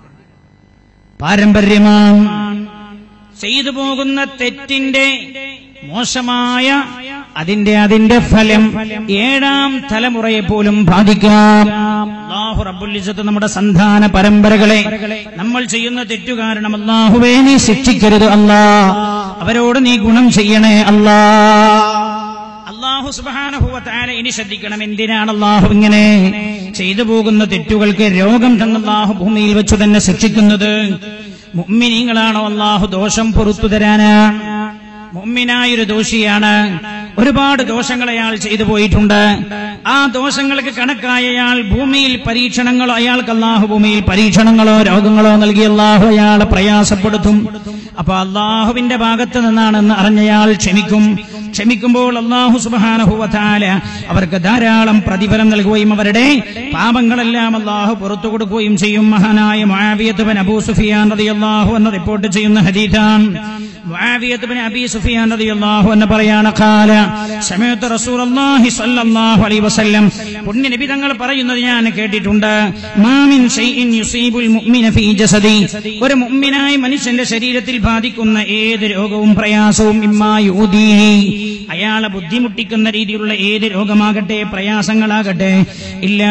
പാരമ്പര്യമാണ് ചെയ്തു പോകുന്ന തെറ്റിന്റെ മോശമായ അതിന്റെ അതിന്റെ ഫലം ഏഴാം തലമുറയെ പോലും ബാധിക്കാം അള്ളാഹു റബ്ബുല്ലിസത്ത് നമ്മുടെ സന്താന പരമ്പരകളെ നമ്മൾ ചെയ്യുന്ന തെറ്റു കാരണം അള്ളാഹുവേ നീ ശിക്ഷിക്കരുത് അല്ലാ അവരോട് നീ ഗുണം ചെയ്യണേ അല്ലാ അള്ളാഹു സുബാനഹുവത്താല ഇനി ശ്രദ്ധിക്കണം എന്തിനാണ് അള്ളാഹു ഇങ്ങനെ ചെയ്തു പോകുന്ന തെറ്റുകൾക്ക് രോഗം തന്ന അള്ളാഹു ഭൂമിയിൽ വെച്ച് തന്നെ ശിക്ഷിക്കുന്നത് മുമ്മിനീങ്ങളാണോ അള്ളാഹു ദോഷം പൊറത്തു തരാനാണ് മുമ്മിനായൊരു ദോഷിയാണ് ഒരുപാട് ദോഷങ്ങൾ അയാൾ ചെയ്തു പോയിട്ടുണ്ട് ആ ദോഷങ്ങൾക്ക് കണക്കായ അയാൾ ഭൂമിയിൽ പരീക്ഷണങ്ങളോ അയാൾക്ക് അള്ളാഹു ഭൂമിയിൽ പരീക്ഷണങ്ങളോ രോഗങ്ങളോ നൽകി അള്ളാഹു അയാളെ പ്രയാസപ്പെടുത്തും അപ്പൊ അള്ളാഹുവിന്റെ ഭാഗത്ത് നിന്നാണെന്ന് അറിഞ്ഞയാൾ ക്ഷമിക്കും ക്ഷമിക്കുമ്പോൾ അള്ളാഹു സുബാനഹുവതാല അവർക്ക് ധാരാളം പ്രതിഫലം നൽകുകയും അവരുടെ പാപങ്ങളെല്ലാം അള്ളാഹു പുറത്തു കൊടുക്കുകയും ചെയ്യും മഹാനായ മുആവിയത്ത് അബൂ സുഫിയാൻ റളിയല്ലാഹു എന്ന് റിപ്പോർട്ട് ചെയ്യുന്ന ഹദീഥാണ് മുആവിയത്ത് ബിൻ അബീ സുഫിയാൻ റളിയല്ലാഹു എന്ന് പറയാണ് ഖാല സമയത്ത് റസൂലുള്ളാഹി സ്വല്ലല്ലാഹു അലൈഹി വസല്ലം പുണ്യ നബി തങ്ങൾ പറയുന്നത് ഞാൻ കേട്ടിട്ടുണ്ട് മാമിൻ ഷൈഇൻ യുസീബുൽ മുഅ്മിന ഫീ ജസദി ഒരു മുഅ്മിനായ മനുഷ്യന്റെ ശരീരത്തിൽ ബാധിക്കുന്ന ഏത് രോഗവും പ്രയാസവും ഇമ്മാ യൂദീഹി അയാളെ ബുദ്ധിമുട്ടിക്കുന്ന രീതിയിലുള്ള ഏത് രോഗമാകട്ടെ പ്രയാസങ്ങളാകട്ടെ ഇല്ലാ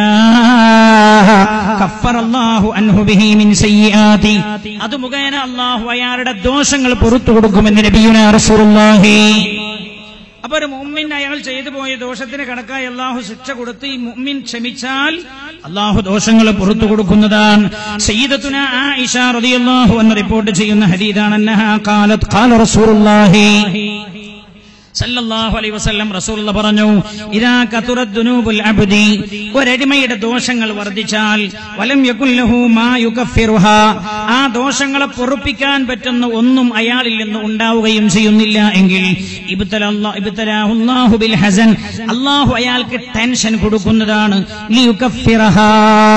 കഫറല്ലാഹു അൻഹു ബിഹി മിൻ സയ്യിആതി അത് മുഖേന അല്ലാഹു അയാളുടെ ദോഷങ്ങൾ പുറത്തു കൊടുക്കുമെന്ന് നബിയുന റസൂലുള്ളാഹി അപ്പൊ ഒരു മുമ്മിൻ അയാൾ ചെയ്തു പോയ ദോഷത്തിന് കണക്കായി അള്ളാഹു ശിക്ഷ കൊടുത്ത് ഈ മുമ്മിൻ ക്ഷമിച്ചാൽ അള്ളാഹു ദോഷങ്ങൾ പുറത്തു കൊടുക്കുന്നതാണ് സയ്യിദത്തുന ആയിഷ റളിയല്ലാഹു എന്ന് റിപ്പോർട്ട് ചെയ്യുന്ന ഹദീദാണ് അന്നഹാ ഖാലത് ഖാല റസൂലുള്ളാഹി സല്ലല്ലാഹു അലൈഹി വസല്ലം റസൂലുള്ള പറഞ്ഞു ഇദാ കതുറത് ദുനൂബുൽ അബ്ദി ഒരടിമയുടെ ദോഷങ്ങൾ വർദ്ധിച്ചാൽ വലം യകുല്ലഹു മാ യുകഫിറുഹാ ആ ദോഷങ്ങളെ പൊറുപ്പിക്കാൻ പറ്റുന്ന ഒന്നും അയാളിൽ നിന്ന് ഉണ്ടാവുകയും ചെയ്യുന്നില്ല എങ്കിൽ ഇബ്തലല്ലാഹു ഇബ്തലാഹുല്ലാഹു ബിൽ ഹസൻ അല്ലാഹു അയാൾക്ക് ടെൻഷൻ കൊടുക്കുന്നതാണ് ലിയുകഫിറഹാ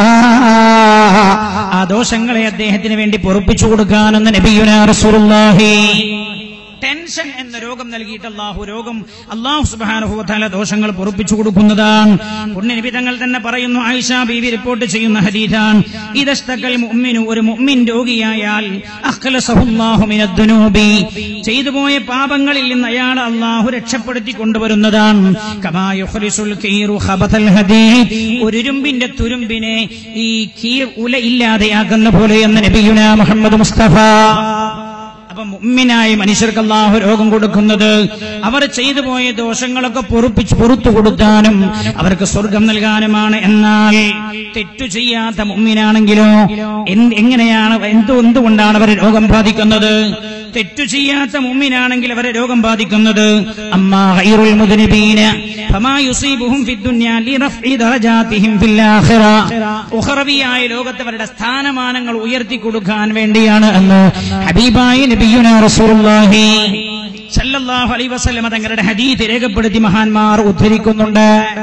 ആ ദോഷങ്ങളെ അദ്ദേഹത്തിന് വേണ്ടി പൊറുപ്പിച്ചു കൊടുക്കാനെന്ന് നബിയുനാ റസൂലുള്ളാഹി ടെൻഷൻ എന്ന രോഗം നൽകിയിട്ട് അള്ളാഹു രോഗം അള്ളാഹു സുബാനുഭവത്താല ദോഷങ്ങൾ പൊറപ്പിച്ചു കൊടുക്കുന്നതാണ് പുണ്യനിബിതങ്ങൾ തന്നെ പറയുന്നു ആയിഷ ബീവി റിപ്പോർട്ട് ചെയ്യുന്ന ഹദീദാൻ ഇതസ്തകൽ മുഅ്മിനു ഒരു മുഅ്മിൻ രോഗിയായാൽ അഖ്ലസഹുല്ലാഹു മിനദ്ദുനൂബി ചെയ്തു പോയ പാപങ്ങളിൽ നിന്ന് അയാൾ അള്ളാഹു രക്ഷപ്പെടുത്തി കൊണ്ടുവരുന്നതാണ് കമാ യുഖ്രിസുൽ കീറു ഖബതൽ ഹദീദ് ഒരു ഇരുമ്പിന്റെ തുരുമ്പിനെ ഈ കീർ ഉല ഇല്ലാതെയാക്കുന്ന പോലെ എന്ന് നബിയുന മുഹമ്മദ് മുസ്തഫ അപ്പൊ മുമ്മിനായി മനുഷ്യർക്ക് അള്ളാഹു രോഗം കൊടുക്കുന്നത് അവർ ചെയ്തു പോയ ദോഷങ്ങളൊക്കെ പൊറുപ്പിച്ച് പുറത്തു കൊടുക്കാനും അവർക്ക് സ്വർഗം നൽകാനുമാണ് എന്നാൽ തെറ്റു ചെയ്യാത്ത മുമ്മിനാണെങ്കിലോ എന്ത് എങ്ങനെയാണ് എന്ത് എന്തുകൊണ്ടാണ് അവരെ രോഗം ബാധിക്കുന്നത് തെറ്റു ചെയ്യാത്ത മുമ്മിനാണെങ്കിൽ അവരെ രോഗം ബാധിക്കുന്നത് അമ്മാ ഖൈറുൽ മുദ്നിബീന ഫമാ യുസീബുഹും ഫിദ്ദുനിയ ലിറഫ്ഇ ദറജാതിഹിം ഫിൽ ആഖിറ ഉഖറവിയായ ലോകത്ത് അവരുടെ സ്ഥാനമാനങ്ങൾ ഉയർത്തി കൊടുക്കാൻ വേണ്ടിയാണ് എന്ന് ഹബീബായ നബിയുന റസൂലുള്ളാഹി സല്ലല്ലാഹു അലൈഹി വസല്ലമ തങ്ങളുടെ ഹദീസ് രേഖപ്പെടുത്തി മഹാന്മാർ ഉദ്ധരിക്കുന്നുണ്ട്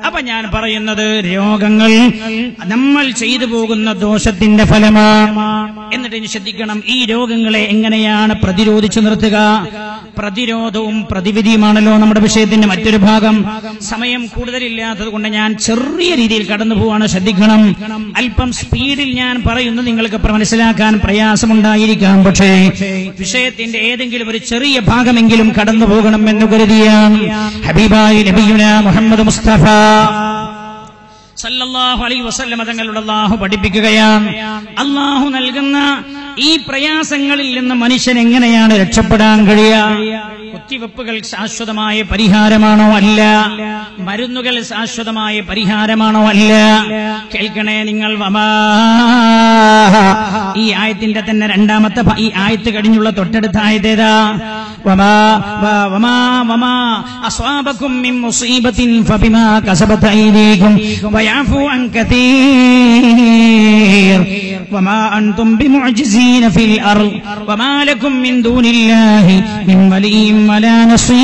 അപ്പൊ ഞാൻ പറയുന്നത് രോഗങ്ങൾ നമ്മൾ ചെയ്തു പോകുന്ന ദോഷത്തിന്റെ ഫലമാണ് എന്നിട്ട് ഇനി ശ്രദ്ധിക്കണം ഈ രോഗങ്ങളെ എങ്ങനെയാണ് പ്രതിരോധിച്ചു നിർത്തുക പ്രതിരോധവും പ്രതിവിധിയുമാണല്ലോ നമ്മുടെ വിഷയത്തിന്റെ മറ്റൊരു ഭാഗം സമയം കൂടുതലില്ലാത്തത് കൊണ്ട് ഞാൻ ചെറിയ രീതിയിൽ കടന്നു പോവാണ് ശ്രദ്ധിക്കണം അല്പം സ്പീഡിൽ ഞാൻ പറയുന്നത് നിങ്ങൾക്ക് മനസ്സിലാക്കാൻ പ്രയാസമുണ്ടായിരിക്കാം പക്ഷേ വിഷയത്തിന്റെ ഏതെങ്കിലും ഒരു ചെറിയ ഭാഗമെങ്കിലും കടന്നു പോകണം എന്ന് കരുതിയാണ് ഹബീബായി നബിയുന മുഹമ്മദ് മുസ്തഫ സല്ലല്ലാഹു അലൈഹി വസല്ലമ തങ്ങളുടെ അള്ളാഹു പഠിപ്പിക്കുകയാണ് അള്ളാഹു നൽകുന്ന ഈ പ്രയാസങ്ങളിൽ നിന്ന് മനുഷ്യൻ എങ്ങനെയാണ് രക്ഷപ്പെടാൻ കഴിയുക കുത്തിവെപ്പുകൾ ശാശ്വതമായ പരിഹാരമാണോ അല്ല മരുന്നുകൾ ശാശ്വതമായ പരിഹാരമാണോ അല്ല കേൾക്കണേ നിങ്ങൾ വമാ ഈ ആയത്തിന്റെ തന്നെ രണ്ടാമത്തെ ഭ- ഈ ആയത്ത് കഴിഞ്ഞുള്ള തൊട്ടടുത്ത ആയതേതാ വമാ വ- വമാ വമാ അസ്വാബക്കും മിൻ മുസീബത്തിൻ ഫബിമാ കസബത് ഐദീകും വയഅഫു അൻ കതീർ വമാ അൻതും ബിമുഅ്ജിസീന ഫിൽ അർള് വമാ ലക്കും മിൻ ദൂനില്ലാഹി മിൻ വലിയ്യിൻ വലാ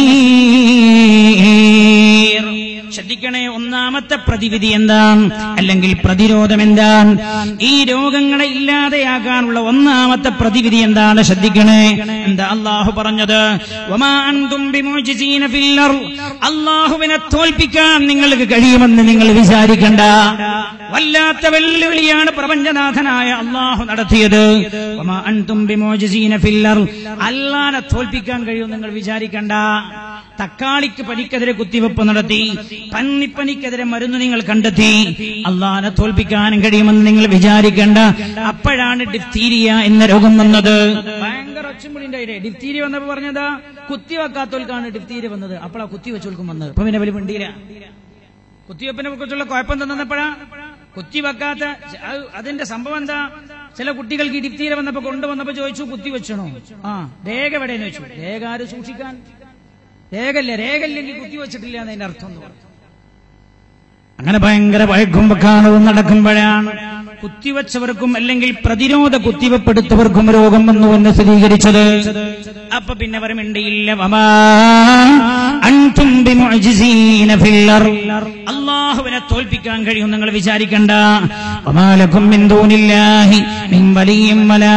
നസീർ ശ്രദ്ധിക്കണേ ഒന്നാമത്തെ പ്രതിവിധി എന്താണ് അല്ലെങ്കിൽ പ്രതിരോധം എന്താണ് ഈ രോഗങ്ങളെ ഇല്ലാതെയാകാനുള്ള ഒന്നാമത്തെ പ്രതിവിധി എന്താണ് ശ്രദ്ധിക്കണേ എന്താ അള്ളാഹു പറഞ്ഞത് വമാ അൻതും ബിമുഅ്ജിസീന ഫിൽ അർള്. അള്ളാഹുവിനെ തോൽപ്പിക്കാൻ നിങ്ങൾക്ക് കഴിയുമെന്ന് നിങ്ങൾ വിചാരിക്കണ്ട വല്ലാത്ത വെല്ലുവിളിയാണ് പ്രപഞ്ചനാഥനായ അള്ളാഹു നടത്തിയത് വമാ അൻതും ബിമുഅ്ജിസീന ഫിൽ അർള്. അള്ളാനെ തോൽപ്പിക്കാൻ കഴിയും നിങ്ങൾ വിചാരിക്കണ്ട തക്കാളിക്ക് പനിക്കെതിരെ കുത്തിവെപ്പ് നടത്തി പന്നിപ്പനിക്കെതിരെ മരുന്ന് നിങ്ങൾ കണ്ടെത്തി അള്ളാനെ തോൽപ്പിക്കാനും കഴിയുമെന്ന് നിങ്ങൾ വിചാരിക്കേണ്ട അപ്പോഴാണ് ഡിഫ്തീരിയ എന്ന രോഗം വന്നത് ഭയങ്കര ഒച്ചമ്പുളിന്റെ ഡിഫ്തീരിയ വന്നപ്പോ പറഞ്ഞതാ കുത്തിവെക്കാത്തോൽക്കാണ് ഡിഫ്തീരിയ വന്നത് അപ്പോഴാ കുത്തിവെച്ചോൽക്കും വന്നത് അപ്പൊ പിന്നെ വലിയ മിണ്ടിയില്ല കുത്തിവെപ്പിനെ കുറിച്ചുള്ള കുഴപ്പം തന്നപ്പോഴാ കുത്തിവെക്കാത്ത അത് അതിന്റെ സംഭവം എന്താ ചില കുട്ടികൾക്ക് ഈ ഡിപ്തീര വന്നപ്പോ കൊണ്ടുവന്നപ്പോ ചോദിച്ചു കുത്തിവെച്ചണോ ആ രേഖ എവിടെയെന്ന് വെച്ചു രേഖ ആര് സൂക്ഷിക്കാൻ രേഖല്ല രേഖ ഇല്ലെങ്കിൽ കുത്തിവെച്ചിട്ടില്ല എന്നതിന്റെ അർത്ഥം എന്ന് പറഞ്ഞു അങ്ങനെ ഭയങ്കര വഴക്കും വെക്കാണവും നടക്കുമ്പോഴാണ് കുത്തിവെച്ചവർക്കും അല്ലെങ്കിൽ പ്രതിരോധ കുത്തിവെപ്പെടുത്തവർക്കും രോഗം വന്നു എന്ന് സ്ഥിരീകരിച്ചത് അപ്പൊ പിന്നെ അവർ മിണ്ടിയില്ല വമാ അൻതും ബിമുഅ്ജിസീന ഫിൽ അർള്. അള്ളാഹുവിനെ തോൽപ്പിക്കാൻ കഴിയും നിങ്ങൾ വിചാരിക്കണ്ട വമാലക്കും മിൻ ദൂനില്ലാഹി മിൻ വലിയ്യിൻ വലാ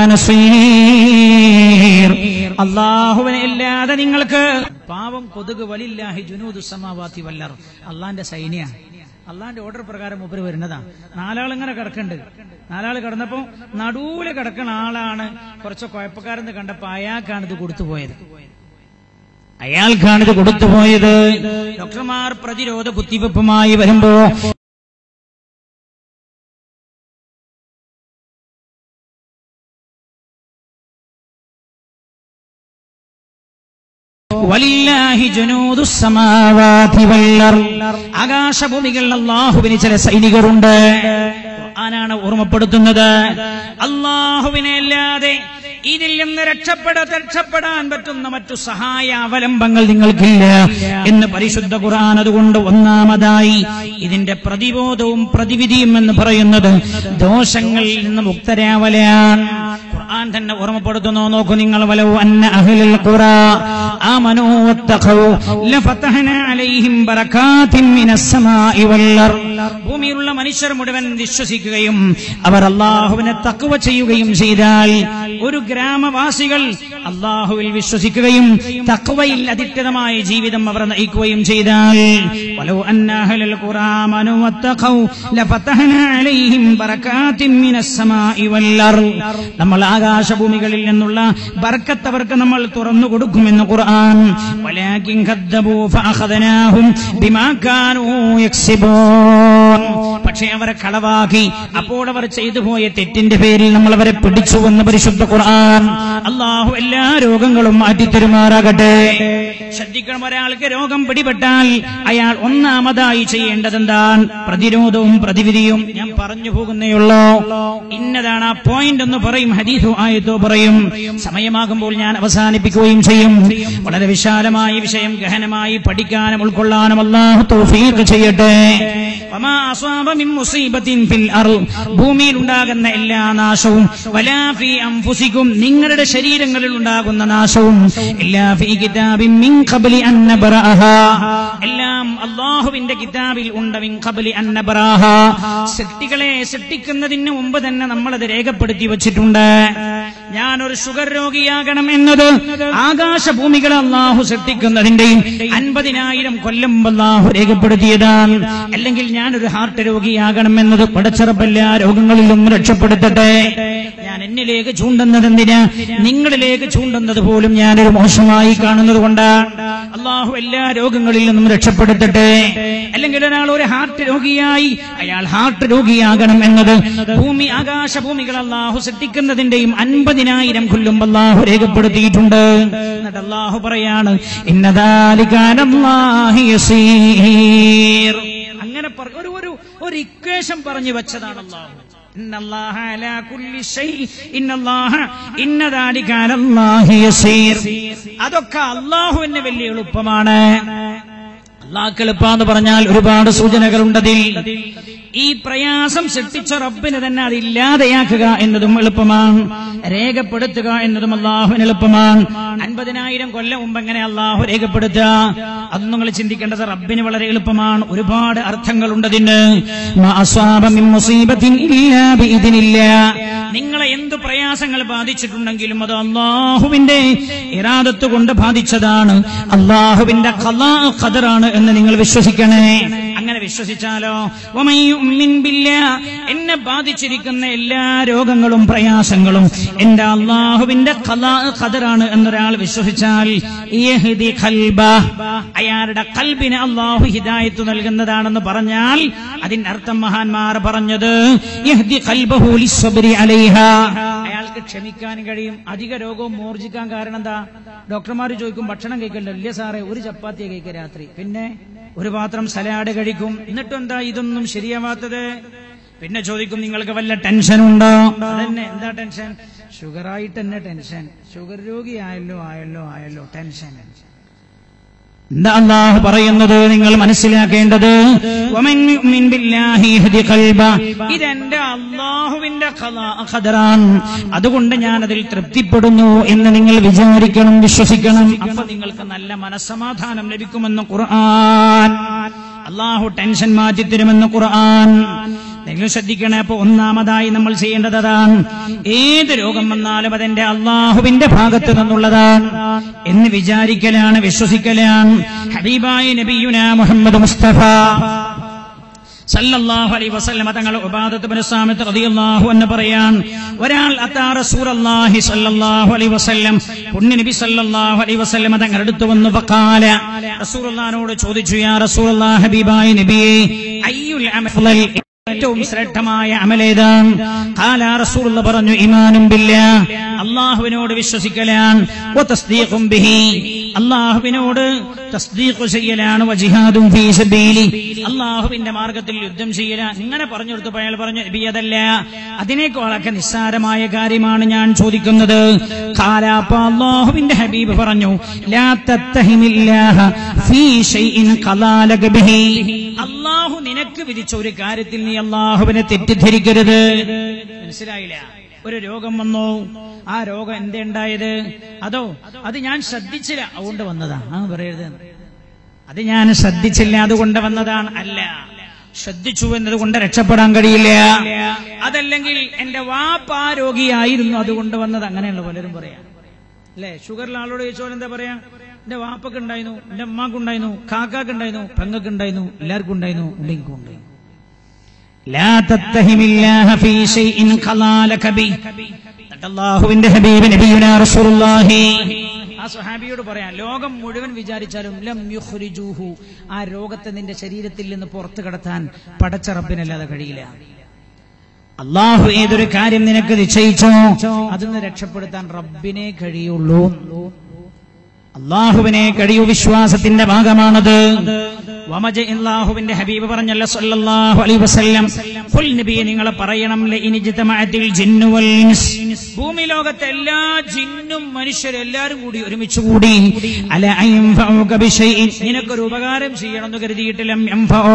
നസീർ അള്ളാഹുവിനെ ഇല്ലാതെ നിങ്ങൾക്ക് പാവം കൊതുക് വലില്ലാഹി ജുനൂദു സമാവാത്തി വല്ലർ അള്ളാന്റെ സൈന്യ അള്ളാന്റെ ഓർഡർ പ്രകാരം മൂപ്പര് വരുന്നതാണ് നാലാളിങ്ങനെ കിടക്കുന്നുണ്ട് നാലാൾ കിടന്നപ്പോ നടുവില് കിടക്കുന്ന ആളാണ് കുറച്ച് കുഴപ്പക്കാരെന്ന് കണ്ടപ്പോ അയാൾക്കാണ് ഇത് കൊടുത്തുപോയത് അയാൾക്കാണ് ഇത് കൊടുത്തുപോയത് ഡോക്ടർമാർ പ്രതിരോധ കുത്തിവെപ്പുമായി വരുമ്പോ വലില്ലാഹി ജുനൂദു സമാവാതി വല്ലർ ആകാശഭൂമികൾ അള്ളാഹുവിന് ചില സൈനികരുണ്ട് ഖുർആനാണ് ഓർമ്മപ്പെടുത്തുന്നത് അള്ളാഹുവിനെ അല്ലാതെ ഇതിൽ നിന്ന് രക്ഷപ്പെട രക്ഷപ്പെടാൻ പറ്റുന്ന മറ്റു സഹായ അവലംബങ്ങൾ നിങ്ങൾക്കില്ല എന്ന് പരിശുദ്ധ ഖുർആൻ അതുകൊണ്ട് ഒന്നാമതായി ഇതിന്റെ പ്രതിബോധവും പ്രതിവിധിയും എന്ന് പറയുന്നത് ദോഷങ്ങളിൽ നിന്ന് മുക്തരാവലാണ് ഖുർആൻ തന്നെ ഓർമ്മപ്പെടുത്തുന്നു നോക്കൂ നിങ്ങൾ വലോ അന്ന അഹ്ലുൽ ഖുറാ ആമനൂ വത്തഖൂ ലഫതഹ്നാ അലൈഹിം ബറകാതിൻ മിനസ് സമാഇ വൽ അർദ് ഭൂമിയിലുള്ള മനുഷ്യർ മുഴുവൻ വിശ്വസിക്കുകയും അവർ അള്ളാഹുവിനെ തക്കുവ ചെയ്യുകയും ചെയ്താൽ ഒരു ഗ്രാമവാസികൾ അള്ളാഹുവിൽ വിശ്വസിക്കുകയും തക്കുവയിൽ അധിഷ്ഠിതമായ ജീവിതം അവർ നയിക്കുകയും ചെയ്താൽ വലോ അന്ന അഹ്ലുൽ ഖുറാ ആമനൂ വത്തഖൂ ലഫതഹ്നാ അലൈഹിം ബറകാതിൻ മിനസ് സമാഇ വൽ അർദ് നമ്മൾ ആകാശഭൂമികളിൽ നിന്നുള്ള ബർക്കത്ത് അവർക്ക് നമ്മൾ തുറന്നു കൊടുക്കുമെന്ന് ഖുർആൻ വലാകിൻ കദ്ദബൂ ഫഅഖദനാഹും ബിമാ കാനൂ യക്സിബൂൻ പക്ഷേ അവരെ കളവാക്കി അപ്പോൾ അവർ ചെയ്തു പോയ തെറ്റിന്റെ പേരിൽ നമ്മൾ അവരെ പിടിച്ചുവെന്ന് പരിശുദ്ധ ഖുർആൻ അള്ളാഹു എല്ലാ രോഗങ്ങളും മാറ്റിത്തരുമാറാകട്ടെ ശ്രദ്ധിക്കണം ഒരാൾക്ക് രോഗം പിടിപെട്ടാൽ അയാൾ ഒന്നാമതായി ചെയ്യേണ്ടത് എന്താണ് പ്രതിരോധവും പ്രതിവിധിയും ഞാൻ പറഞ്ഞു പോകുന്നേയുള്ളൂ ഇന്നതാണ് ആ പോയിന്റ് എന്ന് പറയും ഹദീസോ ആയത്തോ പറയും സമയമാകുമ്പോൾ ഞാൻ അവസാനിപ്പിക്കുകയും ചെയ്യും വളരെ വിശാലമായ വിഷയം ഗഹനമായി പഠിക്കാനും ഉൾക്കൊള്ളാനും അള്ളാഹു തൗഫീഖ് ചെയ്യട്ടെ വമാ അസ്വാബ മിൻ മുസീബത്തിൻ ഫിൽ അർള് ഭൂമിയിൽ ഉണ്ടാകുന്ന എല്ലാ നാശവും വലാ ഫീ അൻഫുസികും നിങ്ങളുടെ ശരീരങ്ങളിൽ ഉണ്ടാകുന്ന നാശവും എല്ലാ ഫീ കിതാബിൻ മിൻ ഖബ്ലി അൻ നബ്റഅഹാ എല്ലാം അള്ളാഹുവിന്റെ കിതാബിൽ ഉണ്ട് മിൻ ഖബ്ലി അൻ നബ്റാഹ സൃഷ്ടികളെ സൃഷ്ടിക്കുന്നതിന് മുമ്പ് തന്നെ നമ്മളത് രേഖപ്പെടുത്തി വച്ചിട്ടുണ്ട് ഞാനൊരു ഷുഗർ രോഗിയാകണം എന്നത് ആകാശഭൂമികളെ അള്ളാഹു സൃഷ്ടിക്കുന്നതിന്റെയും അൻപതിനായിരം കൊല്ലം മുമ്പ് അള്ളാഹു രേഖപ്പെടുത്തിയതാണ് അല്ലെങ്കിൽ ഞാനൊരു ഹാർട്ട് രോഗിയാകണം എന്നത് പടച്ചറപ്പല്ല രോഗങ്ങളിലും രക്ഷപ്പെടുത്തട്ടെ ഞാൻ എന്നിലേക്ക് ചൂണ്ടുന്നത് എന്തിനാ നിങ്ങളിലേക്ക് ചൂണ്ടുന്നത് പോലും ഞാനൊരു മോശമായി കാണുന്നത് കൊണ്ടാണ് അള്ളാഹു എല്ലാ രോഗങ്ങളിൽ നിന്നും രക്ഷപ്പെടുത്തട്ടെ അല്ലെങ്കിൽ ഒരാൾ ഒരു ഹാർട്ട് രോഗിയായി അയാൾ ഹാർട്ട് രോഗിയാകണം എന്നത് ഭൂമി ആകാശഭൂമികൾ അള്ളാഹു സൃഷ്ടിക്കുന്നതിന്റെയും അൻപതിനായിരം കൊല്ലും അള്ളാഹു രേഖപ്പെടുത്തിയിട്ടുണ്ട് എന്നിട്ട് അള്ളാഹു പറയാണ് ഇന്നതാലിക്കാനല്ലാഹി യസീർ അങ്ങനെ പറ- ഒരു ഒരു ഒരു ഇക്വേഷൻ പറഞ്ഞു വെച്ചതാണ് അള്ളാഹു ഇന്നല്ലാഹ അലാ കുല്ലി ശൈഇ ഇന്നല്ലാഹ ഇന്ന ദാലിക അലല്ലാഹി യസീർ അതൊക്കെ അള്ളാഹുവിന് വലിയ എളുപ്പമാണ് അള്ളാഹ് എളുപ്പാന്ന് പറഞ്ഞാൽ ഒരുപാട് സൂചനകളുണ്ടതിൽ ഈ പ്രയാസം സൃഷ്ടിച്ച റബ്ബിന് തന്നെ അത് ഇല്ലാതെയാക്കുക എന്നതും എളുപ്പമാണ് രേഖപ്പെടുത്തുക എന്നതും അള്ളാഹുവിന് എളുപ്പമാണ് അൻപതിനായിരം കൊല്ലം മുമ്പ് എങ്ങനെ അള്ളാഹു രേഖപ്പെടുത്തുക അത് നിങ്ങൾ ചിന്തിക്കേണ്ടത് റബ്ബിന് വളരെ എളുപ്പമാണ് ഒരുപാട് അർത്ഥങ്ങളുണ്ട് അതിന് മാ അസ്വാബ മിൻ മുസീബത്തിൻ ഇല്ലാ ബിഇദ്നില്ലാ. നിങ്ങളെ എന്ത് പ്രയാസങ്ങൾ ബാധിച്ചിട്ടുണ്ടെങ്കിലും അത് അള്ളാഹുവിന്റെ ഇറാദത്ത് കൊണ്ട് ബാധിച്ചതാണ് അള്ളാഹുവിന്റെ ഖലാ ഖദറാണ് എന്ന് നിങ്ങൾ വിശ്വസിക്കണേ അങ്ങനെ വിശ്വസിച്ചാലോ വമൻ യുഅ്മിൻ ബില്ലാ, എന്നെ ബാധിച്ചിരിക്കുന്ന എല്ലാ രോഗങ്ങളും പ്രയാസങ്ങളും എന്റെ അള്ളാഹുവിന്റെ ഖലാ ഖദറാണ് എന്നൊരാൾ വിശ്വസിച്ചാൽ യഹ്ദി ഖൽബ, അയാളുടെ കൽബിന് അള്ളാഹു ഹിദായത്ത് നൽകുന്നതാണെന്ന് പറഞ്ഞാൽ അതിന്റെ അർത്ഥം മഹാന്മാർ പറഞ്ഞത് യഹ്ദി ഖൽബഹു ലിസ്സബ്രി അലൈഹ അയാൾക്ക് ക്ഷമിക്കാൻ കഴിയും അധിക രോഗവും മോർജിക്കാൻ കാരണം എന്താ ഡോക്ടർമാർ ചോദിക്കും ഭക്ഷണം കഴിക്കല്ലോ ഇല്ല സാറേ ഒരു ചപ്പാത്തി കഴിക്കുക രാത്രി പിന്നെ ഒരു പാത്രം സലാഡ് കഴിക്കും എന്നിട്ടും എന്താ ഇതൊന്നും ശരിയാവാത്തത് പിന്നെ ചോദിക്കും നിങ്ങൾക്ക് വല്ല ടെൻഷൻ ഉണ്ടോ അതന്നെ എന്താ ടെൻഷൻ ഷുഗർ ആയിട്ട് തന്നെ ടെൻഷൻ ഷുഗർ രോഗി ആയല്ലോ ആയല്ലോ ആയല്ലോ ടെൻഷൻ എന്താ അള്ളാഹു പറയുന്നത് നിങ്ങൾ മനസ്സിലാക്കേണ്ടത് വമൻ യുഅ്മിൻ ബില്ലാഹി യഹ്ദി ഖൽബ. ഇതെന്റെ അള്ളാഹുവിന്റെ ഖലാ- ഖദറാണ് അതുകൊണ്ട് ഞാൻ അതിൽ തൃപ്തിപ്പെടുന്നു എന്ന് നിങ്ങൾ വിചാരിക്കണം വിശ്വസിക്കണം അപ്പൊ നിങ്ങൾക്ക് നല്ല മനസ്സമാധാനം ലഭിക്കുമെന്ന് ഖുർആൻ അള്ളാഹു ടെൻഷൻ മാറ്റി തരുമെന്ന് ഖുർആൻ നിങ്ങൾ ശ്രദ്ധിക്കണേ അപ്പൊ ഒന്നാമതായി നമ്മൾ ചെയ്യേണ്ടത് അതാണ് ഏത് രോഗം വന്നാലും അതെന്റെ അള്ളാഹുവിന്റെ ഭാഗത്ത് നിന്നുള്ളതാണ് എന്ന് വിചാരിക്കലാണ് വിശ്വസിക്കലാണ് ഹബീബായ നബിയുന മുഹമ്മദ് മുസ്തഫ സല്ലല്ലാഹു അലൈഹി വസല്ലമ തങ്ങൾ ഉബാദത്ത് ബിൻ സാമിത്ത് റളിയല്ലാഹു അൻഹു പറയാൻ ഒരാൾ അതാ റസൂലുള്ളാഹി സല്ലല്ലാഹു അലൈഹി വസല്ലം പുണ്യ നബി സല്ലല്ലാഹു അലൈഹി വസല്ലമ തങ്ങൾ അടുത്ത് വന്നു ഫഖാല റസൂലുള്ളാഹിനോട് ചോദിച്ചു യാ റസൂലുള്ളാഹി ഹബീബായ നബിയേ അയ്യുൽ അമൽ ഏറ്റവും ശ്രേഷ്ഠമായ അമലേതാണ് കാല റസൂലുള്ള പറഞ്ഞു ഇമാനും ബില്ല അള്ളാഹുവിനോട് വിശ്വസിക്കലാണ് വ തസ്ദീഖും ബിഹി അള്ളാഹുവിനോട് തസ്ദീഖ് ചെയ്യലാണ് വ ജിഹാദും ഫീ സബീലി അള്ളാഹുവിന്റെ മാർഗത്തിൽ യുദ്ധം ചെയ്യലാണ് ഇങ്ങനെ പറഞ്ഞു കൊടുത്തു അയാൾ പറഞ്ഞു നബി അതല്ല അതിനേക്കാളൊക്കെ നിസ്സാരമായ കാര്യമാണ് ഞാൻ ചോദിക്കുന്നത് കാലാപ്പ അള്ളാഹുവിന്റെ ഹബീബ് പറഞ്ഞു ലാ തത്തഹിമില്ലാഹ ഫീ ഷൈഇൻ ഖലാലക ബിഹി അള്ളാഹു നിനക്ക് വിധിച്ച ഒരു കാര്യത്തിൽ നീ അള്ളാഹുവിനെ തെറ്റിദ്ധരിക്കരുത് മനസ്സിലായില്ല ഒരു രോഗം വന്നു ആ രോഗം എന്തേ ഉണ്ടായത് അതോ അത് ഞാൻ ശ്രദ്ധിച്ചില്ല അതുകൊണ്ട് വന്നതാ ആ പറയരുത് അത് ഞാൻ ശ്രദ്ധിച്ചില്ല അതുകൊണ്ട് വന്നതാണ് അല്ല ശ്രദ്ധിച്ചു എന്നതുകൊണ്ട് രക്ഷപ്പെടാൻ കഴിയില്ല അതല്ലെങ്കിൽ എന്റെ വാപ്പ ആ രോഗിയായിരുന്നു അതുകൊണ്ട് വന്നത് അങ്ങനെയുള്ള പലരും പറയാം അല്ലേ ഷുഗറിൽ ആളോട് ചോദിച്ചോൾ എന്താ പറയാ എന്റെ വാപ്പക്ക് ഉണ്ടായിരുന്നു എന്റെ അമ്മാക്ക് ഉണ്ടായിരുന്നു കാക്കാക്ക് ഉണ്ടായിരുന്നു പെങ്ങക്ക് ഉണ്ടായിരുന്നു എല്ലാവർക്കും ഉണ്ടായിരുന്നു ഉണ്ടെങ്കിൽ ഉണ്ടായിരുന്നു ലാ തത്തഹിമില്ലാഹ ഫീ ശൈഇൻ ഖലാലക ബി എന്നിട്ട് അല്ലാഹുവിന്റെ ഹബീബ് നബിയുനാ റസൂലുള്ളാഹി ആ സ്വഹാബിയോട് പറയാം ലോകം മുഴുവൻ വിചാരിച്ചാലും ലം യുഖ്രിജൂഹു ആ രോഗത്തെ നിന്റെ ശരീരത്തിൽ നിന്ന് പുറത്തു കടത്താൻ പടച്ചറപ്പിനല്ലാതെ കഴിയില്ല അള്ളാഹു ഏതൊരു കാര്യം നിനക്ക് നിശ്ചയിച്ചോ അതിന്ന് രക്ഷപ്പെടുത്താൻ റബ്ബിനെ കഴിയുള്ളൂ അള്ളാഹുവിനെ കഴിയൂ വിശ്വാസത്തിന്റെ ഭാഗമാണത് വമജ അള്ളാഹുവിന്റെ ഹബീബ് പറഞ്ഞല്ലോ സല്ലല്ലാഹു അലൈഹി വസല്ലം ഖുൽ നബിയെ നിങ്ങൾ പറയണം ലഇനിജ്തമഅത്തിൽ ജിന്നു വൽ ഇൻസ് ഭൂമി ലോകത്തെ എല്ലാ ജിന്നും മനുഷ്യരും എല്ലാവരും കൂടി ഒരുമിച്ച് കൂടി അല അയൻഫഉക ബിശൈഇൻ നിനക്കൊരു ഉപകാരം ചെയ്യണമെന്ന് കരുതിയിട്ടില്ലം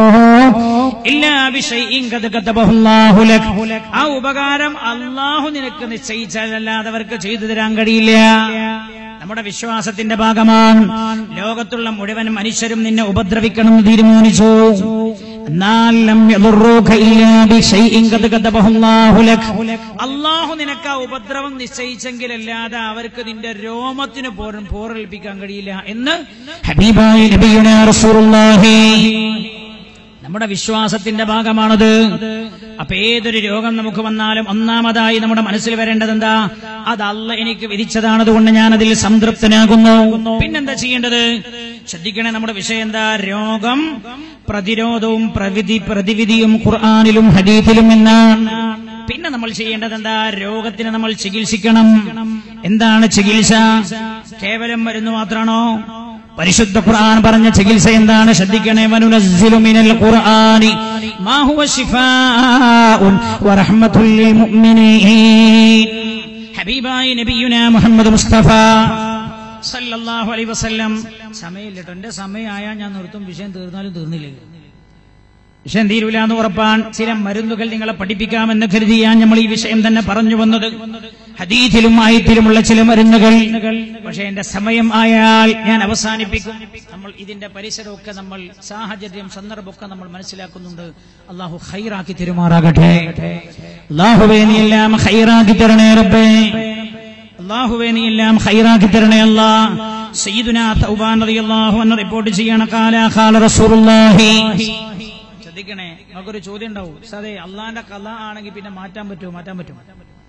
ഇല്ലാ ബിശൈഇൻ ഖദ് കതബഹു അല്ലാഹു ലക് ആ ഉപകാരം അള്ളാഹു നിനക്ക് നിശ്ചയിച്ചാലല്ലാതെ അവർക്ക് ചെയ്തു തരാൻ കഴിയില്ല നമ്മുടെ വിശ്വാസത്തിന്റെ ഭാഗമാണ് ലോകത്തുള്ള മുഴുവൻ മനുഷ്യരും നിന്നെ ഉപദ്രവിക്കണം എന്ന് തീരുമാനിച്ചു എന്നാൽ ലം യദുറൂക ഇല്ലാ ബിശൈഇൻ ഖദ് കതബഹു അല്ലാഹു ലക്. അള്ളാഹു നിനക്ക് ആ ഉപദ്രവം നിശ്ചയിച്ചെങ്കിലല്ലാതെ അവർക്ക് നിന്റെ രോമത്തിന് പോലും പോറേൽപ്പിക്കാൻ കഴിയില്ല എന്ന് ഹബീബായ നബിയുനാ റസൂലുള്ളാഹി നമ്മുടെ വിശ്വാസത്തിന്റെ ഭാഗമാണത് അപ്പൊ ഏതൊരു രോഗം നമുക്ക് വന്നാലും ഒന്നാമതായി നമ്മുടെ മനസ്സിൽ വരേണ്ടത് എന്താ അത് അല്ല എനിക്ക് വിധിച്ചതാണ് അതുകൊണ്ട് ഞാൻ അതിൽ സംതൃപ്തനാകുന്നു പിന്നെന്താ ചെയ്യേണ്ടത് ശ്രദ്ധിക്കണേ നമ്മുടെ വിഷയം എന്താ രോഗം പ്രതിരോധവും പ്രവിധി പ്രതിവിധിയും ഖുർആാനിലും ഹദീഫിലും എന്നാണ് പിന്നെ നമ്മൾ ചെയ്യേണ്ടത് എന്താ രോഗത്തിന് നമ്മൾ ചികിത്സിക്കണം എന്താണ് ചികിത്സ കേവലം മരുന്ന് മാത്രമാണോ പരിശുദ്ധ ഖുർആൻ പറഞ്ഞ ചികിത്സ എന്താണ് ശ്രദ്ധിക്കണേ വനുനസ്സിലു മിനൽ ഖുർആനി മാ ഹുവ ശിഫാഉൻ വറഹ്മത്തുൽ ലിൽ മുഅ്മിനീൻ ഹബീബായ നബിയുനാ മുഹമ്മദ് മുസ്തഫ സല്ലല്ലാഹു അലൈഹി വസല്ലം സമയമില്ലട്ടോ എന്റെ സമയമായാൽ ഞാൻ നിർത്തും വിഷയം തീർന്നാലും തീർന്നില്ലേ വിഷയം തീരൂല എന്ന് ഉറപ്പാൻ ചില മരുന്നുകൾ നിങ്ങളെ പഠിപ്പിക്കാമെന്ന് കരുതിയാൻ നമ്മൾ ഈ വിഷയം തന്നെ പറഞ്ഞു വന്നത് ഹദീഥിലും ആയത്തിലുമുള്ള ചില മരുന്നുകൾ പക്ഷെ എന്റെ സമയം ആയാൽ ഞാൻ അവസാനിപ്പിക്കും നമ്മൾ ഇതിന്റെ പരിസരമൊക്കെ നമ്മൾ സാഹചര്യം സന്ദർഭമൊക്കെ നമ്മൾ മനസ്സിലാക്കുന്നുണ്ട് അള്ളാഹു ഹൈറാക്കി തെരുമാറാകട്ടെ അള്ളാഹുവേ നീ എല്ലാം ഹൈറാക്കി തരണേ റബ്ബേ അള്ളാഹുവേ നീ എല്ലാം ഹൈറാക്കി തരണേ അല്ലാ സയ്യിദുനാ തൗബാൻ റളിയല്ലാഹു അൻഹു റിപ്പോർട്ട് ചെയ്യണ കാല ഖാല റസൂലുള്ളാഹി ശ്രദ്ധിക്കണേ നമുക്കൊരു ചോദ്യം ഉണ്ടാവും അതെ അള്ളാന്റെ കഥ ആണെങ്കിൽ പിന്നെ മാറ്റാൻ പറ്റുമോ മാറ്റാൻ പറ്റും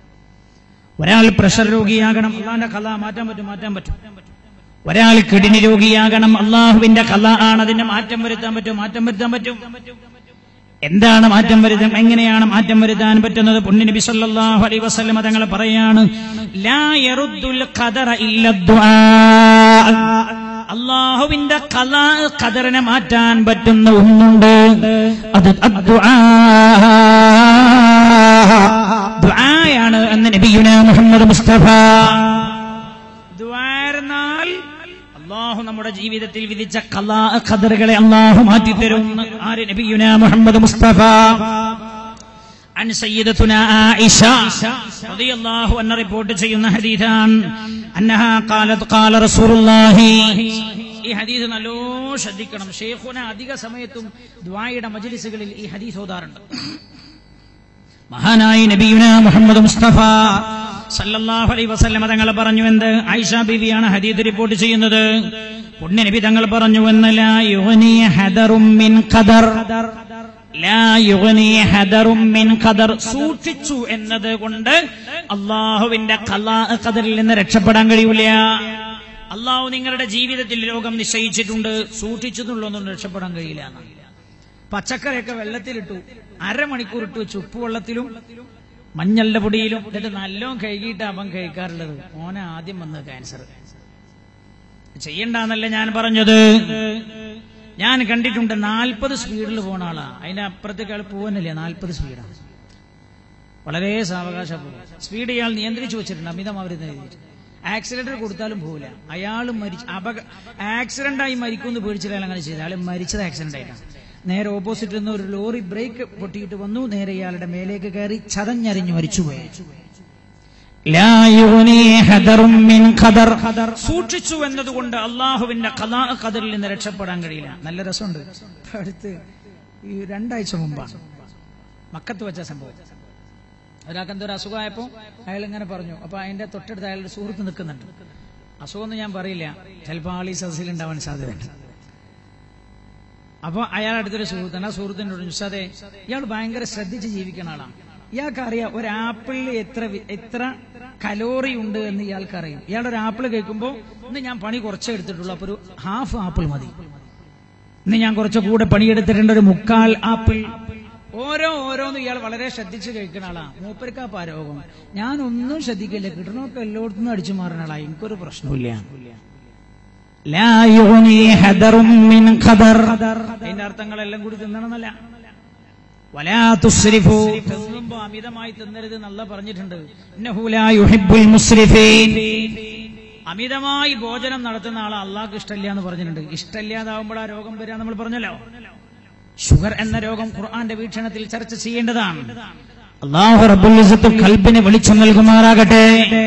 ഒരാൾ പ്രഷർ രോഗിയാകണം അള്ളാന്റെ കഥ മാറ്റാൻ പറ്റും മാറ്റാൻ പറ്റും ഒരാൾ കിഡ്നി രോഗിയാകണം അള്ളാഹുവിന്റെ കഥ ആണ് അതിന്റെ മാറ്റം വരുത്താൻ പറ്റും മാറ്റം വരുത്താൻ പറ്റും എന്താണ് മാറ്റം വരുത്താൻ എങ്ങനെയാണ് മാറ്റം വരുത്താൻ പറ്റുന്നത് പുണ്യനബി സല്ലല്ലാഹു അലൈഹി വസല്ലം തങ്ങൾ പറയാണ് ലാ യറുദ്ദുൽ ഖദറ ഇല്ല ദുആ അള്ളാഹുവിന്റെ കല ഖദറിനെ മാറ്റാൻ പറ്റുന്ന ഒന്നുണ്ട് അത് അദ്ദുആ. ദുആയാണ് എന്ന് നബിയുന മുഹമ്മദ് മുസ്തഫ ദുആയിരുന്നാൽ അള്ളാഹു നമ്മുടെ ജീവിതത്തിൽ വിധിച്ച കലാ ഖദറുകളെ അള്ളാഹു മാറ്റിത്തരും ആര് നബിയുന മുഹമ്മദ് മുസ്തഫ عن سيدتنا عائشة رضي الله عنها റിപ്പോർട്ട് ചെയ്യുന്ന ഹദീഥാൻ أنها قالت قال رسول الله ഈ ഹദീസ് നല്ലോ ശ്രദ്ധിക്കണം ഷെയ്ഖുന അധിക സമയത്തും ദ്വായുടെ മജ്ലിസുകളിൽ ഈ ഹദീസ് ഓതാറുണ്ട് മഹാനായി നബിയുന മുഹമ്മദ് മുസ്തഫ സല്ലല്ലാഹു അലൈഹി വസല്ലമ തങ്ങൾ പറഞ്ഞു എന്ത് ആയിഷ ബീവിയാണ് ഹദീസ് റിപ്പോർട്ട് ചെയ്യുന്നത് പുണ്യ നബി തങ്ങൾ പറഞ്ഞു എന്ന് ലാ യുഗ്നി ഹദറും മിൻ ഖദർ ലാ യുഗ്നി ഹദറും മിൻ ഖദർ സൂക്ഷിച്ചു എന്നത് കൊണ്ട് അള്ളാഹുവിന്റെ ഖലാ ഖദറിൽ നിന്ന് രക്ഷപ്പെടാൻ കഴിയൂല അള്ളാഹു നിങ്ങളുടെ ജീവിതത്തിൽ രോഗം നിശ്ചയിച്ചിട്ടുണ്ട് സൂക്ഷിച്ചതുള്ളൊന്നും രക്ഷപ്പെടാൻ കഴിയില്ല എന്നാണ് പച്ചക്കറിയൊക്കെ വെള്ളത്തിലിട്ടു അരമണിക്കൂർ ഇട്ട് വെച്ചു ഉപ്പുവെള്ളത്തിലും മഞ്ഞളുടെ പൊടിയിലും എന്നിട്ട് നല്ലോണം കഴുകിയിട്ട് അവൻ കഴിക്കാറുള്ളത് ഓനെ ആദ്യം വന്നത് ക്യാൻസർ ചെയ്യണ്ടെന്നല്ല ഞാൻ പറഞ്ഞത് ഞാൻ കണ്ടിട്ടുണ്ട് നാൽപ്പത് സ്പീഡിൽ പോണ ആളാ അതിന്റെ അപ്പുറത്തേക്ക് ആൾ പോകാനില്ല നാൽപ്പത് സ്പീഡാണ് വളരെ സാവകാശം പോകും സ്പീഡ് ഇയാൾ നിയന്ത്രിച്ചു വെച്ചിട്ടുണ്ട് അമിതമാവരുന്ന രീതിയിൽ ആക്സിഡന്റ് കൊടുത്താലും പോകില്ല അയാൾ മരിച്ചു അപക ആക്സിഡന്റ് ആയി മരിക്കുമെന്ന് പേടിച്ചിട്ട് അയാൾ അങ്ങനെ ചെയ്തു അയാൾ മരിച്ചത് ആക്സിഡന്റ് ആയിട്ടാണ് നേരെ ഓപ്പോസിറ്റ് നിന്ന് ഒരു ലോറി ബ്രേക്ക് പൊട്ടിയിട്ട് വന്നു നേരെ ഇയാളുടെ മേലേക്ക് കയറി ചതഞ്ഞരിഞ്ഞു മരിച്ചുപോയി ലാ യുഗ്നി ഹദറും മിൻ ഖദർ. സൂക്ഷിച്ചു എന്നതുകൊണ്ട് അള്ളാഹുവിന്റെ കലാ ഖദറിൽ നിന്ന് രക്ഷപ്പെടാൻ കഴിയില്ല നല്ല രസമുണ്ട് ഇപ്പൊ അടുത്ത് ഈ രണ്ടാഴ്ച മുമ്പാണ് മക്കത്ത് വെച്ച സംഭവം ഒരാൾക്ക് എന്തോ ഒരു അസുഖമായപ്പോ അയാൾ ഇങ്ങനെ പറഞ്ഞു അപ്പൊ അതിന്റെ തൊട്ടടുത്ത് അയാളുടെ സുഹൃത്ത് നിൽക്കുന്നുണ്ട് അസുഖമൊന്നും ഞാൻ പറയില്ല ചിലപ്പോൾ ആൾ ഈ സദസ്സിൽ ഉണ്ടാവാൻ സാധ്യതയുണ്ട് അപ്പൊ അയാൾ അടുത്തൊരു സുഹൃത്താണ് ആ സുഹൃത്തിനോട് പറഞ്ഞു അതെ ഇയാൾ ഭയങ്കര ശ്രദ്ധിച്ച് ജീവിക്കുന്ന ആളാണ് ഇയാൾക്കറിയാം ഒരു ആപ്പിളിൽ എത്ര വി- എത്ര കലോറി ഉണ്ട് എന്ന് ഇയാൾക്കറിയാം ഇയാൾ ഒരു ആപ്പിൾ കഴിക്കുമ്പോൾ ഇന്ന് ഞാൻ പണി കുറച്ചേ എടുത്തിട്ടുള്ളൂ അപ്പൊ ഒരു ഹാഫ് ആപ്പിൾ മതി ഇന്ന് ഞാൻ കുറച്ച് കൂടെ പണിയെടുത്തിട്ടുണ്ട് ഒരു മുക്കാൽ ആപ്പിൾ ഓരോ ഓരോന്നും ഇയാൾ വളരെ ശ്രദ്ധിച്ച് കഴിക്കുന്ന ആളാ മൂപ്പർക്കാ രോഗം ഞാൻ ഒന്നും ശ്രദ്ധിക്കില്ല കിട്ടണമൊക്കെ എല്ലായിടത്തുനിന്നും അടിച്ചു മാറുന്ന ആളാ എനിക്കൊരു പ്രശ്നമില്ല ലാ യുഗ്നി ഹദറും മിൻ ഖദർ. അതിന്റെ അർത്ഥങ്ങളെല്ലാം കൂടി തിന്നണമെന്നല്ല വലാ തുസ്രിഫു തിന്നുമ്പോ അമിതമായി തിന്നരുത് നല്ല പറഞ്ഞിട്ടുണ്ട് ഇന്നഹു ലാ യുഹിബ്ബുൽ മുസ്രിഫീൻ അമിതമായി ഭോജനം നടത്തുന്ന ആളെ അള്ളാഹ്ക്ക് ഇഷ്ടമില്ല എന്ന് പറഞ്ഞിട്ടുണ്ട് ഇഷ്ടമില്ലാതാവുമ്പോൾ ആ രോഗം വരിക നമ്മൾ പറഞ്ഞല്ലോ ഷുഗർ എന്ന രോഗം ഖുർആന്റെ വീക്ഷണത്തിൽ ചർച്ച ചെയ്യേണ്ടതാണ് അള്ളാഹു റബ്ബുൽ ഇസ്സത്ത് കൽബിന് വെളിച്ചം നൽകുമാറാകട്ടെ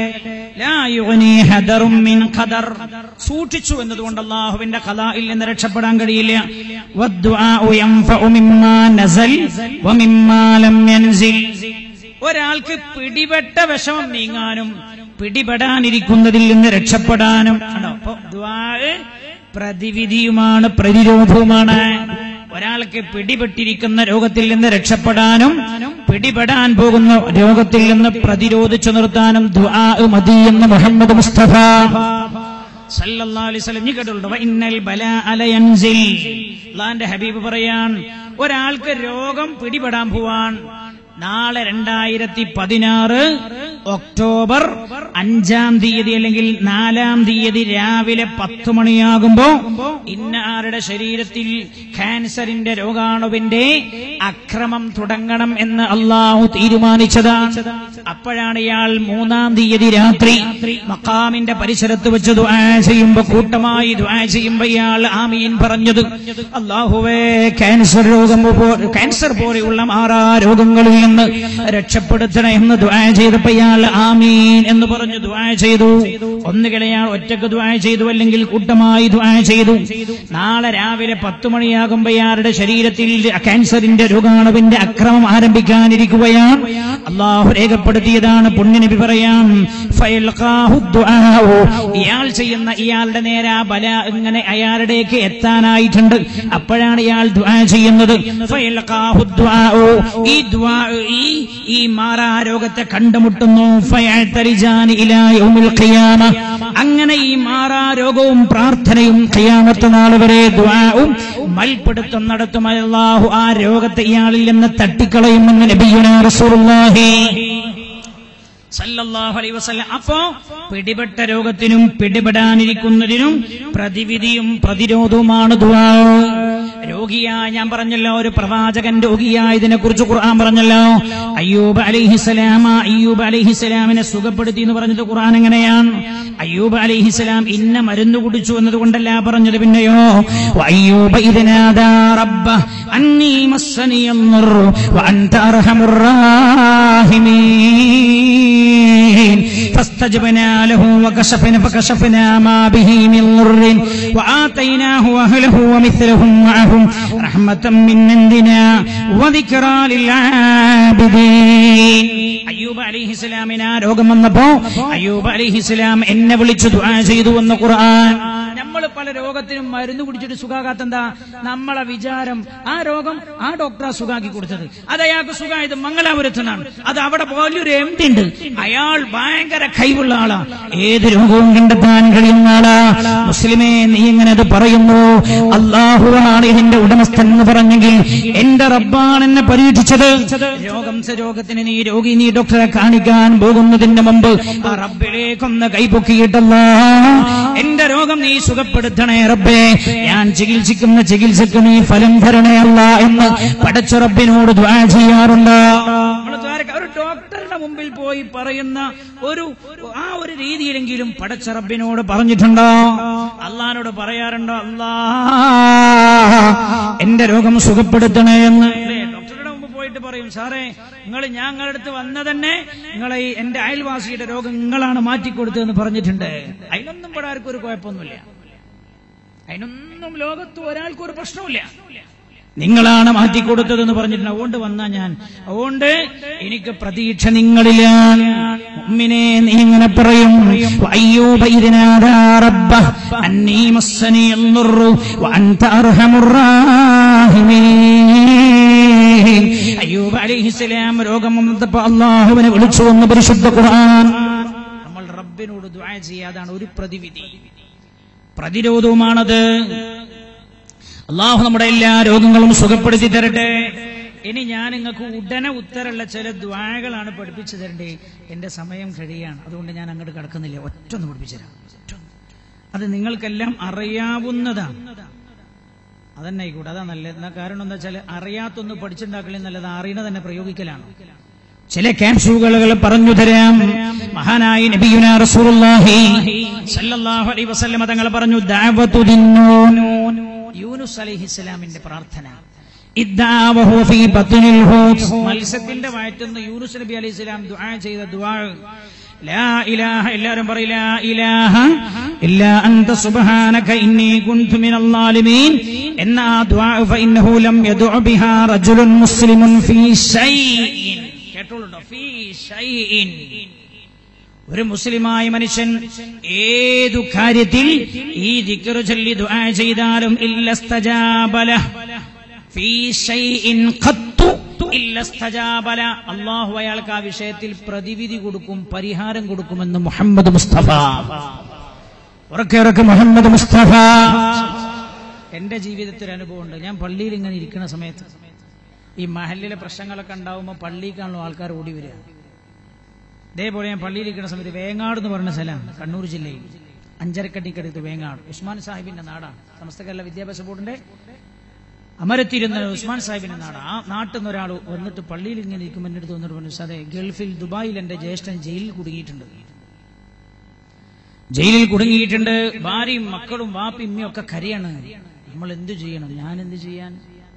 ലാ യുഗ്നി ഹദറും മിൻ ഖദർ സൂക്ഷിച്ചു എന്നതുകൊണ്ട് അള്ളാഹുവിന്റെ ഖലായിൽ നിന്ന് രക്ഷപ്പെടാൻ കഴിയില്ല വദ്ദുആഉ യൻഫഉ മിമ്മാ നസൽ വമിമ്മാ ലം യൻസിൽ ഒരാൾക്ക് പിടിപെട്ട വിഷമം നീങ്ങാനും പിടിപെടാനിരിക്കുന്നതിൽ നിന്ന് രക്ഷപ്പെടാനും ആണോ അപ്പൊ ദ്വാഴ് പ്രതിവിധിയുമാണ് പ്രതിരോധവുമാണ് ഒരാൾക്ക് പിടിപെട്ടിരിക്കുന്ന രോഗത്തിൽ നിന്ന് രക്ഷപ്പെടാനും പിടിപെടാൻ പോകുന്ന രോഗത്തിൽ നിന്ന് പ്രതിരോധിച്ചു നിർത്താനും ദ്വാ മതി എന്ന് മുഹമ്മദ് മുസ്തഫ സല്ലല്ലാഹു അലൈഹി വസല്ലം നീ കേട്ടിട്ടുണ്ടോ ഇന്നൽ ബലാ അലയൻസിൽ അള്ളാന്റെ ഹബീബ് പറയാൻ ഒരാൾക്ക് രോഗം പിടിപെടാൻ പോവാൻ നാളെ രണ്ടായിരത്തി പതിനാറ് ഒക്ടോബർ അഞ്ചാം തീയതി അല്ലെങ്കിൽ നാലാം തീയതി രാവിലെ പത്ത് മണിയാകുമ്പോ ഇന്ന ആരുടെ ശരീരത്തിൽ ക്യാൻസറിന്റെ രോഗാണുവിന്റെ അക്രമം തുടങ്ങണം എന്ന് അള്ളാഹു തീരുമാനിച്ചതാണ് അപ്പോഴാണ് ഇയാൾ മൂന്നാം തീയതി രാത്രി മക്കാമിന്റെ പരിസരത്ത് വെച്ച് ദുആ ചെയ്യുമ്പോ കൂട്ടമായി ദുആ ചെയ്യുമ്പോ ഇയാൾ ആമീൻ പറഞ്ഞത് അള്ളാഹുവേ ക്യാൻസർ രോഗം പോ- ക്യാൻസർ പോലെയുള്ള മാറാ രോഗങ്ങളിൽ നിന്ന് രക്ഷപ്പെടുത്തണേ എന്ന് ദുആ ചെയ്തപ്പോ ഇയാൾ ആമീൻ എന്ന് പറഞ്ഞു ദുആ ചെയ്തു ഒന്നുകിൽ അയാൾ ഒറ്റക്ക് ദുആ ചെയ്തു അല്ലെങ്കിൽ കൂട്ടമായി ദുആ ചെയ്തു നാളെ രാവിലെ പത്ത് മണിയാകുമ്പോ ഇയാളുടെ ശരീരത്തിൽ ക്യാൻസറിന്റെ രോഗാണുവിന്റെ അക്രമം ആരംഭിക്കാനിരിക്കുകയാണ് അള്ളാഹു രേഖപ്പെടുത്തിയതാണ് പുണ്യനബി പറയാം ഫയൽഖാഹു ദുആഉ. ഇയാൾ ചെയ്യുന്ന ഇയാളുടെ നേരെ ആ ബല ഇങ്ങനെ അയാളുടേക്ക് എത്താനായിട്ടുണ്ട് അപ്പോഴാണ് ഇയാൾ ദുആ ചെയ്യുന്നത് ഫയൽഖാഹു ദുആഉ. ഈ ദുആ ഈ ഈ മാറാ രോഗത്തെ കണ്ടുമുട്ടുന്നു ഫയഅ്തരിജാനി ഇലാ യൗമിൽ ഖിയാമ അങ്ങനെ ഈ മാറാ രോഗവും പ്രാർത്ഥനയും ഖിയാമത്ത് നാൾ വരെ ദുആവും മൽപ്പിടുത്തം നടത്തും അല്ലാഹു ആ രോഗത്തെ ഇയാളിൽ നിന്ന് തട്ടിക്കളയുമെന്ന് നബിയുനാ റസൂലുള്ളാഹി സല്ലല്ലാഹു അലൈഹി വസല്ലം അപ്പോ പിടിപെട്ട രോഗത്തിനും പിടിപെടാനിരിക്കുന്നതിനും പ്രതിവിധിയും പ്രതിരോധവുമാണ് ദുആ രോഗിയായ ഞാൻ പറഞ്ഞല്ലോ ഒരു പ്രവാചകൻ രോഗിയായതിനെ കുറിച്ച് ഖുർആൻ പറഞ്ഞല്ലോ അയ്യൂബ് അലൈഹിസലാമ അയ്യൂബ് അലൈഹിസലാമിനെ സുഖപ്പെടുത്തി എന്ന് പറഞ്ഞത് ഖുർആൻ എങ്ങനെയാണ് അയ്യൂബ് അലൈഹിസലാം ഇന്ന മരുന്ന് കുടിച്ചു എന്നതുകൊണ്ടല്ല പറഞ്ഞത് പിന്നെയോ അയ്യൂബ ഇതിനാദാ റബ്ബ അന്നീ മസ്സനിയന്നുറു വഅൻത അർഹമുർ റാഹിമീൻ فاستجبنا له وكشفنا فكشفنا ما به من ضر وآتيناه أهله ومثلهم معهم رحمة من عندنا وذكرى للعابدين അയ്യൂബ് അലിഹിസ്ലാമിന് ആ രോഗം വന്നപ്പോ അയ്യൂബ് അലിഹിസ്ലാം എന്നെ വിളിച്ചു ദുആ ചെയ്തു എന്ന് ഖുർആൻ നമ്മൾ പല രോഗത്തിനും മരുന്ന് കുടിച്ചിട്ട് സുഖാകാത്ത എന്താ നമ്മളെ വിചാരം ആ രോഗം ആ ഡോക്ടറാ സുഖാക്കി കൊടുത്തത് അത് അയാൾക്ക് സുഖമായത് മംഗലാപുരത്തുനിന്നാണ് അത് അവിടെ വലിയൊരു എം ഡി ഉണ്ട് അയാൾ ഭയങ്കര കൈവുള്ള ആളാ ഏത് രോഗവും കണ്ടെത്താൻ കഴിയുന്ന ആളാ മുസ്ലിമേ നീ ഇങ്ങനെ അത് പറയുന്നു അള്ളാഹുവാണ് ഇതിന്റെ ഉടമസ്ഥൻ എന്ന് പറഞ്ഞെങ്കിൽ എന്റെ റബ്ബാണ് എന്നെ പരീക്ഷിച്ചത് രോഗം സ രോഗത്തിന് നീ രോഗി നീ ഡോക്ടറെ കാണിക്കാൻ പോകുന്നതിന് മുമ്പ് ആ റബ്ബിലേക്കൊന്ന് കൈപൊക്കിയിട്ടല്ല എന്റെ രോഗം നീ സുഖപ്പെടുത്തണേ റബ്ബേ ഞാൻ ചികിത്സിക്കുന്ന ചികിത്സക്ക് നീ ഫലം തരണേ അല്ല എന്ന് പടച്ച റബ്ബിനോട് ദ്വാ ചെയ്യാറുണ്ട് നമ്മള് ദ്വാരക്ക- ഒരു ഡോക്ടറുടെ മുമ്പിൽ പോയി പറയുന്ന ഒരു ആ ഒരു രീതിയിലെങ്കിലും പടച്ച റബ്ബിനോട് പറഞ്ഞിട്ടുണ്ടോ അള്ളഹാനോട് പറയാറുണ്ടോ അല്ലാ എന്റെ രോഗം സുഖപ്പെടുത്തണേ എന്ന് അല്ലേ? ഡോക്ടറുടെ മുമ്പ് പോയിട്ട് പറയും സാറേ നിങ്ങൾ ഞങ്ങളുടെ അടുത്ത് വന്ന തന്നെ നിങ്ങളെ ഈ എന്റെ അയൽവാസിയുടെ രോഗം നിങ്ങളാണ് മാറ്റിക്കൊടുത്തതെന്ന് പറഞ്ഞിട്ടുണ്ട് അതിനൊന്നും ഇവിടെ ആർക്കും ഒരു കുഴപ്പമൊന്നുമില്ല അതിനൊന്നും ലോകത്ത് ഒരാൾക്കും ഒരു പ്രശ്നമില്ല നിങ്ങളാണ് മാറ്റിക്കൊടുത്തതെന്ന് പറഞ്ഞിട്ടുണ്ട് അതുകൊണ്ട് വന്നാ ഞാൻ അതുകൊണ്ട് എനിക്ക് പ്രതീക്ഷ നിങ്ങളിലാണ് മുഅ്മിനേ നീ ഇങ്ങനെ പറയും അയ്യൂബ ഇതിനാദാ റബ്ബ അന്നീ മസ്സനി യന്നുറു വഅൻത അർഹമുർ റാഹിമീൻ അയ്യൂബ് അലൈഹിസ്സലാം രോഗം വന്നപ്പോ അള്ളാഹുവിനെ വിളിച്ചു വന്ന് പരിശുദ്ധ ഖുർആൻ നമ്മൾ റബ്ബിനോട് ദുആ ചെയ്യാതാണ് ഒരു പ്രതിവിധി പ്രതിരോധവുമാണത് അള്ളാഹു നമ്മുടെ എല്ലാ രോഗങ്ങളും സുഖപ്പെടുത്തി തരട്ടെ ഇനി ഞാൻ നിങ്ങൾക്ക് ഉടനെ ഉത്തരമുള്ള ചില ദ്വാഴകളാണ് പഠിപ്പിച്ചു തരണ്ടേ എന്റെ സമയം കഴിയാണ് അതുകൊണ്ട് ഞാൻ അങ്ങോട്ട് കിടക്കുന്നില്ല ഒറ്റ ഒന്ന് പഠിപ്പിച്ചു തരാം ഒറ്റ ഒന്ന്. അത് നിങ്ങൾക്കെല്ലാം അറിയാവുന്നതാണ് അതന്നെ ആയിക്കോട്ടെ അതാ നല്ലത് എന്നാ കാരണം എന്താ വെച്ചാൽ അറിയാത്തൊന്ന് പഠിച്ചുണ്ടാക്കലേ നല്ലത് അറിയണ തന്നെ പ്രയോഗിക്കലാണ് ചില ക്യാപ്സൂളുകൾ പറഞ്ഞു തരാം മഹാനായി നബിയുന റസൂലുള്ളാഹി സല്ലല്ലാഹു അലൈഹി വസല്ലം തങ്ങൾ പറഞ്ഞു ദഅവതു ദിന്നൂൻ യൂനുസ് അലൈഹിസ്സലാമിന്റെ പ്രാർത്ഥന ഇദ്ദാ വഹുവ ഫീ ബത്നിൽ ഹൂത്ത് മത്സ്യത്തിന്റെ വയറ്റുന്ന യൂനുസ് നബി അലൈഹിസ്സലാം ദുആ ചെയ്ത ദുആ ലാ ഇലാഹ എല്ലാവരും പറയും ലാ ഇലാഹ ഇല്ലാ അന്ത സുബ്ഹാനക ഇന്നി കുൻതു മിനൽ ളാലിമീൻ എന്ന ആ ദുആ ഫഇന്നഹു ലം യദഉ ബിഹാ റജുലുൻ മുസ്ലിമുൻ ഫീ ഷൈഇൻ കേട്ടോളൂ ഫീ ഷൈഇൻ ഒരു മുസ്ലിമായ മനുഷ്യൻ ഏതു കാര്യത്തിൽ ഈ ദിക്റ് ചൊല്ലി ദുആ ചെയ്താലും ഇല്ലസ്തജാബല ഫീ ഷൈഇൻ ഖത്തു ഇല്ലസ്തജാബല അല്ലാഹു അയാൾക്ക് ആ വിഷയത്തിൽ പ്രതിവിധി കൊടുക്കും പരിഹാരം കൊടുക്കുമെന്ന് മുഹമ്മദ് മുസ്തഫ ഉറക്കെ ഉറക്കെ മുഹമ്മദ് മുസ്തഫ എന്റെ ജീവിതത്തിൽ ഒരു അനുഭവമുണ്ട് ഞാൻ പള്ളിയിൽ ഇങ്ങനെ ഇരിക്കുന്ന സമയത്ത് ഈ മഹലിലെ പ്രശ്നങ്ങളൊക്കെ ഉണ്ടാവുമ്പോൾ പള്ളിക്കാണല്ലോ ആൾക്കാർ ഓടി വരിക ഇതേപോലെ ഞാൻ പള്ളിയിൽ ഇരിക്കുന്ന സമയത്ത് വേങ്ങാട് എന്ന് പറയുന്ന സ്ഥലമാണ് കണ്ണൂർ ജില്ലയിൽ അഞ്ചരക്കട്ടിക്കടുത്ത് വേങ്ങാട് ഉസ്മാൻ സാഹിബിന്റെ നാടാണ് സമസ്ത കേരള വിദ്യാഭ്യാസ ബോർഡിന്റെ അമരത്തിരുന്ന ഉസ്മാൻ സാഹിബിന്റെ നാട് ആ നാട്ടിൽ നിന്ന് ഒരാൾ വന്നിട്ട് പള്ളിയിൽ ഇങ്ങനെ ഇരിക്കുമ്പോൾ എൻ്റെ അടുത്ത് വന്നിട്ട് പറഞ്ഞു അതെ ഗൾഫിൽ ദുബായിൽ എന്റെ ജ്യേഷ്ഠൻ ജയിലിൽ കുടുങ്ങിയിട്ടുണ്ട് ജയിലിൽ കുടുങ്ങിയിട്ടുണ്ട് ഭാര്യയും മക്കളും വാപ്പയും ഉമ്മയും ഒക്കെ കരയാണ് നമ്മൾ എന്ത് ചെയ്യണം ഞാൻ എന്ത് ചെയ്യാൻ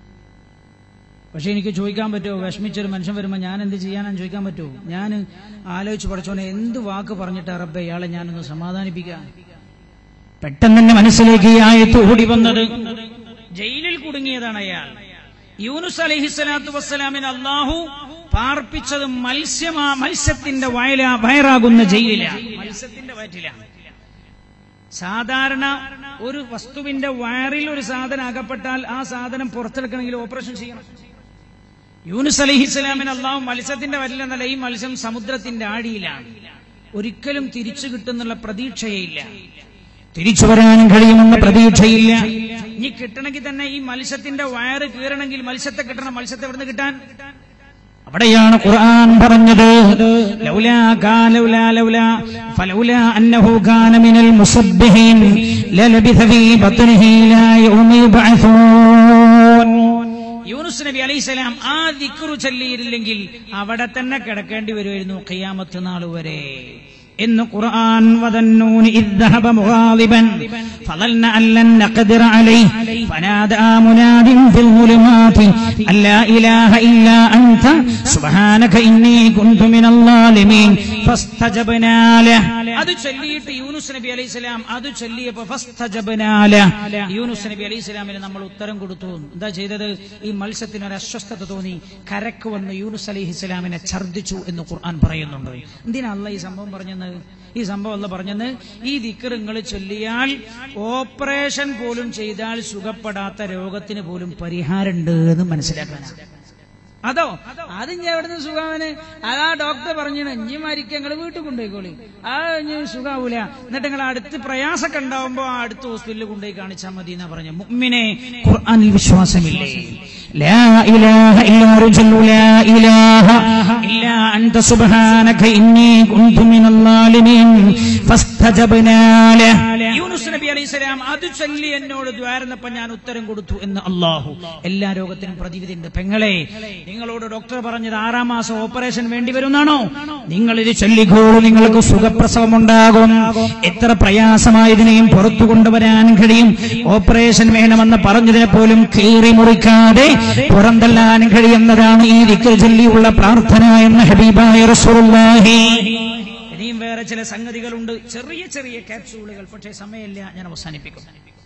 പക്ഷെ എനിക്ക് ചോദിക്കാൻ പറ്റുമോ വിഷമിച്ചൊരു മനുഷ്യൻ വരുമ്പോൾ ഞാൻ എന്ത് ചെയ്യാനാണ് ചോദിക്കാൻ പറ്റുമോ ഞാൻ ആലോചിച്ച് പഠിച്ചോനെ എന്ത് വാക്ക് പറഞ്ഞിട്ട് റബ്ബെ ഇയാളെ ഞാനൊന്ന് സമാധാനിപ്പിക്കാം പെട്ടെന്ന് തന്നെ മനസ്സിലേക്ക് ഈ ആയത്ത് ഓടി വന്നത് ജയിലിൽ കുടുങ്ങിയതാണ് അയാൾ യൂനുസ് അലഹിസ്വലാത്തു വസ്സലാമിന് അള്ളാഹു പാർപ്പിച്ചത് മത്സ്യമാ മത്സ്യത്തിന്റെ വയല വയറാകുന്ന ജയിലിലാണ് മത്സ്യത്തിന്റെ വയറ്റിലാണ് സാധാരണ ഒരു വസ്തുവിന്റെ വയറിൽ ഒരു സാധനം അകപ്പെട്ടാൽ ആ സാധനം പുറത്തെടുക്കണമെങ്കിൽ ഓപ്പറേഷൻ ചെയ്യണം യൂനുസ് അലഹിസ്സലാമിന് അള്ളാഹു മത്സ്യത്തിന്റെ വരിലെന്നല്ല ഈ മത്സ്യം സമുദ്രത്തിന്റെ ആടിയിലാണ് ഒരിക്കലും തിരിച്ചു കിട്ടുന്നുള്ള പ്രതീക്ഷയില്ല തിരിച്ചു വരാനും കഴിയുമെന്ന പ്രതീക്ഷയില്ല ഇനി കിട്ടണമെങ്കിൽ തന്നെ ഈ മത്സ്യത്തിന്റെ വയറ് കീറണമെങ്കിൽ മത്സ്യത്തെ കിട്ടണം മത്സ്യത്തെ എവിടുന്ന് കിട്ടാൻ അവിടെയാണ് ഖുർആൻ പറഞ്ഞത് ലൗലാ കാ- ലൗലാ ലൗലാ ഫലൗലാ അന്നഹു കാന മിനൽ മുസബ്ബിഹീൻ ലലബിഥ ഫീ ബത്നിഹി ഇലാ യൗമി യബ്അഥൂൻ യൂനുസ് നബി അലൈഹിസ്സലാം ആ ദിക്റു ചൊല്ലിയിരുന്നെങ്കിൽ അവിടെ തന്നെ കിടക്കേണ്ടി വരുമായിരുന്നു ഖിയാമത്ത് നാൾ വരെ എന്ന് ഖുർആൻ വദന്നൂൻ ഇദ് ذهب مغاضبا فظن أن لن نقدر عليه فنادى مناد في الظلمات أن لا إله إلا أنت سبحانك إني كنت من الظالمين فاستجبنا له അത് ചൊല്ലിയിട്ട് യൂനുസ് നബി അലൈഹി സ്വലാം അത് ചൊല്ലിയപ്പോ ഫസ്തജബ്നാല യൂനുസ് നബി അലൈഹി സ്വലാമിന് നമ്മൾ ഉത്തരം കൊടുത്തു എന്താ ചെയ്തത് ഈ മത്സ്യത്തിന് ഒരു അസ്വസ്ഥത തോന്നി കരക്ക് വന്ന് യൂനുസ് അലൈഹി സ്വലാമിനെ ഛർദ്ദിച്ചു എന്ന് ഖുർആൻ പറയുന്നുണ്ട് എന്തിനാ അല്ല ഈ സംഭവം പറഞ്ഞത് ഈ സംഭവം അല്ല പറഞ്ഞത് ഈ ദിക്കറുങ്ങൾ ചൊല്ലിയാൽ ഓപ്പറേഷൻ പോലും ചെയ്താൽ സുഖപ്പെടാത്ത രോഗത്തിന് പോലും പരിഹാരമുണ്ട് എന്ന് മനസ്സിലാക്കാനാണ് അതോ അത് ഇനി എവിടുന്ന് സുഖാവന് അതാ ഡോക്ടർ പറഞ്ഞു ഇഞ്ഞി മരിക്ക നിങ്ങള് വീട്ടിൽ കൊണ്ടുപോയിക്കോളി ആ ഇനി സുഖാവൂല എന്നിട്ട് നിങ്ങൾ അടുത്ത് പ്രയാസമൊക്കെ ഉണ്ടാവുമ്പോ ആ അടുത്ത ഹോസ്പിറ്റലിൽ കൊണ്ടുപോയി കാണിച്ചാൽ മതി എന്നാ പറഞ്ഞു മുഅ്മിനെ ഖുർആനിൽ വിശ്വാസമില്ലേ لا إله إلا رجل لا إله إلا أنت سبحانك إني كنت من الظالمين فاستجبنا له യൂനുസ് നബി അലൈഹി സ്വലാം അത് ചൊല്ലി എന്നോട് ദ്വാരുന്നപ്പോ ഞാൻ ഉത്തരം കൊടുത്തു എന്ന് അള്ളാഹു എല്ലാ രോഗത്തിനും പ്രതിവിധി ഉണ്ട് പെങ്ങളെ നിങ്ങളോട് ഡോക്ടർ പറഞ്ഞത് ആറാം മാസം ഓപ്പറേഷൻ വേണ്ടി വരുന്നാണോ നിങ്ങൾ ഇത് ചൊല്ലിക്കോളൂ നിങ്ങൾക്ക് സുഖപ്രസവം ഉണ്ടാകും എത്ര പ്രയാസമായതിനെയും പുറത്തു കൊണ്ടുവരാൻ കഴിയും ഓപ്പറേഷൻ വേണമെന്ന് പറഞ്ഞതിനെ പോലും കീറി മുറിക്കാതെ പുറന്തള്ളാൻ കഴിയുന്നതാണ് ഈ ദിക്കർ ചൊല്ലിയുള്ള പ്രാർത്ഥന എന്ന ഹബീബായ റസൂലുള്ളാഹി ഇനിയും വേറെ ചില സംഗതികളുണ്ട് ചെറിയ ചെറിയ ക്യാപ്സ്യൂളുകൾ പക്ഷേ സമയമില്ല ഞാൻ അവസാനിപ്പിക്കും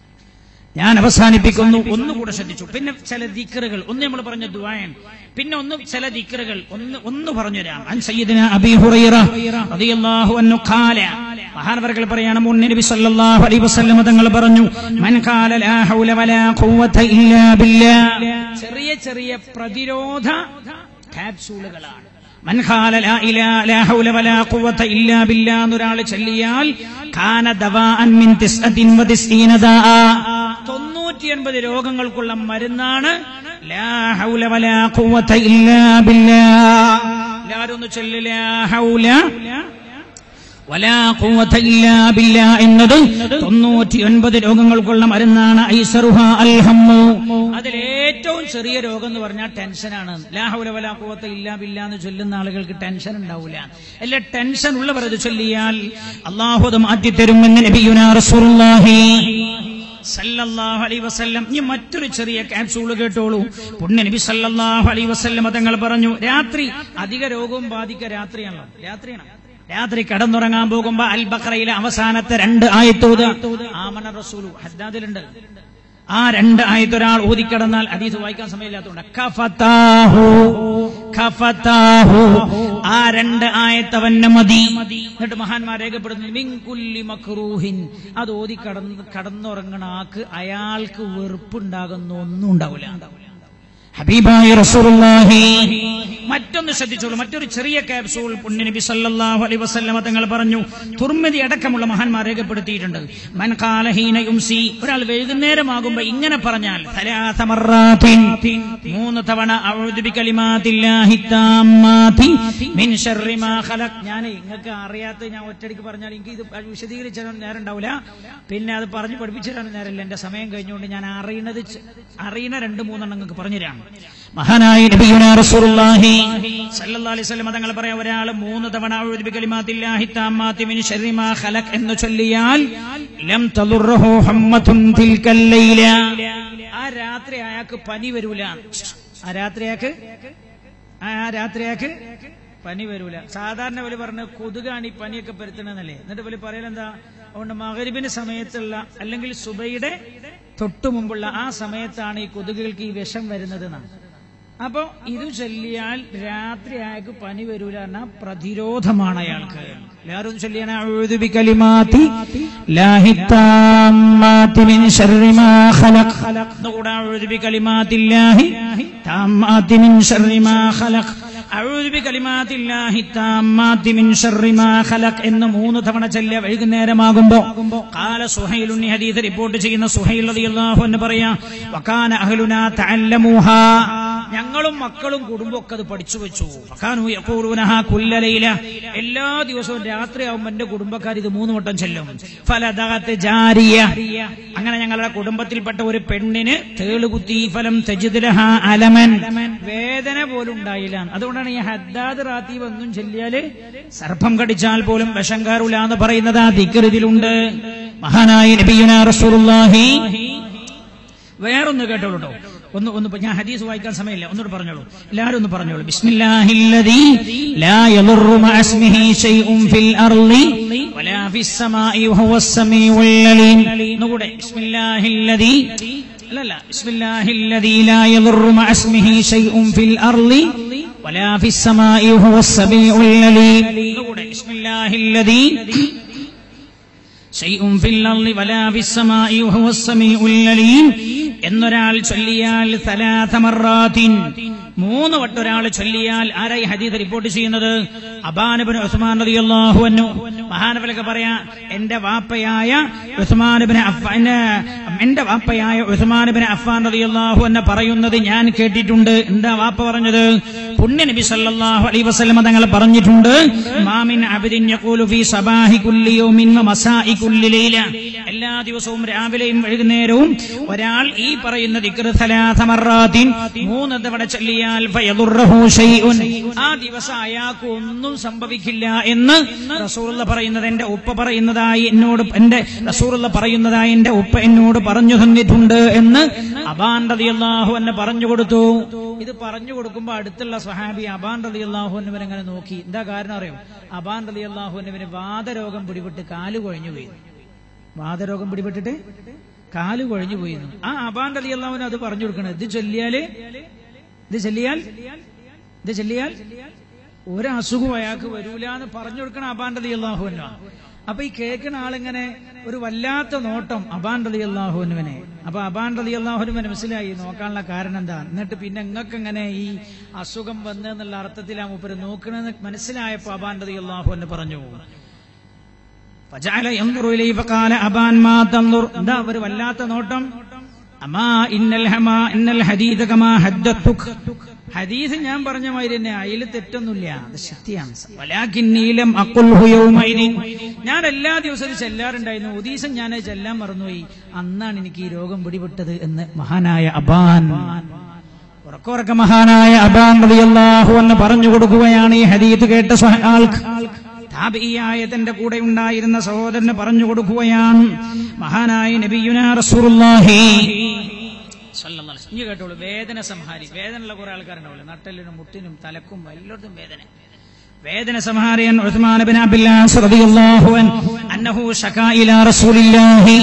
ഞാൻ അവസാനിപ്പിക്കുന്നു ഒന്നുകൂടെ ശ്രദ്ധിച്ചു പിന്നെ ചില ദിക്കറുകൾ ഒന്ന് നമ്മൾ പറഞ്ഞ ദുആൻ പിന്നെ ഒന്ന് ചില ദിക്കറുകൾ ഒന്ന് ഒന്ന് പറഞ്ഞു തരാം അൻ സയ്യിദിന അബീ ഹുറൈറ റളിയല്ലാഹു അൻഹു ഖാല മഹാനവർകൾ പറയാണ് മുൻ നബി സല്ലല്ലാഹു അലൈഹി വസല്ലം തങ്ങൾ പറഞ്ഞു മൻ ഖാല ലാ ഹൗല വലാ ഖുവത ഇല്ലാ ബില്ലാ ചെറിയ ചെറിയ പ്രതിരോധ ക്യാപ്സ്യൂളുകളാണ് മൻ ഖാല ലാ ഇലാ ലാ ഹൗല വലാ ഖുവത ഇല്ലാ ബില്ലാ എന്നൊരാൾ ചൊല്ലിയാൽ കാന ദവാഅൻ മിൻ തിസ്അത്തിൻ വതിസ്ഈന ദാഅ തൊണ്ണൂറ്റിയൊൻപത് രോഗങ്ങൾക്കുള്ള മരുന്നാണ് ലാ ഹൗല വലാ ഖുവത ഇല്ലാ ബില്ലാ എല്ലാവരും ഒന്ന് ചൊല്ലു ലാ ഹൗല വലാ ഖുവത ഇല്ലാ ബില്ലാ എന്നത് തൊണ്ണൂറ്റിയൊൻപത് രോഗങ്ങൾക്കുള്ള മരുന്നാണ് ഐസറുഹ അൽഹമ്മു അതിലേറ്റവും ചെറിയ രോഗം എന്ന് പറഞ്ഞാൽ ടെൻഷനാണ് ലാഹുല വലാ ഖുവത ഇല്ലാ ബില്ലാ എന്ന് ചൊല്ലുന്ന ആളുകൾക്ക് ടെൻഷൻ ഉണ്ടാവില്ല അല്ല ടെൻഷൻ ഉള്ളവർ അത് ചൊല്ലിയാൽ അള്ളാഹു അത് മാറ്റിത്തരുമെന്ന് നബിയുനാ റസൂലുള്ളാഹി സല്ലല്ലാഹു അലൈഹി വസല്ലം ഇനി മറ്റൊരു ചെറിയ ക്യാപ്സൂൾ കേട്ടോളൂ പുണ്യ നബി സല്ലല്ലാഹു അലൈഹി വസല്ലം തങ്ങൾ പറഞ്ഞു രാത്രി അധിക രോഗവും ബാധിക്ക രാത്രിയാണല്ലോ രാത്രിയാണ് രാത്രി കടന്നുറങ്ങാൻ പോകുമ്പോ അൽ ബഖറയിലെ അവസാനത്തെ രണ്ട് ആയത്തോത് ആമന റസൂലു ഹദ്ദാദിലുണ്ട് ആ രണ്ട് ആയത്തൊരാൾ ഊതിക്കിടന്നാൽ അതീത് വായിക്കാൻ സമയമില്ലാത്തതുകൊണ്ട് കഫത്താഹു കഫത്താഹു ആ രണ്ട് ആയത്തവന്റെ മതി എന്നിട്ട് മഹാന്മാർ രേഖപ്പെടുന്നു മിൻകുല്ലി മക്രൂഹിൻ അത് ഓതി കടന്ന് കടന്നുറങ്ങണ ആക്ക് അയാൾക്ക് വെറുപ്പുണ്ടാകുന്ന ഒന്നും ഉണ്ടാവില്ല ഹബീബായ റസൂലുള്ളാഹി മറ്റൊന്ന് ശ്രദ്ധിച്ചോളൂ മറ്റൊരു ചെറിയ ക്യാപ്സൂൾ പുണ്യനബി സല്ലല്ലാഹു അലൈഹി വസല്ലമ തങ്ങൾ പറഞ്ഞു തുർമിതി അടക്കമുള്ള മഹാന്മാർ രേഖപ്പെടുത്തിയിട്ടുണ്ട് മൻ ഖാല ഹീന യുംസി ഒരാൾ വൈകുന്നേരമാകുമ്പോൾ ഇങ്ങനെ പറഞ്ഞാൽ ثلاث مرات മൂന്ന് തവണ അഊദു ബികലിമാതില്ലാഹി താമ്മാതി മിൻ ശർരി മാ ഖലഖ് ഞാൻ നിങ്ങൾക്ക് അറിയാത്ത ഞാൻ ഒറ്റടിക്ക് പറഞ്ഞാൽ എനിക്ക് ഇത് വിശദീകരിച്ചു തരാൻ നേരം ഉണ്ടാവില്ല പിന്നെ അത് പറഞ്ഞു പഠിപ്പിച്ചു തരാൻ നേരമില്ല എന്റെ സമയം കഴിഞ്ഞുകൊണ്ട് ഞാൻ അറിയണത് ചെ- അറിയണ രണ്ട് മൂന്നെണ്ണം നിങ്ങൾക്ക് പറഞ്ഞു തരാം മഹാനായ നബിയുനാ റസൂലുള്ളാഹി സല്ലല്ലാഹു അലൈഹി വസല്ലം തങ്ങൾ പറയാ ഒരാൾ മൂന്ന് തവണ അഊദു ബികലിമാതില്ലാഹി താമ്മാതി മിൻ ശർരി മാ ഖലഖ് എന്ന് ചൊല്ലിയാൽ ലം തദുർറഹു ഹമ്മത്തുൻ തിൽക്കൽ ലൈല ആ രാത്രി അയാൾക്ക് പനി വരൂല ആ രാത്രി അയാൾക്ക് ആ രാത്രി അയാൾക്ക് പനി വരൂല സാധാരണ പോലെ പറഞ്ഞ് കൊതുകാണ് ഈ പനിയൊക്കെ പരുത്തണമെന്നല്ലേ എന്നിട്ട് പോലെ പറയലെന്താ അതുകൊണ്ട് മകരിബിന് സമയത്തുള്ള അല്ലെങ്കിൽ സുബൈയുടെ തൊട്ടു മുമ്പുള്ള ആ സമയത്താണ് ഈ കൊതുകുകൾക്ക് ഈ വിഷം വരുന്നത് എന്നാണ് അപ്പോ ഇത് ചൊല്ലിയാൽ രാത്രി അയാൾക്ക് പനി വരൂല എന്ന പ്രതിരോധമാണ് അയാൾക്ക് എല്ലാവരും ചൊല്ലിയാണ് അഊദു ബികലിമാതി ലാഹി താമ്മാതി മിൻ ശർരി മാ ഖലഖ് എന്നുകൂടെ അഊദു ബികലിമാതില്ലാഹി താമ്മാതി മിൻ ശർരി മാ ഖലഖ് അഊദു ബികലിമാതില്ലാഹി താമ്മാതി മിൻ ശർരി മാ ഖലഖ് എന്ന് മൂന്ന് തവണ ചൊല്ലിയ വൈകുന്നേരമാകുമ്പോ ഖാല സുഹൈലുൻ ഈ ഹദീസ് റിപ്പോർട്ട് ചെയ്യുന്ന സുഹൈൽ റളിയല്ലാഹു അൻഹു പറയാ വകാന അഹ്ലുനാ തഅല്ലമുഹാ ഞങ്ങളും മക്കളും കുടുംബമൊക്കെ അത് പഠിച്ചു വെച്ചു വകാനു യഖൂലൂനഹാ കുല്ല ലൈല എല്ലാ ദിവസവും രാത്രിയാവുമ്പോൾ എന്റെ കുടുംബക്കാർ ഇത് മൂന്ന് വട്ടം ചെല്ലും ഫലദാത്ത് ജാരിയ അങ്ങനെ ഞങ്ങളുടെ കുടുംബത്തിൽപ്പെട്ട ഒരു പെണ്ണിന് തേളുകുത്തി ഫലം തെജിദ്ലഹ അലമൻ വേദന പോലും ഉണ്ടായില്ല അതുകൊണ്ടാണ് ഈ ഹദ്ദാദ് റാത്തീവ് ഒന്നും ചൊല്ലിയാല് സർപ്പം കടിച്ചാൽ പോലും വിഷം കയറൂല എന്ന് പറയുന്നത് ആ ദിക്കറിതിലുണ്ട് മഹാനായ നബിയുന റസൂലുള്ളാഹി വേറൊന്ന് കേട്ടോളൂ കേട്ടോ ഒന്ന് ഒന്ന് ഇപ്പൊ ഞാൻ ഹദീസ് വായിക്കാൻ സമയമില്ല ഒന്നുകൂടെ പറഞ്ഞോളൂ എല്ലാവരും ഒന്ന് പറഞ്ഞോളൂ ബിസ്മില്ലാഹില്ലദീ ലാ യദുറു മഅ ഇസ്മിഹി ശൈഉൻ ഫിൽ അർളി വലാ ഫിസ് സമാഇ വഹുവസ് സമീഉൽ അലീം ഒന്നുകൂടെ ബിസ്മില്ലാഹില്ലദീ അല്ലല്ല ബിസ്മില്ലാഹില്ലദീ ലാ യദുറു മഅ ഇസ്മിഹി ശൈഉൻ ഫിൽ അർളി വലാ ഫിസ് സമാഇ വഹുവസ് സമീഉൽ അലീം ഒന്നുകൂടെ ബിസ്മില്ലാഹില്ലദീ شيء في الأرض ولا في السماء وهو السميع العليم എന്നൊരാൾ ചൊല്ലിയാൽ ثلاث مرات മൂന്ന് വട്ടം ഒരാൾ ചൊല്ലിയാൽ ആരായി ഹദീദ് റിപ്പോർട്ട് ചെയ്യുന്നത് അബാനബിന് ഉസ്മാൻ റളിയല്ലാഹു അൻഹു മഹാനബിലൊക്കെ പറയാ എന്റെ വാപ്പയായ ഉസ്മാനബിന് അഫ്ഫാൻ എന്റെ വാപ്പയായ ഉസ്മാനബിന് അഫ്ഫാൻ റളിയല്ലാഹു അൻഹു പറയുന്നത് ഞാൻ കേട്ടിട്ടുണ്ട് എന്താ വാപ്പ പറഞ്ഞത് പുണ്യ നബി സല്ലല്ലാഹു അലൈഹി വസല്ലം തങ്ങൾ പറഞ്ഞിട്ടുണ്ട് മാമിൻ അബ്ദിൻ യഖൂലു ഫീ സബാഹി കുല്ലി യൗമിൻ വ മസാഇ കുല്ലി ലൈല എല്ലാ ദിവസവും രാവിലെയും വൈകുന്നേരവും ഒരാൾ ഈ പറയുന്ന ദിക്ർ സലാസ മറാത്തിൻ മൂന്ന് തവണ ചൊല്ലിയാൽ ഫയദുർറഹു ഷൈഉൻ ആ ദിവസം അയാൾക്ക് ഒന്നും സംഭവിക്കില്ല എന്ന് റസൂലുള്ള പറയുന്നത് എന്റെ ഉപ്പ പറയുന്നതായി എന്നോട് എന്റെ റസൂലുള്ള പറയുന്നതായി എന്റെ ഉപ്പ എന്നോട് പറഞ്ഞു തന്നിട്ടുണ്ട് എന്ന് അബാൻ റളിയല്ലാഹു എന്നെ പറഞ്ഞു കൊടുത്തു ഇത് പറഞ്ഞു കൊടുക്കുമ്പോ അടുത്തുള്ള സ്വഹാബി അബാൻ റളിയല്ലാഹു എന്നവൻ അങ്ങനെ നോക്കി എന്താ കാരണം അറിയോ അബാൻ റളിയല്ലാഹു എന്നവന് വാദരോഗം പിടിപെട്ട് കാല് കൊഴിഞ്ഞു പോയി വാദരോഗം പിടിപെട്ടിട്ട് കാല് കൊഴിഞ്ഞു പോയിരുന്നു ആ അബാൻ റളിയല്ലാഹുവിന് അത് പറഞ്ഞു കൊടുക്കണം ഇത് ചൊല്ലിയാല് ഇത് ചൊല്ലിയാൽ ഇത് ചൊല്ലിയാൽ ഒരു അസുഖവും അയാൾക്ക് വരൂല എന്ന് പറഞ്ഞു കൊടുക്കണ അബാൻ റളിയല്ലാഹുവിനാണ് അപ്പൊ ഈ കേൾക്കുന്ന ആളിങ്ങനെ ഒരു വല്ലാത്ത നോട്ടം അബാൻ റലി അള്ളാഹുവിനുവിനെ അപ്പൊ അബാൻ റലി അള്ളാഹുനുവിന് മനസ്സിലായി നോക്കാനുള്ള കാരണം എന്താ എന്നിട്ട് പിന്നെ നിങ്ങൾക്ക് എങ്ങനെ ഈ അസുഖം വന്ന് എന്നുള്ള അർത്ഥത്തിൽ ആ മൂപ്പര് നോക്കണെന്ന് മനസ്സിലായപ്പോ അബാൻ റലി അള്ളാഹുവിന് പറഞ്ഞു فجعل ينظر إليه فقال أبان ما تنظر എന്താ ഒരു വല്ലാത്ത നോട്ടം അമാ ഇന്നൽ ഹമാ ഇന്നൽ ഹദീദ കമാ ഹദ്ദത്തുക് ഹദീസ് ഞാൻ പറഞ്ഞ മാതിരി തന്നെ അതിൽ തെറ്റൊന്നുമില്ല അത് ശക്തിയാണ് വലാകിൻ നീലം അഖുൽഹു യൗമൈദിൻ ഞാൻ എല്ലാ ദിവസവും ചെല്ലാറുണ്ടായിരുന്നു ഒരു ദിവസം ഞാൻ അത് ചെല്ലാൻ മറന്നുപോയി അന്നാണ് എനിക്ക് ഈ രോഗം പിടിപെട്ടത് എന്ന് മഹാനായ അബാൻ ഉറക്കുറക്ക മഹാനായ അബാൻ റളിയല്ലാഹു എന്ന് പറഞ്ഞു കൊടുക്കുകയാണ് ഈ ഹദീത്ത് കേട്ട സ്വഹ- ആൾക്ക് താബിയായ തന്റെ കൂടെ ഉണ്ടായിരുന്ന സഹോദരന് പറഞ്ഞു കൊടുക്കുകയാണ് മഹാനായ നബിയുന റസൂലുള്ളാഹി സല്ലല്ലാഹു അലൈഹി വസല്ലം. ഇനി കേട്ടോളൂ വേദന സംഹാരി വേദനയുള്ള കുറെ ആൾക്കാരുണ്ടാവില്ല നട്ടലിനും മുട്ടിനും തലക്കും എല്ലായിടത്തും വേദന വേദന സംഹാരയൻ ഉസ്മാൻ ബിൻ അബ്ദുല്ലാഹ് റളിയല്ലാഹു അൻഹു അന്നഹു ശകാ ഇലാ റസൂലില്ലാഹി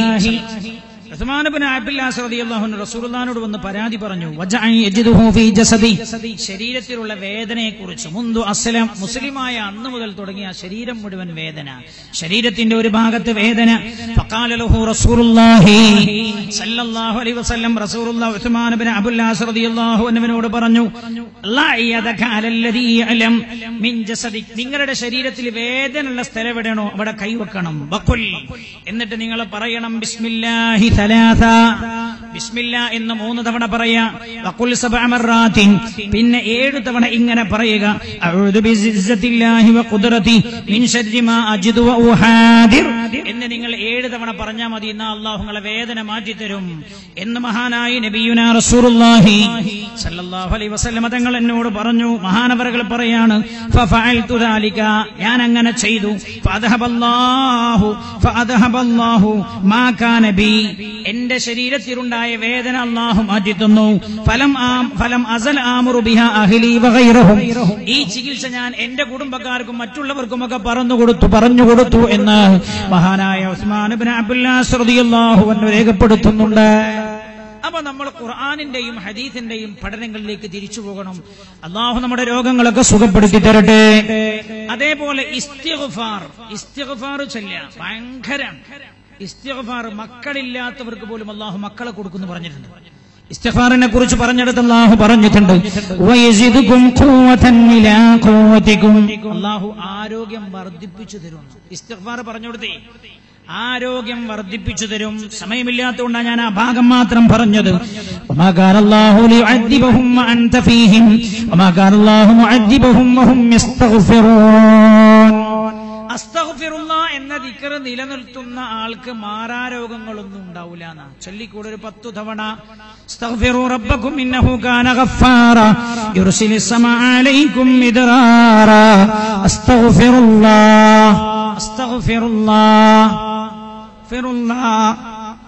ഉസ്മാൻ ബിൻ അബ്ദുല്ലാഹ് റളിയല്ലാഹു അൻഹു റസൂലുള്ളാഹിനോട് വന്ന് പരാതി പറഞ്ഞു വജഅ യജിദുഹു ഫീ ജസദി ശരീരത്തിലുള്ള വേദനയെ കുറിച്ച് മുൻദു അസ്ലം മുസ്ലിമായ അന്ന് മുതൽ തുടങ്ങിയ ശരീരം മുഴുവൻ വേദന ശരീരത്തിന്റെ ഒരു ഭാഗത്ത് വേദന ഫഖാല ലഹു റസൂലുള്ളാഹി സല്ലല്ലാഹു അലൈഹി വസല്ലം റസൂലുള്ളാഹി ഉസ്മാൻ ബിൻ അബ്ദുല്ലാഹ് റളിയല്ലാഹു അൻഹുവിനോട് പറഞ്ഞു ലഅയദക അലല്ലദീ യഅലം മിൻ ജസദിക് നിങ്ങളുടെ ശരീരത്തിൽ വേദനയുള്ള സ്ഥലം എവിടെയാണോ അവിടെ കൈവെക്കണം വഖുൽ എന്നിട്ട് നിങ്ങൾ പറയണം ബിസ്മില്ലാഹി സലാസ ബിസ്മില്ല എന്ന് മൂന്ന് തവണ പറയാ വഖുൽ സബ്അ മർറാത്തിൻ പിന്നെ ഏഴ് തവണ ഇങ്ങനെ പറയുക അഊദു ബിസിzzatillahi വ ഖുദ്റതി മിൻ ശർരി മാ അജിദു വ ഉഹാദിർ എന്ന് നിങ്ങൾ ഏഴ് തവണ പറഞ്ഞാൽ മതി എന്നാ അള്ളാഹു നിങ്ങളെ വേദന മാറ്റിത്തരും എന്ന് മഹാനായി നബിയുന റസൂലുള്ളാഹി സല്ലല്ലാഹു അലൈഹി വസല്ലം തങ്ങൾ എന്നോട് പറഞ്ഞു മഹാനവറുകൾ പറയാണ് ഫഫഅൽതു ദാലിക ഞാൻ അങ്ങനെ ചെയ്തു ഫഅദ്ഹബല്ലാഹു ഫഅദ്ഹബല്ലാഹു മാ കാന ബി എന്റെ ശരീരത്തിലുണ്ടായ വേദന അള്ളാഹു മാറ്റിത്തന്നു ഫലം ആം ഫലം അസൽ ആമുറു ബിഹ അഹ്ലി വഗൈറഹും ഈ ചികിത്സ ഞാൻ എന്റെ കുടുംബക്കാർക്കും മറ്റുള്ളവർക്കും ഒക്കെ പറഞ്ഞു കൊടുത്തു പറഞ്ഞു കൊടുത്തു എന്ന് മഹാനായ ഉസ്മാൻ ഇബ്നു അബ്ദുല്ലാഹ് റളിയല്ലാഹു അൻഹു രേഖപ്പെടുത്തുന്നുണ്ട് അപ്പൊ നമ്മൾ ഖുർആാനിന്റെയും ഹദീസിന്റെയും പഠനങ്ങളിലേക്ക് തിരിച്ചു പോകണം അള്ളാഹു നമ്മുടെ രോഗങ്ങളൊക്കെ സുഖപ്പെടുത്തി തരട്ടെ അതേപോലെ ഇസ്തിഗ്ഫാർ ഇസ്തിഗ്ഫാർ ചൊല്ല ഭയങ്കര ഇസ്തിഗ്ഫാർ മക്കളില്ലാത്തവർക്ക് പോലും അള്ളാഹു മക്കളെ കൊടുക്കുന്നു പറഞ്ഞിട്ടുണ്ട് ഇസ്തിഗ്ഫാറിനെ കുറിച്ച് പറഞ്ഞെടുത്ത് അള്ളാഹു പറഞ്ഞിട്ടുണ്ട് വയസിദുകും ഖുവതൻ ഇലാ ഖുവതികും അള്ളാഹു ആരോഗ്യം വർദ്ധിപ്പിച്ചു തരുന്നു ഇസ്തിഗ്ഫാർ പറഞ്ഞു കൊടുത്തേ ആരോഗ്യം വർദ്ധിപ്പിച്ചു തരും സമയമില്ലാത്തതുകൊണ്ടാണ് ഞാൻ ആ ഭാഗം മാത്രം പറഞ്ഞത് وما كان الله ليعذبهم وأنت فيهم وما كان الله معذبهم وهم يستغفرون അസ്തഗ്ഫിറുള്ള എന്ന ദിക്കർ നിലനിർത്തുന്ന ആൾക്ക് മാറാരോഗങ്ങളൊന്നും ഉണ്ടാവില്ല എന്നാ ചൊല്ലിക്കൂടെ ഒരു പത്തു തവണ അസ്തഗ്ഫിറു റബ്ബക്കും ഇന്നഹു കാന ഗഫാറ യുർസിലിസ് സമാഅ അലൈക്കും മിദ്റാറ അസ്തഗ്ഫിറുല്ലാഹ് അസ്തഗ്ഫിറുല്ലാഹ് അസ്തഗ്ഫിറുല്ലാഹ്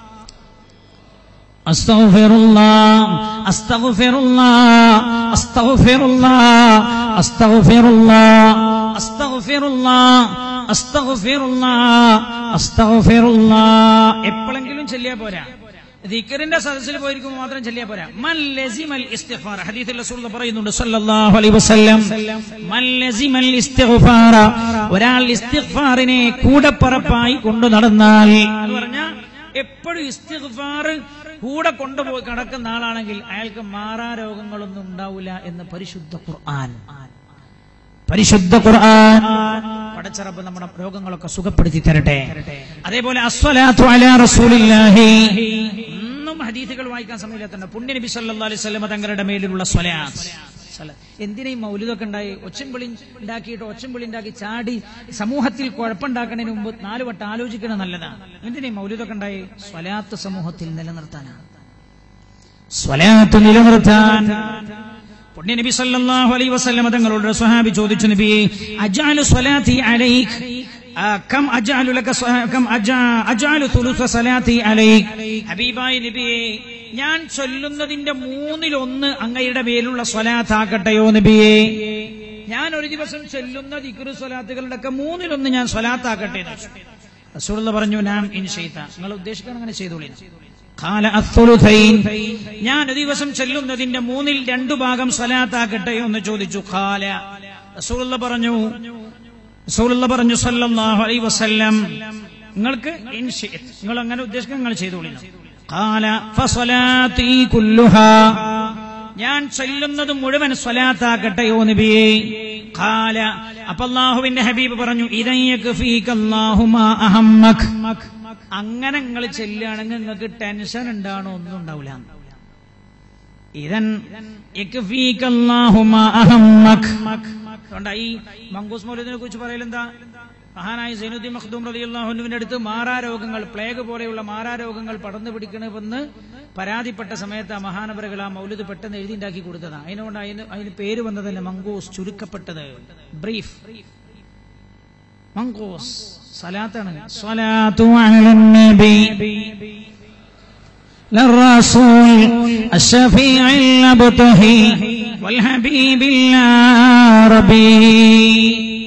أستغفر الله أستغفر الله أستغفر الله أستغفر الله أستغفر الله أستغفر الله أستغفر الله എപ്പോഴെങ്കിലും ചെല്ലിയാ പോരാ ദിക്കറിന്റെ സദസ്സിൽ പോയിരിക്കുമ്പോൾ മാത്രം ചെല്ലിയാ പോരാ മൻ ലസിമൽ ഇസ്തിഗ്ഫാർ ഹദീസിൽ റസൂൽ പറയുന്നുണ്ട് സല്ലല്ലാഹു അലൈഹി വസല്ലം മൻ ലസിമൽ ഇസ്തിഗ്ഫാർ ഒരാൾ ഇസ്തിഗ്ഫാറിനെ കൂടപ്പറപ്പായി കൊണ്ടു നടന്നാൽ എന്ന് പറഞ്ഞാൽ എപ്പോഴും ഇസ്തിഗ്ഫാർ കൂടെ കൊണ്ടുപോയി കിടക്കുന്ന ആളാണെങ്കിൽ അയാൾക്ക് മാറാ രോഗങ്ങളൊന്നും ഉണ്ടാവില്ല എന്ന് പരിശുദ്ധ ഖുർആൻ പരിശുദ്ധ ഖുർആൻ പടച്ചറപ്പ് നമ്മുടെ രോഗങ്ങളൊക്കെ സുഖപ്പെടുത്തി തരട്ടെ അതേപോലെ അസ്വലാത്തു അലാ റസൂലില്ലാഹി ഒന്നും ഹദീസുകൾ വായിക്കാൻ സമയമില്ലാത്തതുണ്ട് പുണ്യ നബി സല്ലല്ലാഹു അലൈഹി വസല്ലം തങ്ങളുടെ മേലിലുള്ള സ്വലാത്ത് എന്തിനാ ഈ മൗലിതൊക്കെ ഉണ്ടായി ഒച്ചൻപിളി ഉണ്ടാക്കിയിട്ട് ഒച്ചൻപിളി ഉണ്ടാക്കി ചാടി സമൂഹത്തിൽ കുഴപ്പമുണ്ടാക്കുന്നതിന് മുമ്പ് നാല് വട്ടം ആലോചിക്കുന്നത് നല്ലതാണ് എന്തിനാ ഈ മൗലിതൊക്കെ ഉണ്ടായി സ്വലാത്ത് സമൂഹത്തിൽ നിലനിർത്താനാണ് സ്വലാത്ത് നിലനിർത്താൻ പുണ്യ നബി സല്ലല്ലാഹു അലൈഹി വസല്ലം തങ്ങളോട് സ്വഹാബി ചോദിച്ചു നബിയെ അജാലു സ്വലാത്തി അലൈക് കം അജാലു ലക കം അജാലു തുലുസ സലാത്തി അലൈക് ഹബീബായി നബിയെ ഞാൻ ചൊല്ലുന്നതിന്റെ മൂന്നിലൊന്ന് അങ്ങയുടെ മേലുള്ള സ്വലാത്താക്കട്ടെയോ നബിയെ ഞാൻ ഒരു ദിവസം ചൊല്ലുന്ന ദിക്റു സ്വലാത്തുകളുടെ ഒക്കെ മൂന്നിലൊന്ന് ഞാൻ സ്വലാത്താക്കട്ടെ റസൂലുള്ള പറഞ്ഞു നാം ഇൻഷെയ്ത്ത നിങ്ങൾ ഉദ്ദേശിക്കണം അങ്ങനെ ചെയ്തോളി ഖാല അസ്സുലുസൈൻ ഞാൻ ഒരു ദിവസം ചെല്ലുന്നതിന്റെ മൂന്നിൽ രണ്ടു ഭാഗം സ്വലാത്താക്കട്ടെയോ എന്ന് ചോദിച്ചു ഖാല റസൂലുള്ള പറഞ്ഞു റസൂലുള്ള പറഞ്ഞു സല്ലല്ലാഹു അലൈഹി വസല്ലം നിങ്ങൾക്ക് നിങ്ങൾ അങ്ങനെ ഉദ്ദേശിക്കാൻ നിങ്ങൾ ചെയ്തോളി ഖാല ഫസലാത്തി കുല്ലുഹാ ഞാൻ ചൊല്ലുന്നത് മുഴുവൻ സ്വലാത്താക്കട്ടെയോ നബിയെ ഖാല അപ്പൊ അള്ളാഹുവിന്റെ ഹബീബ് പറഞ്ഞു ഇതയ്യക് അങ്ങനെ നിങ്ങൾ ചെല്ലുകയാണെങ്കിൽ നിങ്ങൾക്ക് ടെൻഷൻ ഉണ്ടാണോ ഒന്നും ഉണ്ടാവില്ല ഇതൻ അതുകൊണ്ടാ ഈ മങ്കൂസ് മൗലൂദിനെ കുറിച്ച് പറയലെന്താ മഹാനായ സൈനുദ്ദീൻ മഖ്ദൂം റളിയല്ലാഹുവിന്റെ അടുത്ത് മാറാരോഗങ്ങൾ പ്ലേഗ് പോലെയുള്ള മാറാരോഗങ്ങൾ പടർന്നു പിടിക്കണമെന്ന് പരാതിപ്പെട്ട സമയത്ത് ആ മഹാനവരകൾ ആ മൗലിദ് പെട്ടെന്ന് എഴുതിണ്ടാക്കി കൊടുത്തതാണ് അതിനുകൊണ്ട് അതിന് അതിന് പേര് വന്നതല്ല മങ്കൂസ് ചുരുക്കപ്പെട്ടത് ബ്രീഫ് മങ്കൂസ് സലാത്താണ് സ്വലാത്തു അലൻ നബി للرسول الشفيع الأبتهي والحبيب العربي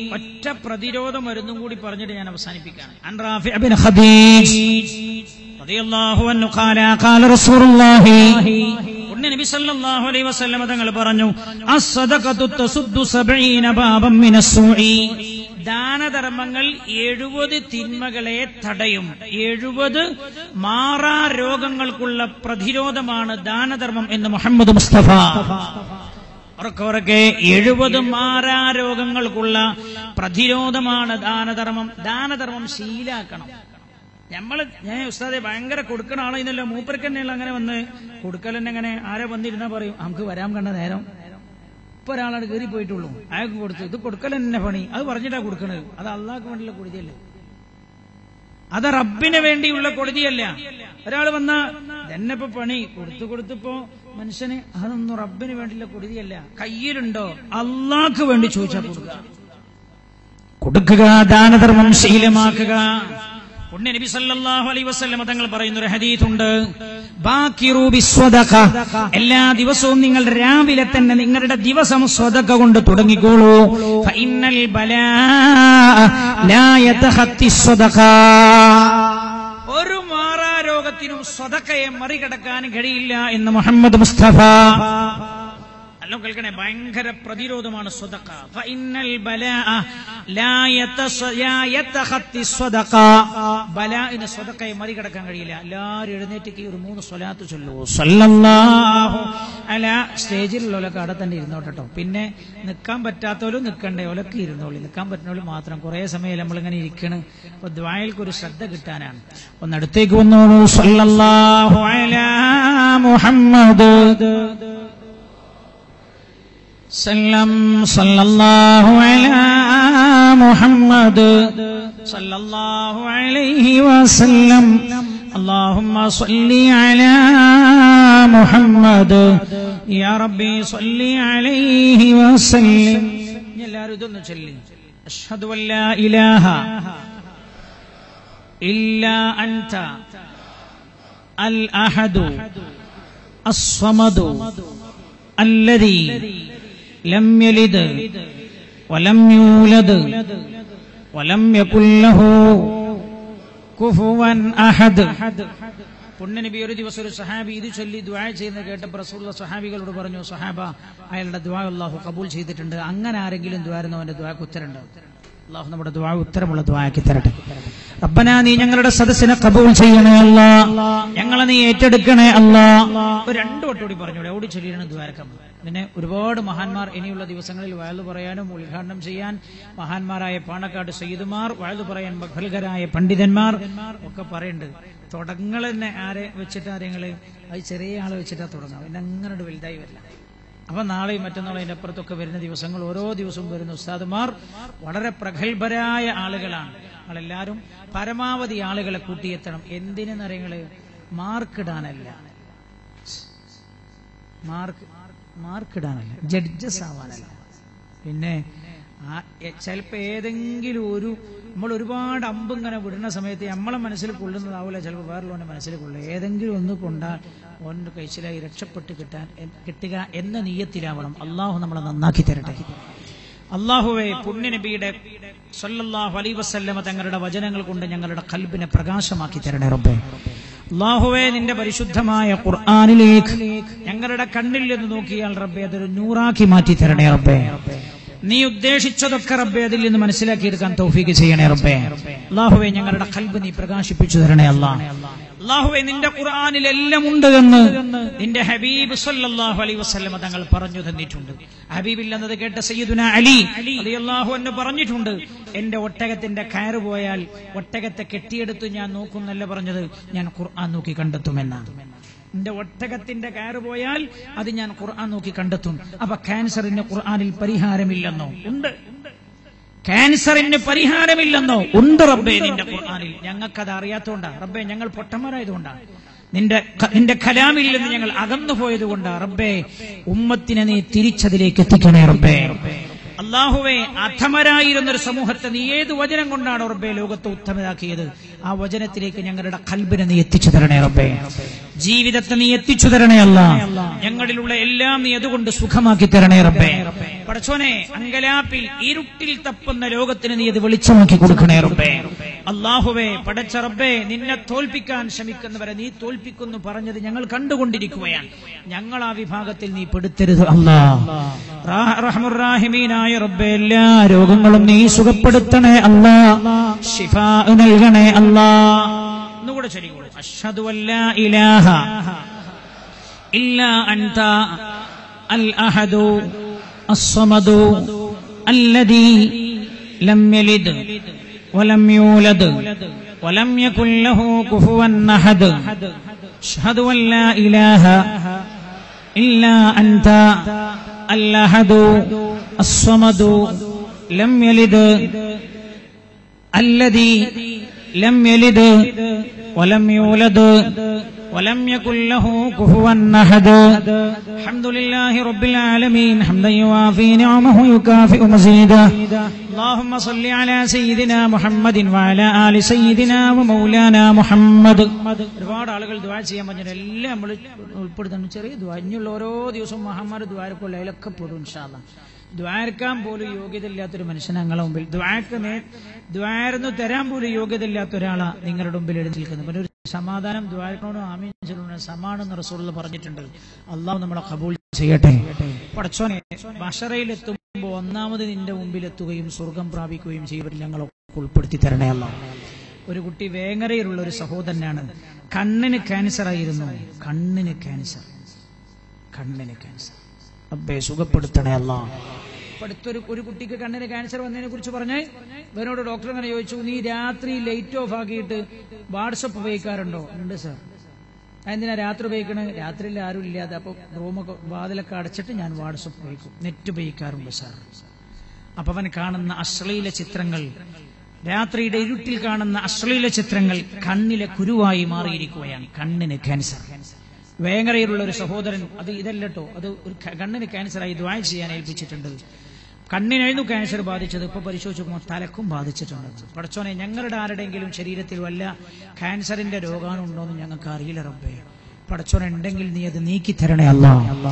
ഒറ്റ പ്രതിരോധ മരുന്നും കൂടി പറഞ്ഞിട്ട് ഞാൻ അവസാനിപ്പിക്കുകയാണ് അൻ റാഫി ബിൻ ഖദീജ് റളിയല്ലാഹു അൻഹു ഖാല ഖാല റസൂലുള്ളാഹി ഉടനെ നബി സല്ലല്ലാഹു അലൈഹി വസല്ലം തങ്ങൾ പറഞ്ഞു അസ്സദഖത്തു തസുദ്ദു സബഈന ബാബം മിനസ്സൂഇ ദാനധർമ്മങ്ങൾ എഴുപത് തിന്മകളെ തടയും എഴുപത് മാറാ രോഗങ്ങൾക്കുള്ള പ്രതിരോധമാണ് ദാനധർമ്മം എന്ന് മുഹമ്മദ് മുസ്തഫ ഉറക്കെ എഴുപത് മാറാ രോഗങ്ങൾക്കുള്ള പ്രതിരോധമാണ് ദാനധർമ്മം ദാനധർമ്മം ശീലാക്കണം നമ്മള് ഞാൻ ഉസ്താദെ ഭയങ്കര കൊടുക്കണ ആളെന്നല്ലോ മൂപ്പർക്ക് തന്നെയുള്ള അങ്ങനെ വന്ന് കൊടുക്കൽ തന്നെ അങ്ങനെ ആരെ വന്നിരുന്നാ പറയും നമുക്ക് വരാൻ കണ്ട നേരം ഇപ്പൊ ഒരാളാണ് കയറി പോയിട്ടുള്ളൂ അയാൾക്ക് കൊടുത്തു ഇത് കൊടുക്കൽ തന്നെ പണി അത് പറഞ്ഞിട്ടാ കൊടുക്കണത് അത് അള്ളാഹ്ക്ക് വേണ്ടിയുള്ള കൊടുതിയല്ലേ അത് റബ്ബിന് വേണ്ടിയുള്ള കൊടുതിയല്ല ഒരാൾ വന്ന തന്നെ ഇപ്പൊ പണി കൊടുത്തു കൊടുത്തപ്പോ മനുഷ്യന് അതൊന്നും റബ്ബിന് വേണ്ടിയുള്ള കൊടുതിയല്ല കയ്യിലുണ്ടോ അള്ളാഹ്ക്ക് വേണ്ടി ചോദിച്ചാൽ കൊടുക്കുക കൊടുക്കുക ദാനധർമ്മം ശീലമാക്കുക പുണ്യ നബി സല്ലല്ലാഹു അലൈഹി വസല്ലം തങ്ങൾ പറയുന്ന ഒരു ഹദീസുണ്ട് ബാക്കിറു ബിസ്വദഖ എല്ലാ ദിവസവും നിങ്ങൾ രാവിലെ തന്നെ നിങ്ങളുടെ ദിവസം സ്വതക്ക കൊണ്ട് തുടങ്ങിക്കോളൂ ഫഇന്നൽ ബലാ ലാ യതഖത്തി സ്വദഖ ഒരു മാറാ രോഗത്തിനും സ്വതക്കയെ മറികടക്കാൻ കഴിയില്ല എന്ന് മുഹമ്മദ് മുസ്തഫ അല്ലോ കേൾക്കണേ ഭയങ്കര പ്രതിരോധമാണ് സ്വതക്ക ഫഇന്നൽ ബലാഅ ലാ യതസ- ലാ യതഖത്തി സ്വതക്ക ബലാഇന് സ്വതക്കയെ മറികടക്കാൻ കഴിയില്ല എല്ലാവരും എഴുന്നേറ്റ് ഒരു മൂന്ന് സ്വലാത്ത് ചൊല്ലൂ സല്ലല്ലാഹു അല സ്റ്റേജിലുള്ളവരൊക്കെ അവിടെ തന്നെ ഇരുന്നോട്ടെ കേട്ടോ പിന്നെ നിൽക്കാൻ പറ്റാത്തവരും നിൽക്കണ്ടേ ഒലക്കെ ഇരുന്നോളി നിൽക്കാൻ പറ്റുന്നവരും മാത്രം കുറെ സമയം നമ്മളിങ്ങനെ ഇരിക്കണ് അപ്പൊ ദ്വായൽക്ക് ഒരു ശ്രദ്ധ കിട്ടാനാണ് ഒന്ന് അടുത്തേക്ക് വന്നോളൂ സല്ലല്ലാഹു അലാ മുഹമ്മദ് سلم صلى الله على محمد صلى الله عليه وسلم اللهم صل على محمد يا ربي صل عليه وسلم എല്ലാവരും ഇതൊന്ന് ചൊല്ലി അഷ്ഹദു അല്ലാ ഇലാഹ ഇല്ലാ അൻത അൽ അഹദു അസ്സമദു الذي لم يلد ولم يولد ولم يكن له كفوا أحد പുണ്യനബി ഒരു ദിവസം ഒരു സഹാബി ഇത് ചൊല്ലി ദ്വാ ചെയ്യുന്ന കേട്ടപ്പോൾ റസൂലുള്ള സഹാബികളോട് പറഞ്ഞു സഹാബ അയാളുടെ ദ്വാ അള്ളാഹു കബൂൽ ചെയ്തിട്ടുണ്ട് അങ്ങനെ ആരെങ്കിലും ദ്വാരുന്നു അവന്റെ ദ്വാക്ക് ഉത്തരമുണ്ടാവും അള്ളാഹു നമ്മുടെ ദ്വാ ഉത്തരമുള്ള ദ്വാക്കി തരട്ടെ റബ്ബന നീ ഞങ്ങളുടെ സദസ്സിനെ കബൂൽ ചെയ്യണേ അല്ല ഞങ്ങളെ നീ ഏറ്റെടുക്കണേ അല്ല ഒരു രണ്ടു വട്ടോടി പറഞ്ഞൂടെ ഓടി ചൊല്ലിയാണ് ദ്വാരക്കം പിന്നെ ഒരുപാട് മഹാന്മാർ ഇനിയുള്ള ദിവസങ്ങളിൽ വയലു പറയാനും ഉദ്ഘാടനം ചെയ്യാൻ മഹാന്മാരായ പാണക്കാട് സയ്യിദുമാർ വയലു പറയാൻ മഹൽകരായ പണ്ഡിതന്മാർ ഒക്കെ പറയുന്നുണ്ട് തുടങ്ങൾ തന്നെ ആരെ വെച്ചിട്ട് ആരെങ്ങള് അത് ചെറിയ ആളെ വെച്ചിട്ടാ തുടങ്ങാം പിന്നെ അങ്ങനെ വലുതായി വരില്ല അപ്പൊ നാളെയും മറ്റന്നാളും അതിന്റെ അപ്പുറത്തൊക്കെ വരുന്ന ദിവസങ്ങൾ ഓരോ ദിവസവും വരുന്ന ഉസ്താദുമാർ വളരെ പ്രഗത്ഭരായ ആളുകളാണ് നമ്മളെല്ലാവരും പരമാവധി ആളുകളെ കൂട്ടിയെത്തണം എന്തിനെന്നറിയങ്ങള് മാർക്കിടാനല്ല മാർക്ക് മാർക്കിടാനല്ല ജഡ്ജസ് ആവാനല്ല പിന്നെ ചിലപ്പോ ഏതെങ്കിലും ഒരു നമ്മൾ ഒരുപാട് അമ്പ് ഇങ്ങനെ വിടുന്ന സമയത്ത് നമ്മളെ മനസ്സിൽ കൊള്ളുന്നതാവില്ല ചിലപ്പോൾ വേറുള്ളവന്റെ മനസ്സിൽ കൊള്ളുക ഏതെങ്കിലും ഒന്ന് കൊണ്ടാൽ ഓൻ്റെ കഴിച്ചിലായി രക്ഷപ്പെട്ട് കിട്ടാൻ എ- കിട്ടുക എന്ന നീയത്തിലാവണം അള്ളാഹു നമ്മളെ നന്നാക്കി തരട്ടെ അള്ളാഹുവെ പുണ്യനബിയുടെ സല്ലല്ലാഹു അലൈഹി വസല്ലമ തങ്ങളുടെ വചനങ്ങൾ കൊണ്ട് ഞങ്ങളുടെ കൽബിനെ പ്രകാശമാക്കി തരണേ റബ്ബേ അള്ളാഹുവെ നിന്റെ പരിശുദ്ധമായ ഖുർആാനിലേക്ക് ഞങ്ങളുടെ കണ്ണിൽ നിന്ന് നോക്കിയാൽ റബ്ബെ അതൊരു നൂറാക്കി മാറ്റി തരണേ റബ്ബേ നീ ഉദ്ദേശിച്ചതൊക്കെ റബ്ബെ അതിൽ നിന്ന് മനസ്സിലാക്കിയെടുക്കാൻ തൗഫീക്ക് ചെയ്യണേ റബ്ബേ അള്ളാഹുവെ ഞങ്ങളുടെ കൽബ് നീ പ്രകാശിപ്പിച്ചു തരണേ അല്ലാ അള്ളാഹുവെ നിന്റെ ഖുർആാനിൽ എല്ലാം ഉണ്ട് എന്ന് നിന്റെ ഹബീബ് സല്ലല്ലാഹു അലൈഹി വസല്ലമ തങ്ങൾ പറഞ്ഞു തന്നിട്ടുണ്ട് ഹബീബിൽ എന്നത് കേട്ട സയ്യിദുന അലി അള്ളാഹു എന്ന് പറഞ്ഞിട്ടുണ്ട് എന്റെ ഒട്ടകത്തിന്റെ കയറ് പോയാൽ ഒട്ടകത്തെ കെട്ടിയെടുത്ത് ഞാൻ നോക്കുന്നല്ല പറഞ്ഞത് ഞാൻ ഖുർആൻ നോക്കി കണ്ടെത്തുമെന്നാണ് എന്റെ ഒട്ടകത്തിന്റെ കയറ് പോയാൽ അത് ഞാൻ ഖുർആൻ നോക്കി കണ്ടെത്തും അപ്പൊ ക്യാൻസറിന് ഖുർആനിൽ പരിഹാരമില്ലെന്നോ ഉണ്ട് ക്യാൻസറിന് പരിഹാരമില്ലെന്നോ ഉണ്ട് റബ്ബേ നിന്റെ ഖുർആനിൽ ഞങ്ങൾക്കത് അറിയാത്തോണ്ടാ റബ്ബേ ഞങ്ങൾ പൊട്ടന്മാരായതുകൊണ്ടാണ് നിന്റെ നിന്റെ കലാമിൽ നിന്ന് ഞങ്ങൾ അകന്നു പോയതുകൊണ്ടാ റബ്ബേ ഉമ്മത്തിനെ നീ തിരിച്ചതിലേക്ക് എത്തിക്കണേ റബ്ബേ അള്ളാഹുവെ അധമരായിരുന്ന ഒരു സമൂഹത്തെ നീ ഏത് വചനം കൊണ്ടാണ് റബ്ബെ ലോകത്തെ ഉത്തമരാക്കിയത് ആ വചനത്തിലേക്ക് ഞങ്ങളുടെ കൽബിനെ നീ എത്തിച്ചു തരണേ റബ്ബേ ജീവിതത്തെ നീ എത്തിച്ചു തരണേ അല്ല ഞങ്ങളിലുള്ള എല്ലാം നീ അതുകൊണ്ട് സുഖമാക്കി തരണേ റബ്ബേ പടച്ചോനെ അങ്കലാപ്പിൽ ഇരുട്ടിൽ തപ്പുന്ന ലോകത്തിന് നീ അത് വെളിച്ചമാക്കി കൊടുക്കണേ റബ്ബേ അള്ളാഹുവേ പടച്ച റബ്ബേ നിന്നെ തോൽപ്പിക്കാൻ ശ്രമിക്കുന്നവരെ നീ തോൽപ്പിക്കുന്നു പറഞ്ഞത് ഞങ്ങൾ കണ്ടുകൊണ്ടിരിക്കുകയാണ് ഞങ്ങൾ ആ വിഭാഗത്തിൽ നീ പെടുത്തരുത് അല്ലാ റാ- റഹ്മുറാഹിമീനായ റബ്ബേ എല്ലാ രോഗങ്ങളും നീ സുഖപ്പെടുത്തണേ അല്ലാ ഷിഫ നൽകണേ അല്ലാ ഒന്നുകൂടെ ചൊല്ലിക്കോളൂ അഷ്ഹദു അല്ലാ ഇലാഹ ഇല്ലാ അൻത അൽ അഹദു الصمد الذي لم يلد ولم يولد ولم يكن له كفوا احد اشهد ان لا اله الا انت الاحد الصمد لم يلد الذي لم يلد ولم يولد ولم يكن له كفوا احد الحمد لله رب العالمين حمدا يوافي نعمه يكافئ مزيدا اللهم صل على سيدنا محمد وعلى آل سيدنا ومولانا محمد ഒരുപാട് ആളുകൾ ദ്വാ ചെയ്യാൻ പറഞ്ഞിട്ട് എല്ലാം നമ്മൾ ഉൾപ്പെടുത്തുന്നു ചെറിയ ദ്വാ ഇനിയുള്ള ഓരോ ദിവസവും മഹാന്മാർ ദ്വാരക്കുള്ള അതിലൊക്കെ പെടും ഇൻഷാല്ല ദ്വാരക്കാൻ പോലും യോഗ്യതയില്ലാത്തൊരു മനുഷ്യൻ ഞങ്ങളെ മുമ്പിൽ ദ്വാരക്ക് നേ ദ്വാരന്ന് തരാൻ പോലും യോഗ്യതയില്ലാത്ത ഒരാളാ നിങ്ങളുടെ മുമ്പിൽ എഴുതി നിൽക്കുന്നത് പിന്നെ ഒരു സമാധാനം ദ്വാരക്കണോടും ആമീൻ ചെല്ലണം സമാണെന്ന് റസൂൾ പറഞ്ഞിട്ടുണ്ട് അള്ളാഹു നമ്മളെ കബൂൾ ചെയ്യട്ടെ പടച്ചോനെ ബഷറയിലെത്തുമ്പോൾ ഒന്നാമത് നിന്റെ മുമ്പിലെത്തുകയും സ്വർഗം പ്രാപിക്കുകയും ചെയ്യുന്നവരിൽ ഞങ്ങളൊക്കെ ഉൾപ്പെടുത്തി തരണേ അല്ല ഒരു കുട്ടി വേങ്ങരയിലുള്ള ഒരു സഹോദരനാണ് കണ്ണിന് ക്യാൻസർ ആയിരുന്നു കണ്ണിന് ക്യാൻസർ കണ്ണിന് ക്യാൻസർ അബ്ബേ സുഖപ്പെടുത്തണേ അല്ല അടുത്തൊരു ഒരു കുട്ടിക്ക് കണ്ണിന് ക്യാൻസർ വന്നതിനെ കുറിച്ച് പറഞ്ഞേ ഇവനോട് ഡോക്ടർ അങ്ങനെ ചോദിച്ചു നീ രാത്രി ലൈറ്റ് ഓഫ് ആക്കിയിട്ട് വാട്സപ്പ് ഉപയോഗിക്കാറുണ്ടോ ഉണ്ട് സാർ എന്തിനാ രാത്രി ഉപയോഗിക്കണേ രാത്രിയിൽ ആരും ഇല്ലാതെ അപ്പൊ റൂമൊക്കെ വാതിലൊക്കെ അടച്ചിട്ട് ഞാൻ വാട്സപ്പ് ഉപയോഗിക്കും നെറ്റ് ഉപയോഗിക്കാറുണ്ട് സാർ അപ്പൊ അവൻ കാണുന്ന അശ്ലീല ചിത്രങ്ങൾ രാത്രിയുടെ ഇരുട്ടിൽ കാണുന്ന അശ്ലീല ചിത്രങ്ങൾ കണ്ണിലെ കുരുവായി മാറിയിരിക്കുകയാണ് കണ്ണിന് ക്യാൻസർ വേങ്ങരയിലുള്ള ഒരു സഹോദരൻ അത് ഇതല്ലട്ടോ അത് ഒരു ക- കണ്ണിന് ക്യാൻസറായി ദ്വായ ചെയ്യാൻ ഏൽപ്പിച്ചിട്ടുണ്ട് കണ്ണിനായിരുന്നു ക്യാൻസർ ബാധിച്ചത് ഇപ്പൊ പരിശോധിച്ച് നോക്കുമ്പോൾ തലക്കും ബാധിച്ചിട്ടുണ്ട് പടച്ചോനെ ഞങ്ങളുടെ ആരുടെയെങ്കിലും ശരീരത്തിൽ വല്ല ക്യാൻസറിന്റെ രോഗാണുണ്ടോ എന്ന് ഞങ്ങൾക്ക് അറിയില്ല റബ്ബേ പടച്ചോനെ ഉണ്ടെങ്കിൽ നീ അത് നീക്കി തരണേ അല്ല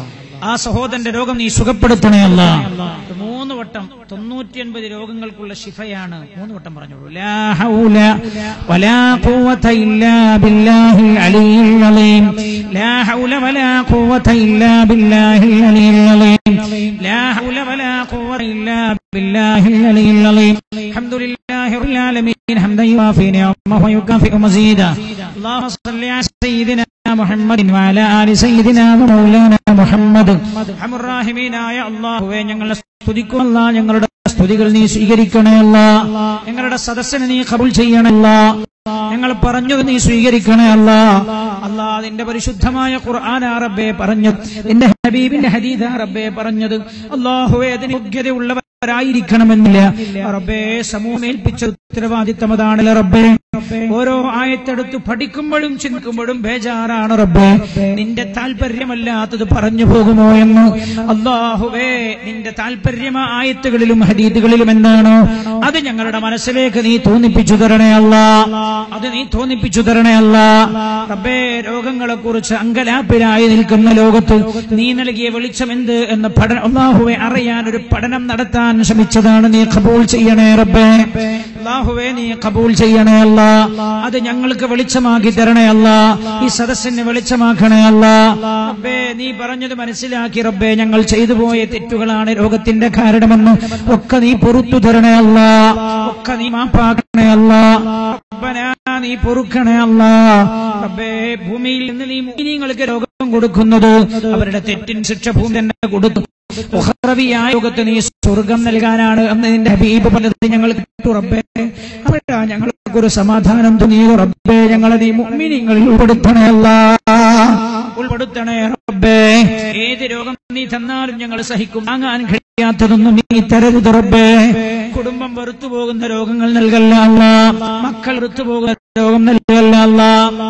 ആ സഹോദരന്റെ രോഗം നീ സുഖപ്പെടുത്തണേ അല്ല മൂന്ന് വട്ടം തൊണ്ണൂറ്റി അൻപത് രോഗങ്ങൾക്കുള്ള ശിഫയാണ് മൂന്ന് വട്ടം പറഞ്ഞോളൂ ലാ ഹൗല വലാ ഖുവത ഇല്ലാ ബില്ലാഹിൽ അലിയിൽ അലീം ലാ ഹൗല വലാ ഖുവത ഇല്ലാ ബില്ലാഹിൽ അലിയിൽ അലീം ലാ ഹൗല വലാ ഖുവത ഇല്ലാ ബില്ലാഹിൽ അലിയിൽ അലീം الحمدلله رب العالمين حمدا يوافي نعمه ويكافئ مزيدا اللهم صل على سيدنا محمد وعلى آل سيدنا ومولانا محمد അർഹമ റാഹിമീനായ അള്ളാഹുവേ ഞങ്ങളെ സ്തുതിക്കുമല്ല ഞങ്ങളുടെ സ്തുതികൾ നീ സ്വീകരിക്കണമല്ല ഞങ്ങളുടെ സദസ്സിനെ നീ കബുൾ ചെയ്യണമല്ല ഞങ്ങൾ പറഞ്ഞത് നീ സ്വീകരിക്കണേ അല്ല അല്ലാ നിന്റെ പരിശുദ്ധമായ ഖുർആൻ റബ്ബേ പറഞ്ഞത് നിന്റെ ഹബീബിന്റെ ഹദീദ റബ്ബേ പറഞ്ഞത് അള്ളാഹുവേ അതിന് യോഗ്യതയുള്ളവരായിരിക്കണമെന്നില്ല റബ്ബേ സമൂഹം ഏൽപ്പിച്ച ഉത്തരവാദിത്തം അതാണല്ലോ റബ്ബേ ഓരോ ആയത്തെടുത്ത് പഠിക്കുമ്പോഴും ചിന്തിക്കുമ്പോഴും ബേജാറാണ് റബ്ബേ നിന്റെ താല്പര്യമല്ലാത്തത് പറഞ്ഞു പോകുമോ എന്ന് അള്ളാഹുവേ നിന്റെ താല്പര്യമ ആയത്തുകളിലും ഹദീദുകളിലും എന്താണോ അത് ഞങ്ങളുടെ മനസ്സിലേക്ക് നീ തോന്നിപ്പിച്ചു തരണേ അല്ല അത് നീ തോന്നിപ്പിച്ചു തരണേ അല്ല റബ്ബേ രോഗങ്ങളെ കുറിച്ച് അങ്കലാപ്പിലായി നിൽക്കുന്ന ലോകത്ത് നീ നൽകിയ വെളിച്ചം എന്ത് എന്ന് പഠനം അള്ളാഹുവെ അറിയാൻ ഒരു പഠനം നടത്താൻ ശ്രമിച്ചതാണ് നീ കബൂൾ ചെയ്യണേ റബ്ബേ അള്ളാഹുവെ നീ കബൂൾ ചെയ്യണേ അല്ല അത് ഞങ്ങൾക്ക് വെളിച്ചമാക്കി തരണേ അല്ല ഈ സദസ്സിന് വെളിച്ചമാക്കണേ അല്ല റബ്ബേ നീ പറഞ്ഞത് മനസ്സിലാക്കി റബ്ബേ ഞങ്ങൾ ചെയ്തു പോയ തെറ്റുകളാണ് രോഗത്തിന്റെ കാരണമെന്ന് ഒക്കെ നീ പൊറത്തു തരണേ അല്ല ഒക്കെ നീ മാപ്പാക്കണേ അല്ല റബ്ബനാ നീ പൊറുക്കണേ അല്ല റബ്ബേ ഭൂമിയിൽ നിന്ന് നീ മുഅ്മിനീങ്ങൾക്ക് രോഗം കൊടുക്കുന്നത് അവരുടെ തെറ്റിൻ ശിക്ഷ ഭൂമി തന്നെ കൊടുത്തു ഉഹ്റവിയായ യോഗത്ത് നീ സ്വർഗം നൽകാനാണ് എന്ന് നിന്റെ ഹബീബ് പറഞ്ഞത് ഞങ്ങൾ കേട്ടു റബ്ബേ അപ്പോഴാ ഞങ്ങൾക്ക് ഒരു സമാധാനം തോന്നിയത് റബ്ബേ ഞങ്ങളെ നീ മുഅ്മിനീങ്ങളിൽ ഉൾപ്പെടുത്തണേ അല്ല ഉൾപ്പെടുത്തണേ റബ്ബേ ഏത് രോഗം നീ തന്നാലും ഞങ്ങൾ സഹിക്കും താങ്ങാൻ കഴിയാത്തതൊന്നും നീ തരരുത് റബ്ബേ കുടുംബം വെറുത്തു പോകുന്ന രോഗങ്ങൾ നൽകല്ല അല്ല മക്കൾ വെറുത്തു പോകുന്ന രോഗം നൽകല്ല അല്ല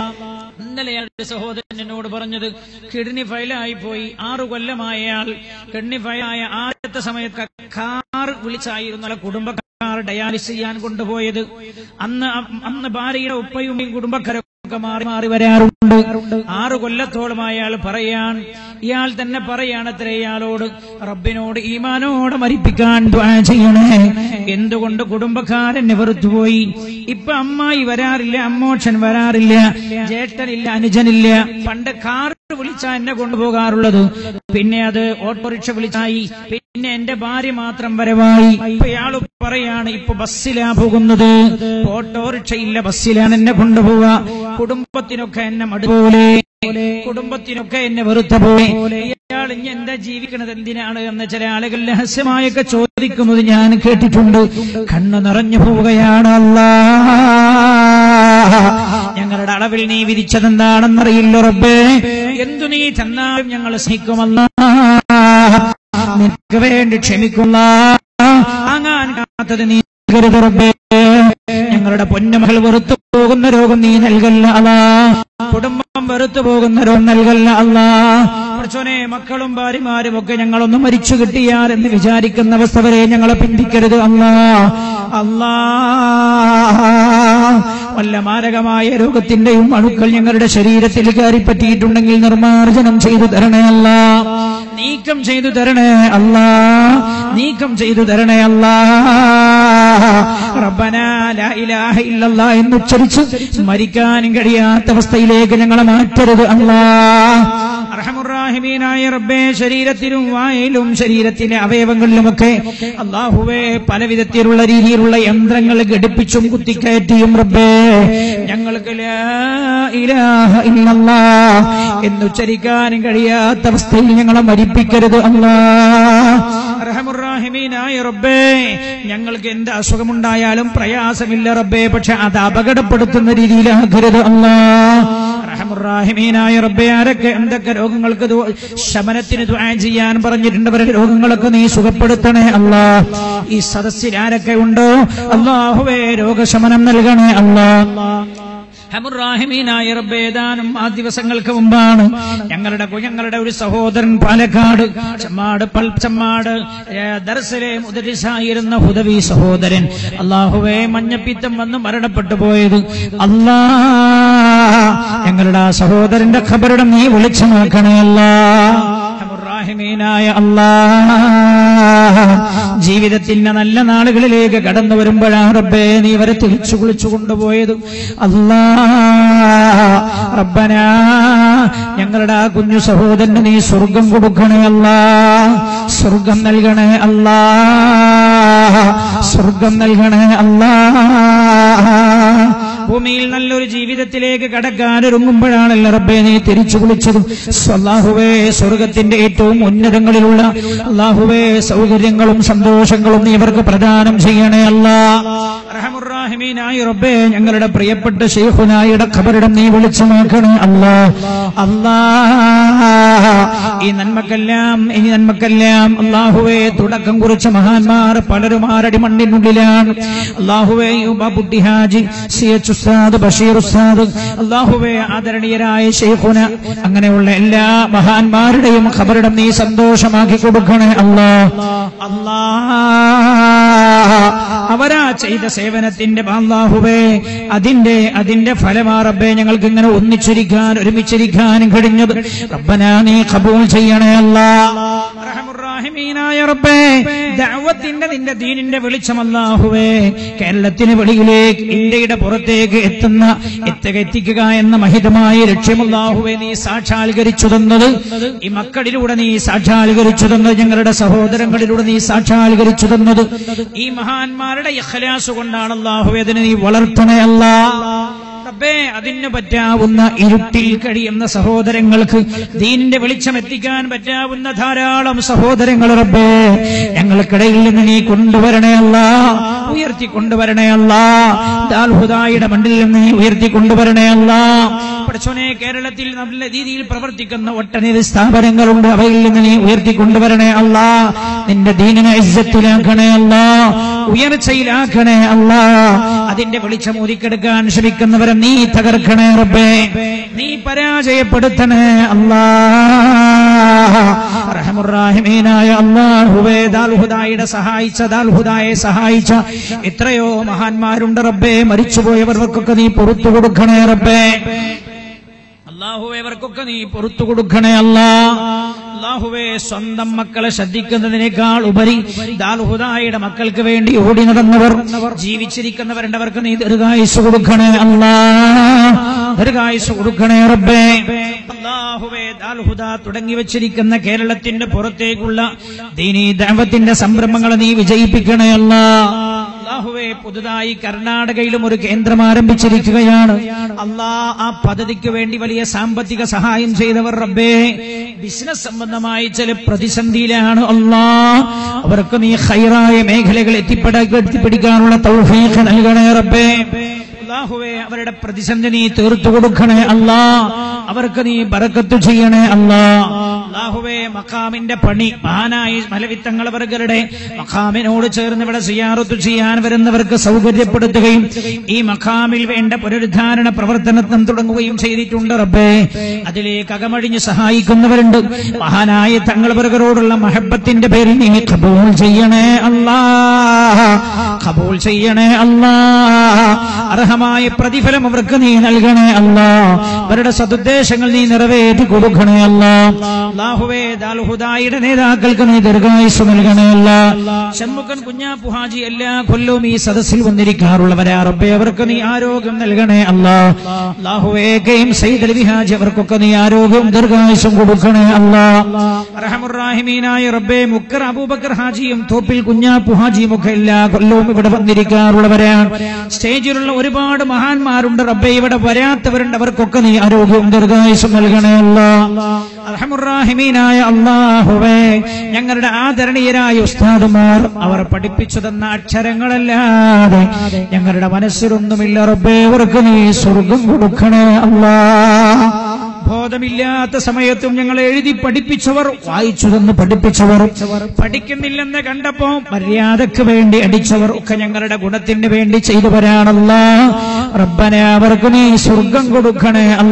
ഇന്നലെ അയാളുടെ സഹോദരൻ എന്നോട് പറഞ്ഞത് കിഡ്നി ഫയലായി പോയി ആറു കൊല്ലമായയാൾ കിഡ്നി ഫയലായ ആദ്യത്തെ സമയത്ത് കാർ വിളിച്ചായിരുന്നു അല്ല കുടുംബക്കാർ ഡയാലിസ് ചെയ്യാൻ കൊണ്ടുപോയത് അന്ന് അന്ന് ഭാര്യയുടെ ഉപ്പയും കുടുംബക്കാരൊക്കെ ഒക്കെ മാറി മാറി വരാറുണ്ട് ആറ് കൊല്ലത്തോളം അയാൾ പറയാൻ ഇയാൾ തന്നെ പറയാണത്രേ ഇയാളോട് റബ്ബിനോട് ഈമാനോട് മരിപ്പിക്കാൻ ദ്വാ ചെയ്യണേ എന്തുകൊണ്ട് കുടുംബക്കാരൻ വെറുത്തുപോയി ഇപ്പൊ അമ്മായി വരാറില്ല അമ്മോഷൻ വരാറില്ല ജേട്ടനില്ല അനുജനില്ല പണ്ട് കാർ വിളിച്ചാ എന്നെ കൊണ്ടുപോകാറുള്ളത് പിന്നെ അത് ഓട്ടോറിക്ഷ വിളിച്ചായി പിന്നെ എന്റെ ഭാര്യ മാത്രം വരവായി ഇപ്പൊ ഇയാള് പറയാണ് ഇപ്പൊ ബസ്സിലാ പോകുന്നത് ഓട്ടോറിക്ഷ ഇല്ല ബസ്സിലാണ് എന്നെ കൊണ്ടുപോവുക കുടുംബത്തിനൊക്കെ എന്നെ മടുപോലെ കുടുംബത്തിനൊക്കെ എന്നെ വെറുത്ത പോലെ ഇയാൾ ഇനി എന്താ ജീവിക്കണത് എന്തിനാണ് എന്ന് ചില ആളുകൾ രഹസ്യമായൊക്കെ ചോദിക്കുന്നത് ഞാൻ കേട്ടിട്ടുണ്ട് കണ്ണു നിറഞ്ഞു പോവുകയാണ് അല്ലാ ഞങ്ങളുടെ അളവിൽ നീ വിധിച്ചതെന്താണെന്നറിയില്ല റബ്ബേ എന്തു നീ തന്നാലും ഞങ്ങൾ സ്നേഹിക്കുമല്ല നിനക്ക് വേണ്ടി ക്ഷമിക്കുന്ന അങ്ങാൻ കാത്തത് നീ നൽകരുത് റബ്ബേ ഞങ്ങളുടെ പൊന്നുമകൾ വെറുത്തു പോകുന്ന രോഗം നീ നൽകല്ല അല്ലാ കുടുംബം വെറുത്തു പോകുന്ന രോഗം നൽകല്ല അല്ലാ പഠിച്ചോനെ മക്കളും ഭാര്യമാരും ഒക്കെ ഞങ്ങളൊന്ന് മരിച്ചു കിട്ടിയാൽ എന്ന് വിചാരിക്കുന്ന അവസ്ഥ വരെ ഞങ്ങളെ പിന്തിക്കരുത് അല്ലാ അല്ലാ വല്ല മാരകമായ രോഗത്തിന്റെയും അണുക്കൾ ഞങ്ങളുടെ ശരീരത്തിൽ കയറി പറ്റിയിട്ടുണ്ടെങ്കിൽ നിർമാർജനം ചെയ്തു തരണേ അല്ല നീക്കം ചെയ്തു തരണേ അല്ല നീക്കം ചെയ്തു തരണേ അല്ല റബ്ബനാ ലാ ഇലാഹ ഇല്ലല്ലാ എന്ന് ഉച്ചരിച്ച് മരിക്കാനും കഴിയാത്ത അവസ്ഥയിലേക്ക് ഞങ്ങളെ മാറ്റരുത് അല്ലാ അർഹമുറാഹിമീനായ റബ്ബേ ശരീരത്തിലും വായിലും ശരീരത്തിലെ അവയവങ്ങളിലുമൊക്കെ അള്ളാഹുവേ പല വിധത്തിലുള്ള രീതിയിലുള്ള യന്ത്രങ്ങൾ ഘടിപ്പിച്ചും കുത്തിക്കയറ്റിയും റബ്ബേ ഞങ്ങൾക്ക് ലാ ഇലാഹ ഇല്ലല്ലാ എന്നുച്ചരിക്കാനും കഴിയാത്ത അവസ്ഥയിൽ ഞങ്ങളെ മരിപ്പിക്കരുത് അല്ലാ റഹമുറാഹിമീനായ റബ്ബേ ഞങ്ങൾക്ക് എന്ത് അസുഖമുണ്ടായാലും പ്രയാസമില്ല റബ്ബേ പക്ഷെ അത് അപകടപ്പെടുത്തുന്ന രീതിയിലാകരുത് അല്ലാ റഹമുറാഹിമീനായ റബ്ബേ ആരൊക്കെ എന്തൊക്കെ രോഗങ്ങൾക്ക് ദു- ശമനത്തിന് ദുആ ചെയ്യാൻ പറഞ്ഞിട്ടുണ്ട് അവരുടെ രോഗങ്ങളൊക്കെ നീ സുഖപ്പെടുത്തണേ അല്ലാ ഈ സദസ്സിൽ ആരൊക്കെ ഉണ്ടോ അള്ളാഹുവേ രോഗശമനം നൽകണേ അല്ലാ ഹമുറാഹിമീനായ റബ്ബേ ഏതാനും ആ ദിവസങ്ങൾക്ക് മുമ്പാണ് ഞങ്ങളുടെ ഞങ്ങളുടെ ഒരു സഹോദരൻ പാലക്കാട് ചമ്മാട് പൽ ചമ്മാട് ഏ, ദർസിലെ മുദരിസായിരുന്ന ഹുദവി സഹോദരൻ അള്ളാഹുവേ മഞ്ഞപ്പിത്തം വന്ന് മരണപ്പെട്ടു പോയത് അല്ലാ ഞങ്ങളുടെ ആ സഹോദരന്റെ ഖബറിടം നീ വിളിച്ചുമാക്കണേ അല്ലാ റഹീമീനായ അല്ലാ ജീവിതത്തിന്റെ നല്ല നാളുകളിലേക്ക് കടന്നു വരുമ്പോഴാണ് റബ്ബേ നീ വരെ തിരിച്ചു കുളിച്ചു കൊണ്ടുപോയത് അല്ലാ റബ്ബനാ ഞങ്ങളുടെ ആ കുഞ്ഞു സഹോദരന് നീ സ്വർഗം കൊടുക്കണേ അല്ലാ സ്വർഗം നൽകണേ അല്ലാ സ്വർഗം നൽകണേ അല്ലാ ഭൂമിയിൽ നല്ലൊരു ജീവിതത്തിലേക്ക് കടക്കാൻ ഒരുങ്ങുമ്പോഴാണല്ലോ റബ്ബെ നീ തിരിച്ചു വിളിച്ചതും അള്ളാഹുവേ സ്വർഗത്തിന്റെ ഏറ്റവും ഉന്നതങ്ങളിലുള്ള അള്ളാഹുവേ സൗകര്യങ്ങളും സന്തോഷങ്ങളും നീ ഇവർക്ക് പ്രദാനം ചെയ്യണേ അല്ലാ റഹമുറാഹിമീനായി റബ്ബേ ഞങ്ങളുടെ പ്രിയപ്പെട്ട ഷെയ്ഖുനായുടെ ഖബറിടം നീ വിളിച്ചുമാക്കണേ അല്ലാ അല്ലാ ഈ നന്മക്കെല്ലാം ഈ നന്മക്കെല്ലാം അള്ളാഹുവേ തുടക്കം കുറിച്ച മഹാന്മാർ പലരും ആരടി മണ്ണിനുള്ളിലാണ് അള്ളാഹുവേ യുബുട്ടി ഹാജി സി എച്ച് ഉസ്താദ് ബഷീർ ഉസ്താദ് അള്ളാഹുവേ ആദരണീയരായ ഷെയ്ഖുന അങ്ങനെയുള്ള എല്ലാ മഹാന്മാരുടെയും ഖബറിടം നീ സന്തോഷമാക്കി കൊടുക്കണേ അല്ലാ അല്ലാ അവരാ ചെയ്ത സേവനത്തിന്റെ അള്ളാഹുവേ അതിന്റെ അതിന്റെ ഫലമാറബേ ഞങ്ങൾക്ക് ഇങ്ങനെ ഒന്നിച്ചിരിക്കാൻ ഒരുമിച്ചിരിക്കാനും കഴിഞ്ഞത് റബ്ബനാ നീ കബൂൽ ചെയ്യണേ അല്ലാ റഹമുറാഹിമീനായ റബ്ബേ ദഅവത്തിന്റെ നിന്റെ ദീനിന്റെ വെളിച്ചം അല്ലാഹുവേ കേരളത്തിന് വെളിയിലേക്ക് ഇന്ത്യയുടെ പുറത്തേക്ക് എത്തുന്ന എത്തുക എത്തിക്കുക എന്ന മഹിതമായ ലക്ഷ്യമല്ലാഹുവേ നീ സാക്ഷാത്കരിച്ചു തന്നത് ഈ മക്കളിലൂടെ നീ സാക്ഷാത്കരിച്ചു തന്നത് ഞങ്ങളുടെ സഹോദരങ്ങളിലൂടെ നീ സാക്ഷാത്കരിച്ചു തന്നത് ഈ മഹാന്മാരുടെ ഇഖ്ലാസ് കൊണ്ടാണ് അല്ലാഹുവേ അതിനെ നീ വളർത്തണേ അല്ലാ റബ്ബേ അതിന് പറ്റാവുന്ന ഇരുട്ടിൽ കഴിയുന്ന സഹോദരങ്ങൾക്ക് ദീനിന്റെ വെളിച്ചം എത്തിക്കാൻ പറ്റാവുന്ന ധാരാളം സഹോദരങ്ങൾ റബ്ബേ ഞങ്ങൾക്കിടയിൽ നിന്ന് നീ കൊണ്ടുവരണേ അല്ല ഉയർത്തി കൊണ്ടുവരണേ അല്ല ദാൽഹുദായുടെ മണ്ടിൽ നിന്ന് നീ ഉയർത്തി കൊണ്ടുവരണേ അല്ല പഠിച്ചോനെ കേരളത്തിൽ നല്ല രീതിയിൽ പ്രവർത്തിക്കുന്ന ഒട്ടനവധി സ്ഥാപനങ്ങളുണ്ട് അവയിൽ നിന്ന് നീ ഉയർത്തി കൊണ്ടുവരണേ അല്ല നിന്റെ ദീനിനെ ഇജ്ജത്തിലാക്കണേ അല്ല ഉയർച്ചയിലാക്കണേ അല്ല അതിന്റെ വെളിച്ചം ഊതിക്കെടുക്കാൻ ശ്രമിക്കുന്നവരെ നീ തകർക്കണേ റബ്ബേ നീ പരാജയപ്പെടുത്തണേ അല്ലാ റഹമുറാഹിമീനായ അള്ളാഹുവേ ദാൽഹുദായുടെ സഹായിച്ച ദാൽഹുദായെ സഹായിച്ച എത്രയോ മഹാന്മാരുണ്ട് റബ്ബേ മരിച്ചുപോയവർക്കൊക്കെ നീ പുറത്തു കൊടുക്കണേ റബ്ബേ അള്ളാഹുവേ അവർക്കൊക്കെ നീ പുറത്തു കൊടുക്കണേ അല്ല അള്ളാഹുവേ സ്വന്തം മക്കളെ ശ്രദ്ധിക്കുന്നതിനേക്കാൾ ഉപരി ദാൽഹുദായുടെ മക്കൾക്ക് വേണ്ടി ഓടി നടന്നവർ ജീവിച്ചിരിക്കുന്നവരുണ്ട് അവർക്ക് നീ ദീർഘായുസ് കൊടുക്കണേ അല്ലാ ദീർഘായുസ് കൊടുക്കണേ റബ്ബേ അള്ളാഹുവേ ദാൽഹുദ തുടങ്ങി വെച്ചിരിക്കുന്ന കേരളത്തിന്റെ പുറത്തേക്കുള്ള ദീനീ ദൈവത്തിന്റെ സംരംഭങ്ങൾ നീ വിജയിപ്പിക്കണേ അല്ലാ അള്ളാഹുവെ പുതുതായി കർണാടകയിലും ഒരു കേന്ദ്രം ആരംഭിച്ചിരിക്കുകയാണ് അള്ളാ ആ പദ്ധതിക്ക് വേണ്ടി വലിയ സാമ്പത്തിക സഹായം ചെയ്തവർ റബ്ബേ ബിസിനസ് സംബന്ധമായി ചില പ്രതിസന്ധിയിലാണ് അള്ളാ അവർക്ക് നീ ഹൈറായ മേഖലകൾ എത്തിപ്പെട എത്തിപ്പിടിക്കാനുള്ള തൗഫീഖ് നൽകണേ റബ്ബേ അള്ളാഹുവേ അവരുടെ പ്രതിസന്ധി നീ തീർത്തു കൊടുക്കണേ അല്ലാ അവർക്ക് നീ ബറക്കത്ത് ചെയ്യണേ അല്ലാ അള്ളാഹുവേ മക്കാമിന്റെ പണി മഹാനായി മലവിത്തങ്ങൾ വർഗരുടെ മക്കാമിനോട് ചേർന്ന് ഇവിടെ സിയാറത്ത് ചെയ്യാൻ വരുന്നവർക്ക് സൗകര്യപ്പെടുത്തുകയും ഈ മക്കാമിൽ വേണ്ട പുനരുദ്ധാരണ പ്രവർത്തനം തുടങ്ങുകയും ചെയ്തിട്ടുണ്ട് റബ്ബേ അതിലേക്ക് അകമഴിഞ്ഞ് സഹായിക്കുന്നവരുണ്ട് മഹാനായ തങ്ങൾ വർഗരോടുള്ള മഹബത്തിന്റെ പേരിൽ നീ കബൂൾ ചെയ്യണേ അല്ലാ കബൂൾ ചെയ്യണേ അല്ലാ അർഹമായ പ്രതിഫലം അവർക്ക് നീ നൽകണേ അല്ല അവരുടെ സതുദ്ദേശങ്ങൾ നീ നിറവേറ്റി കൊടുക്കണേ അല്ല അല്ലാഹുവേ ദാൽഹുദായുടെ നേതാക്കൾക്ക് നീ ദീർഘായുസ് നൽകണേ അല്ല ഷൺമുഖൻ കുഞ്ഞാപ്പുഹാജി എല്ലാ കൊല്ലവും ഈ സദസ്സിൽ വന്നിരിക്കാറുള്ളവരാ റബ്ബേ അവർക്ക് നീ ആരോഗ്യം നൽകണേ അല്ല അല്ലാഹുവേ കെയും സയ്യിദ് അലി ഹാജി അവർക്കൊക്കെ നീ ആരോഗ്യവും ദീർഘായുസും കൊടുക്കണേ അല്ല റഹമുറാഹിമീനായ റബ്ബേ മുക്കർ അബൂബക്കർ ഹാജിയും തോപ്പിൽ കുഞ്ഞാപ്പുഹാജിയും ഒക്കെ എല്ലാ കൊല്ലവും ഇവിടെ വന്നിരിക്കാറുള്ളവരാണ് സ്റ്റേജിലുള്ള ഒരുപാട് മഹാന്മാരുണ്ട് റബ്ബെ ഇവിടെ വരാത്തവരുണ്ട് അവർക്കൊക്കെ നീ ആരോഗ്യവും ദീർഘായുസും നൽകണേ അള്ളാഹുറാഹിമീനായ അള്ളാഹുവേ ഞങ്ങളുടെ ആദരണീയരായ ഉസ്താദുമാർ അവർ പഠിപ്പിച്ചു തന്ന അക്ഷരങ്ങളല്ലാതെ ഞങ്ങളുടെ മനസ്സിലൊന്നുമില്ല റബ്ബേ അവർക്ക് നീ സ്വർഗം കൊടുക്കണേ അല്ലാ ബോധമില്ലാത്ത സമയത്തും ഞങ്ങൾ എഴുതി പഠിപ്പിച്ചവർ വായിച്ചു തന്ന് പഠിപ്പിച്ചവർ പഠിക്കുന്നില്ലെന്ന് കണ്ടപ്പോ മര്യാദക്ക് വേണ്ടി അടിച്ചവർ ഒക്കെ ഞങ്ങളുടെ ഗുണത്തിന് വേണ്ടി ചെയ്തു വരാണല്ല റബ്ബനെ അവർക്ക് നീ സ്വർഗം കൊടുക്കണേ അല്ലാ